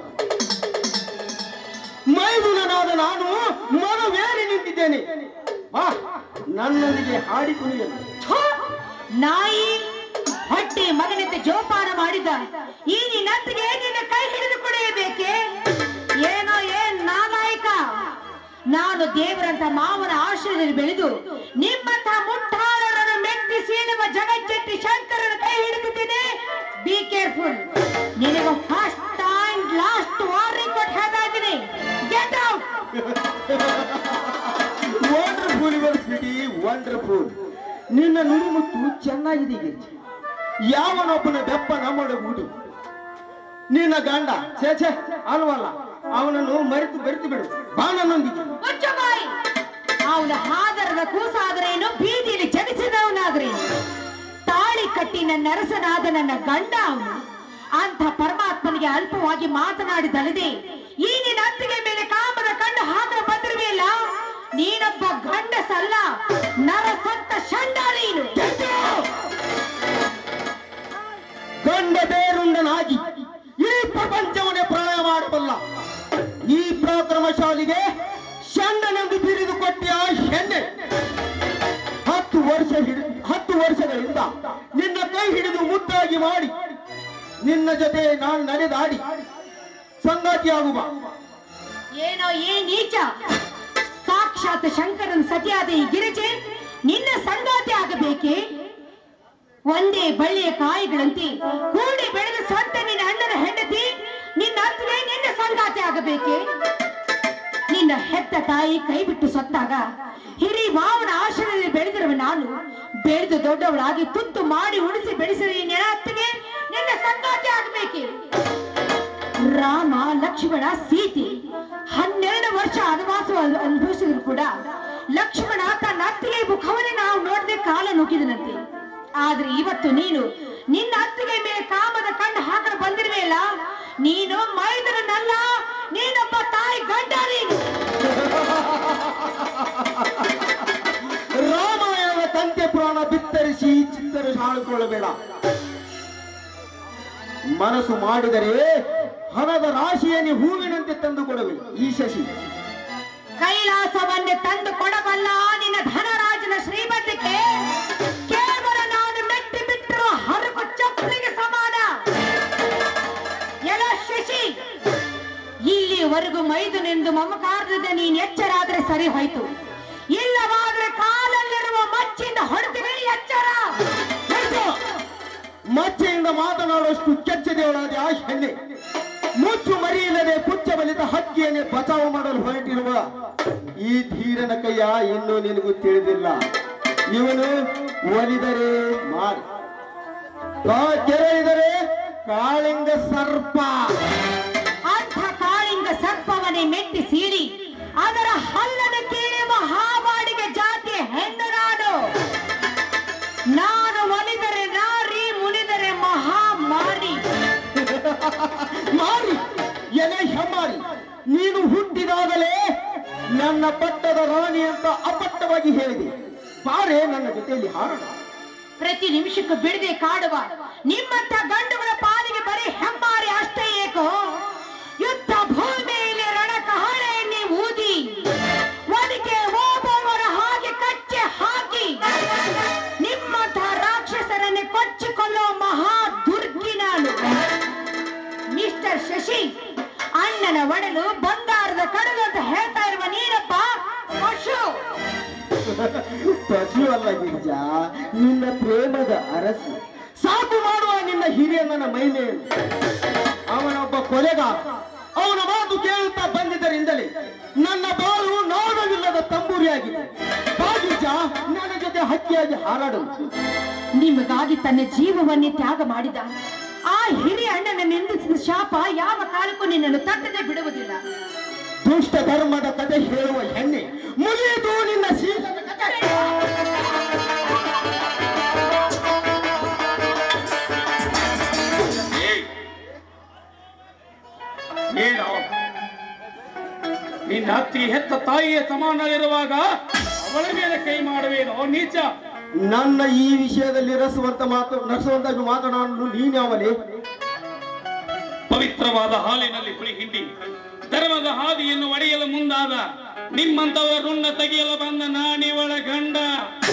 ಮೈದುನನಾದ ನಾನು ಮನವೇರಿ ನಿಂತಿದ್ದೇನೆ ಬಾ ನನ್ನೊಂದಿಗೆ ಹಾಡಿ ಕುಣಿಯಲು ಥು! ನಾಯಿ ಹೊಟ್ಟೆ ಮಗನಂತೆ ಜೋಪಾನ ಮಾಡಿದ ಈ ನಿನ್ನತ್ತಿಗೆ ನಿನ್ನ ಕೈ ಹಿಡಿದು ಕುಡಿಯಬೇಕೆ ಏನೋ ಏನ್ ನಾಲಾಯಕ ನಾನು ದೇವರಂತ ಮಾವನ ಆಶ್ರಯದಲ್ಲಿ ಬೆಳೆದು ನಿಮ್ಮಂತ ಮುಟ್ಟಾಳರನ್ನು ಮೆಟ್ಟಿ ಸೀಳುವ ಜಗಜ್ಜಟ್ಟಿ ಶಂಕರನ ಕೈ ಹಿಡಿದಿದ್ದೇನೆ ಬಿ ಕೇರ್ಫುಲ್ ನಿನಗೆ ಫಸ್ಟ್ ಅಂಡ್ ಲಾಸ್ಟ್ ವಾರ್ನಿಂಗ್ ಕೊಟ್ಟು ಹೇಳ್ತಾ ಇದ್ದೀನಿ get out wonderful your city wonderful ನಿನ್ನ ನುಡಿಮುತ್ತು ಚೆನ್ನಾಗಿದೆ ಗಿರ್ಜಿ ಯಾವನೊಬ್ಬನ ಬೆಪ್ಪ ನಮ್ಮೊಡಗೂಡಿ ನಿನ್ನ ಗಂಡ ಛೇ ಛೇ ಅಲ್ವಲ್ಲ ಅವನನ್ನು ಮರೆತು ಬೆರೆತು ಬಿಡು ಬಾ ನನ್ನೊಂದಿಗೆ ಮುಚ್ಚ ಬಾಯಿ ಅವನ ಹಾದರದ ಕೂಸಾದರೇನು ಬೀದಿಯಲ್ಲಿ ಜಗಿಸಿದವನಾದ್ರೇನು ತಾಳಿ ಕಟ್ಟಿ ನನ್ನ ಅರಸನಾದ ನನ್ನ ಗಂಡ ಅವನು ಅಂತ ಪರಮಾತ್ಮನಿಗೆ ಅಲ್ಪವಾಗಿ ಮಾತನಾಡಿದಲ್ಲದೆ ಈ ನಿನ್ನ ಅತ್ತಿಗೆ ಮೇಲೆ ಕಾಮದ ಕಂಡು ಹಾಕಲು ಬಂದಿರುವೆಯಲ್ಲ ನೀನೊಬ್ಬ ಗಂಡಸಲ್ಲ ನರಸಂತ ಶಂಡಾಲೀನು ಗಂಡ ಬೇರುಂಡನಾಗಿ ಈ ಪ್ರಪಂಚವನ್ನೇ ಪ್ರಳಯ ಮಾಡಬಲ್ಲ ಈ ಪರಾಕ್ರಮಶಾಲಿಗೆ ಷಂಡನೆಂದು ಬಿರಿದು ಕೊಟ್ಟಿಯ ಹೆಣ್ಣೆ ಹತ್ತು ವರ್ಷ ಹಿಡಿದು ಹತ್ತು ವರ್ಷಗಳಿಂದ ನಿನ್ನ ಕೈ ಹಿಡಿದು ಮುದ್ದಾಗಿ ಮಾಡಿ ನಿನ್ನ ಜೊತೆ ನಾನು ನಡೆದಾಡಿ ಸಂಗಾತಿಯಾಗುವ ಏನೋ ಏ ನೀಚ ಸಾಕ್ಷಾತ್ ಶಂಕರನ ಸತಿಯಾದ ಈ ಗಿರಿಜೆ ನಿನ್ನ ಸಂಗಾತಿ ಆಗಬೇಕೆ ಒಂದೇ ಬಳ್ಳಿಯ ಕಾಯಿಗಳಂತೆ ಕೂಡಿ ಬೆಳೆದ ಸ್ವಂತ ನಿನ್ನ ಅಣ್ಣನ ಹೆಂಡತಿ ನಿನ್ನ ಅತ್ತಿಗೆ ನಿನ್ನ ಸಂಗಾತಿ ಆಗಬೇಕೆ ನಿನ್ನ ಹೆತ್ತ ತಾಯಿ ಕೈ ಬಿಟ್ಟು ಸತ್ತಾಗ ಹಿರಿ ಮಾವನ ಆಶ್ರಯದಲ್ಲಿ ಬೆಳೆದಿರುವ ನಾನು ಬೆಳೆದು ದೊಡ್ಡವಳಾಗಿ ತುತ್ತು ಮಾಡಿ ಉಳಿಸಿ ಬೆಳೆಸಿದ ಈ ನಿನ್ನ ಅತ್ತಿಗೆ ನಿನ್ನ ಸಂಗಾತಿ ಆಗಬೇಕೆ ರಾಮ ಲಕ್ಷ್ಮಣ ಸೀತೆ ಹನ್ನೆರಡು ವರ್ಷ ವನವಾಸ ಅನುಭವಿಸಿದ್ರು ಕೂಡ ಲಕ್ಷ್ಮಣ ತನ್ನ ಅತ್ತಿಗೆ ಮುಖವನ್ನೇ ನಾವು ನೋಡದೆ ಕಾಲ ನುಗ್ಗಿದನಂತೆ ಆದ್ರೆ ಇವತ್ತು ನೀನು ನಿನ್ನ ಅತ್ತಿಗೆ ಮೇಲೆ ಕಾಮದ ಕಣ್ಣು ಹಾಕಲು ಬಂದಿರುವೆಯಲ್ಲ ನೀನು ಮೈದರನಲ್ಲ ನೀನೊಬ್ಬ ತಾಯಿ ಗಂಡ ನೀನು ರಾಮಾಯಣದ ತಂತೆ ಪುರಾಣ ಬಿತ್ತರಿಸಿ ಚಿತ್ತರು ಹಾಳಿಕೊಳ್ಳಬೇಡ ಮನಸ್ಸು ಮಾಡಿದರೆ ಹಣದ ರಾಶಿಯನ್ನೇ ಹೂವಿನಂತೆ ತಂದು ಕೊಡುವೆ ಈ ಶಶಿ ಕೈಲಾಸವನ್ನೇ ತಂದು ಕೊಡಬಲ್ಲ ನಿನ್ನ ಧನರಾಜನ ಶ್ರೀಮಂತಿಕೆ ಕೇವಲ ನಾನು ಮೆಟ್ಟಿ ಮೈದುನೆಂದು ಮಮಕಾರದಿಂದ ನೀನ್ ಎಚ್ಚರಾದ್ರೆ ಸರಿ ಹೋಯ್ತು ಇಲ್ಲವಾದ್ರೆ ಕಾಲಲ್ಲಿರುವ ಮಚ್ಚಿಂದ ಹೊಡೆದಿವೆ ಎಚ್ಚರ ಕೆಚ್ಚ! ಮಚ್ಚೆಯಿಂದ ಮಾತನಾಡುವಷ್ಟು ಕೆಚ್ಚದೆಯೊಳಗೆ ಆ ಹೆಣ್ಣೆ ಮುಚ್ಚು ಮರಿಯಿಲ್ಲದೆ ಪುಚ್ಚ ಬಲಿತ ಹಕ್ಕಿಯನ್ನೇ ಬಚಾವು ಮಾಡಲು ಹೊರಟಿರುವ ಈ ಧೀರನ ಕೈಯ ಇನ್ನೂ ನಿನಗೂ ತಿಳಿದಿಲ್ಲ ಇವನು ಒಲಿದರೆ ಮಾರಿ ಕಾ ಕೆರೆಯಿದರೆ ಕಾಳಿಂಗ ಸರ್ಪ ಅಂಥ ಕಾಳಿಂಗ ಸರ್ಪವನ್ನೇ ಮೆಟ್ಟಿ ಸೀಳಿ ಅದರ ಹಲ್ಲನ್ನು ಕೀಳಿ ಮಹಾಮಾಡಿಗೆ ಜಾತಿಯ ಹೆಣ್ಣು ನಾನು ನಾನು ಒಲಿದರೆ ನಾರಿ ಮುನಿದರೆ ಮಹಾಮಾರಿ ಮಾರಿ ಎಲೆ ಹೆಮ್ಮಾರಿ ನೀನು ಹುಟ್ಟಿದಾಗಲೇ ನನ್ನ ಪಟ್ಟದ ರಾಣಿ ಅಂತ ಅಪಟ್ಟವಾಗಿ ಹೇಳಿದೆ ಬಾರೆ ನನ್ನ ಜೊತೆಯಲ್ಲಿ ಹಾರೋಣ ಪ್ರತಿ ನಿಮಿಷಕ್ಕೂ ಬಿಡದೆ ಕಾಡುವ ನಿಮ್ಮಂತ ಗಂಡುಗಳ ಪಾಲಿಗೆ ಬರೀ ಹೆಮ್ಮಾರಿ ಅಷ್ಟೇ ಏಕೋ ಯುದ್ಧ ಭೂಮಿಯಲ್ಲಿ ರಣ ಕಹಳೆಯನ್ನೇ ಊದಿ ಒದಿಕೆ ಓಬವ್ವರ ಹಾಗೆ ಕಚ್ಚೆ ಹಾಕಿ ನಿಮ್ಮಂತ ರಾಕ್ಷಸರನ್ನೇ ಕೊಚ್ಚಿಕೊಳ್ಳುವ ಮಹಾ ದುರ್ಗಿ ನಾನು ಮಿಸ್ಟರ್ ಶಶಿ ಅಣ್ಣನ ಒಡಲು ಬಂಗಾರದ ಕಡಲು ಅಂತ ಹೇಳ್ತಾ ಇರುವ ನೀನಪ್ಪ ಪಶು ಪಶು ಅಲ್ಲ ಗಿರಿಜಾ ನಿನ್ನ ಪ್ರೇಮದ ಅರಸು ಸಾಕು ಮಾಡುವ ನಿನ್ನ ಹಿರಿಯಣ್ಣನ ಮಹಿಮೆಯನ್ನು ಅವನೊಬ್ಬ ಕೊಲೆಗಾರ ಅವನ ಮಾತು ಕೇಳುತ್ತಾ ಬಂದಿದ್ದರಿಂದಲೇ ನನ್ನ ಬಾಳು ನಾಡವಿಲ್ಲದ ತಂಬೂರಿಯಾಗಿದೆ ಬಾ ಗಿರಿಜಾ ನನ್ನ ಜೊತೆ ಹಕ್ಕಿಯಾಗಿ ಹಾರಾಡಲು ನಿಮಗಾಗಿ ತನ್ನ ಜೀವವನ್ನೇ ತ್ಯಾಗ ಮಾಡಿದ ಆ ಹಿರಿಯ ಅಣ್ಣನ ನಿಂದಿಸಿದ ಶಾಪ ಯಾವ ಕಾಲಕ್ಕೂ ನಿನ್ನನ್ನು ತಟ್ಟದೆ ಬಿಡುವುದಿಲ್ಲ ದುಷ್ಟ ಧರ್ಮದ ಕತೆ ಹೇಳುವ ಹೆಣ್ಣೆ ಮುಗಿಯಿತು ನಿನ್ನ ಶೀಲದ ಕತೆ ಏಯ್! ಏನು ನಿನ್ನ ಅತ್ತಿ ಹೆತ್ತ ತಾಯಿಯ ಸಮಾನರಿರುವಾಗ ಅವಳ ಮೇಲೆ ಕೈ ಮಾಡುವೇನೋ ನೀಚ ನನ್ನ ಈ ವಿಷಯದಲ್ಲಿ ರಸುವಂತ ಮಾತು ನರಸುವಂತ ಮಾತನಾಡಲು ನೀನ್ಯಾವಲೇ ಪವಿತ್ರವಾದ ಹಾಲಿನಲ್ಲಿ ಹುಳಿ ಹಿಂಡಿ ಧರ್ಮದ ಹಾದಿಯನ್ನು ಒಡೆಯಲು ಮುಂದಾದ ನಿಮ್ಮಂತವರನ್ನ ತೆಗೆಯಲು ಬಂದ ನಾಣಿವಳ ಗಂಡ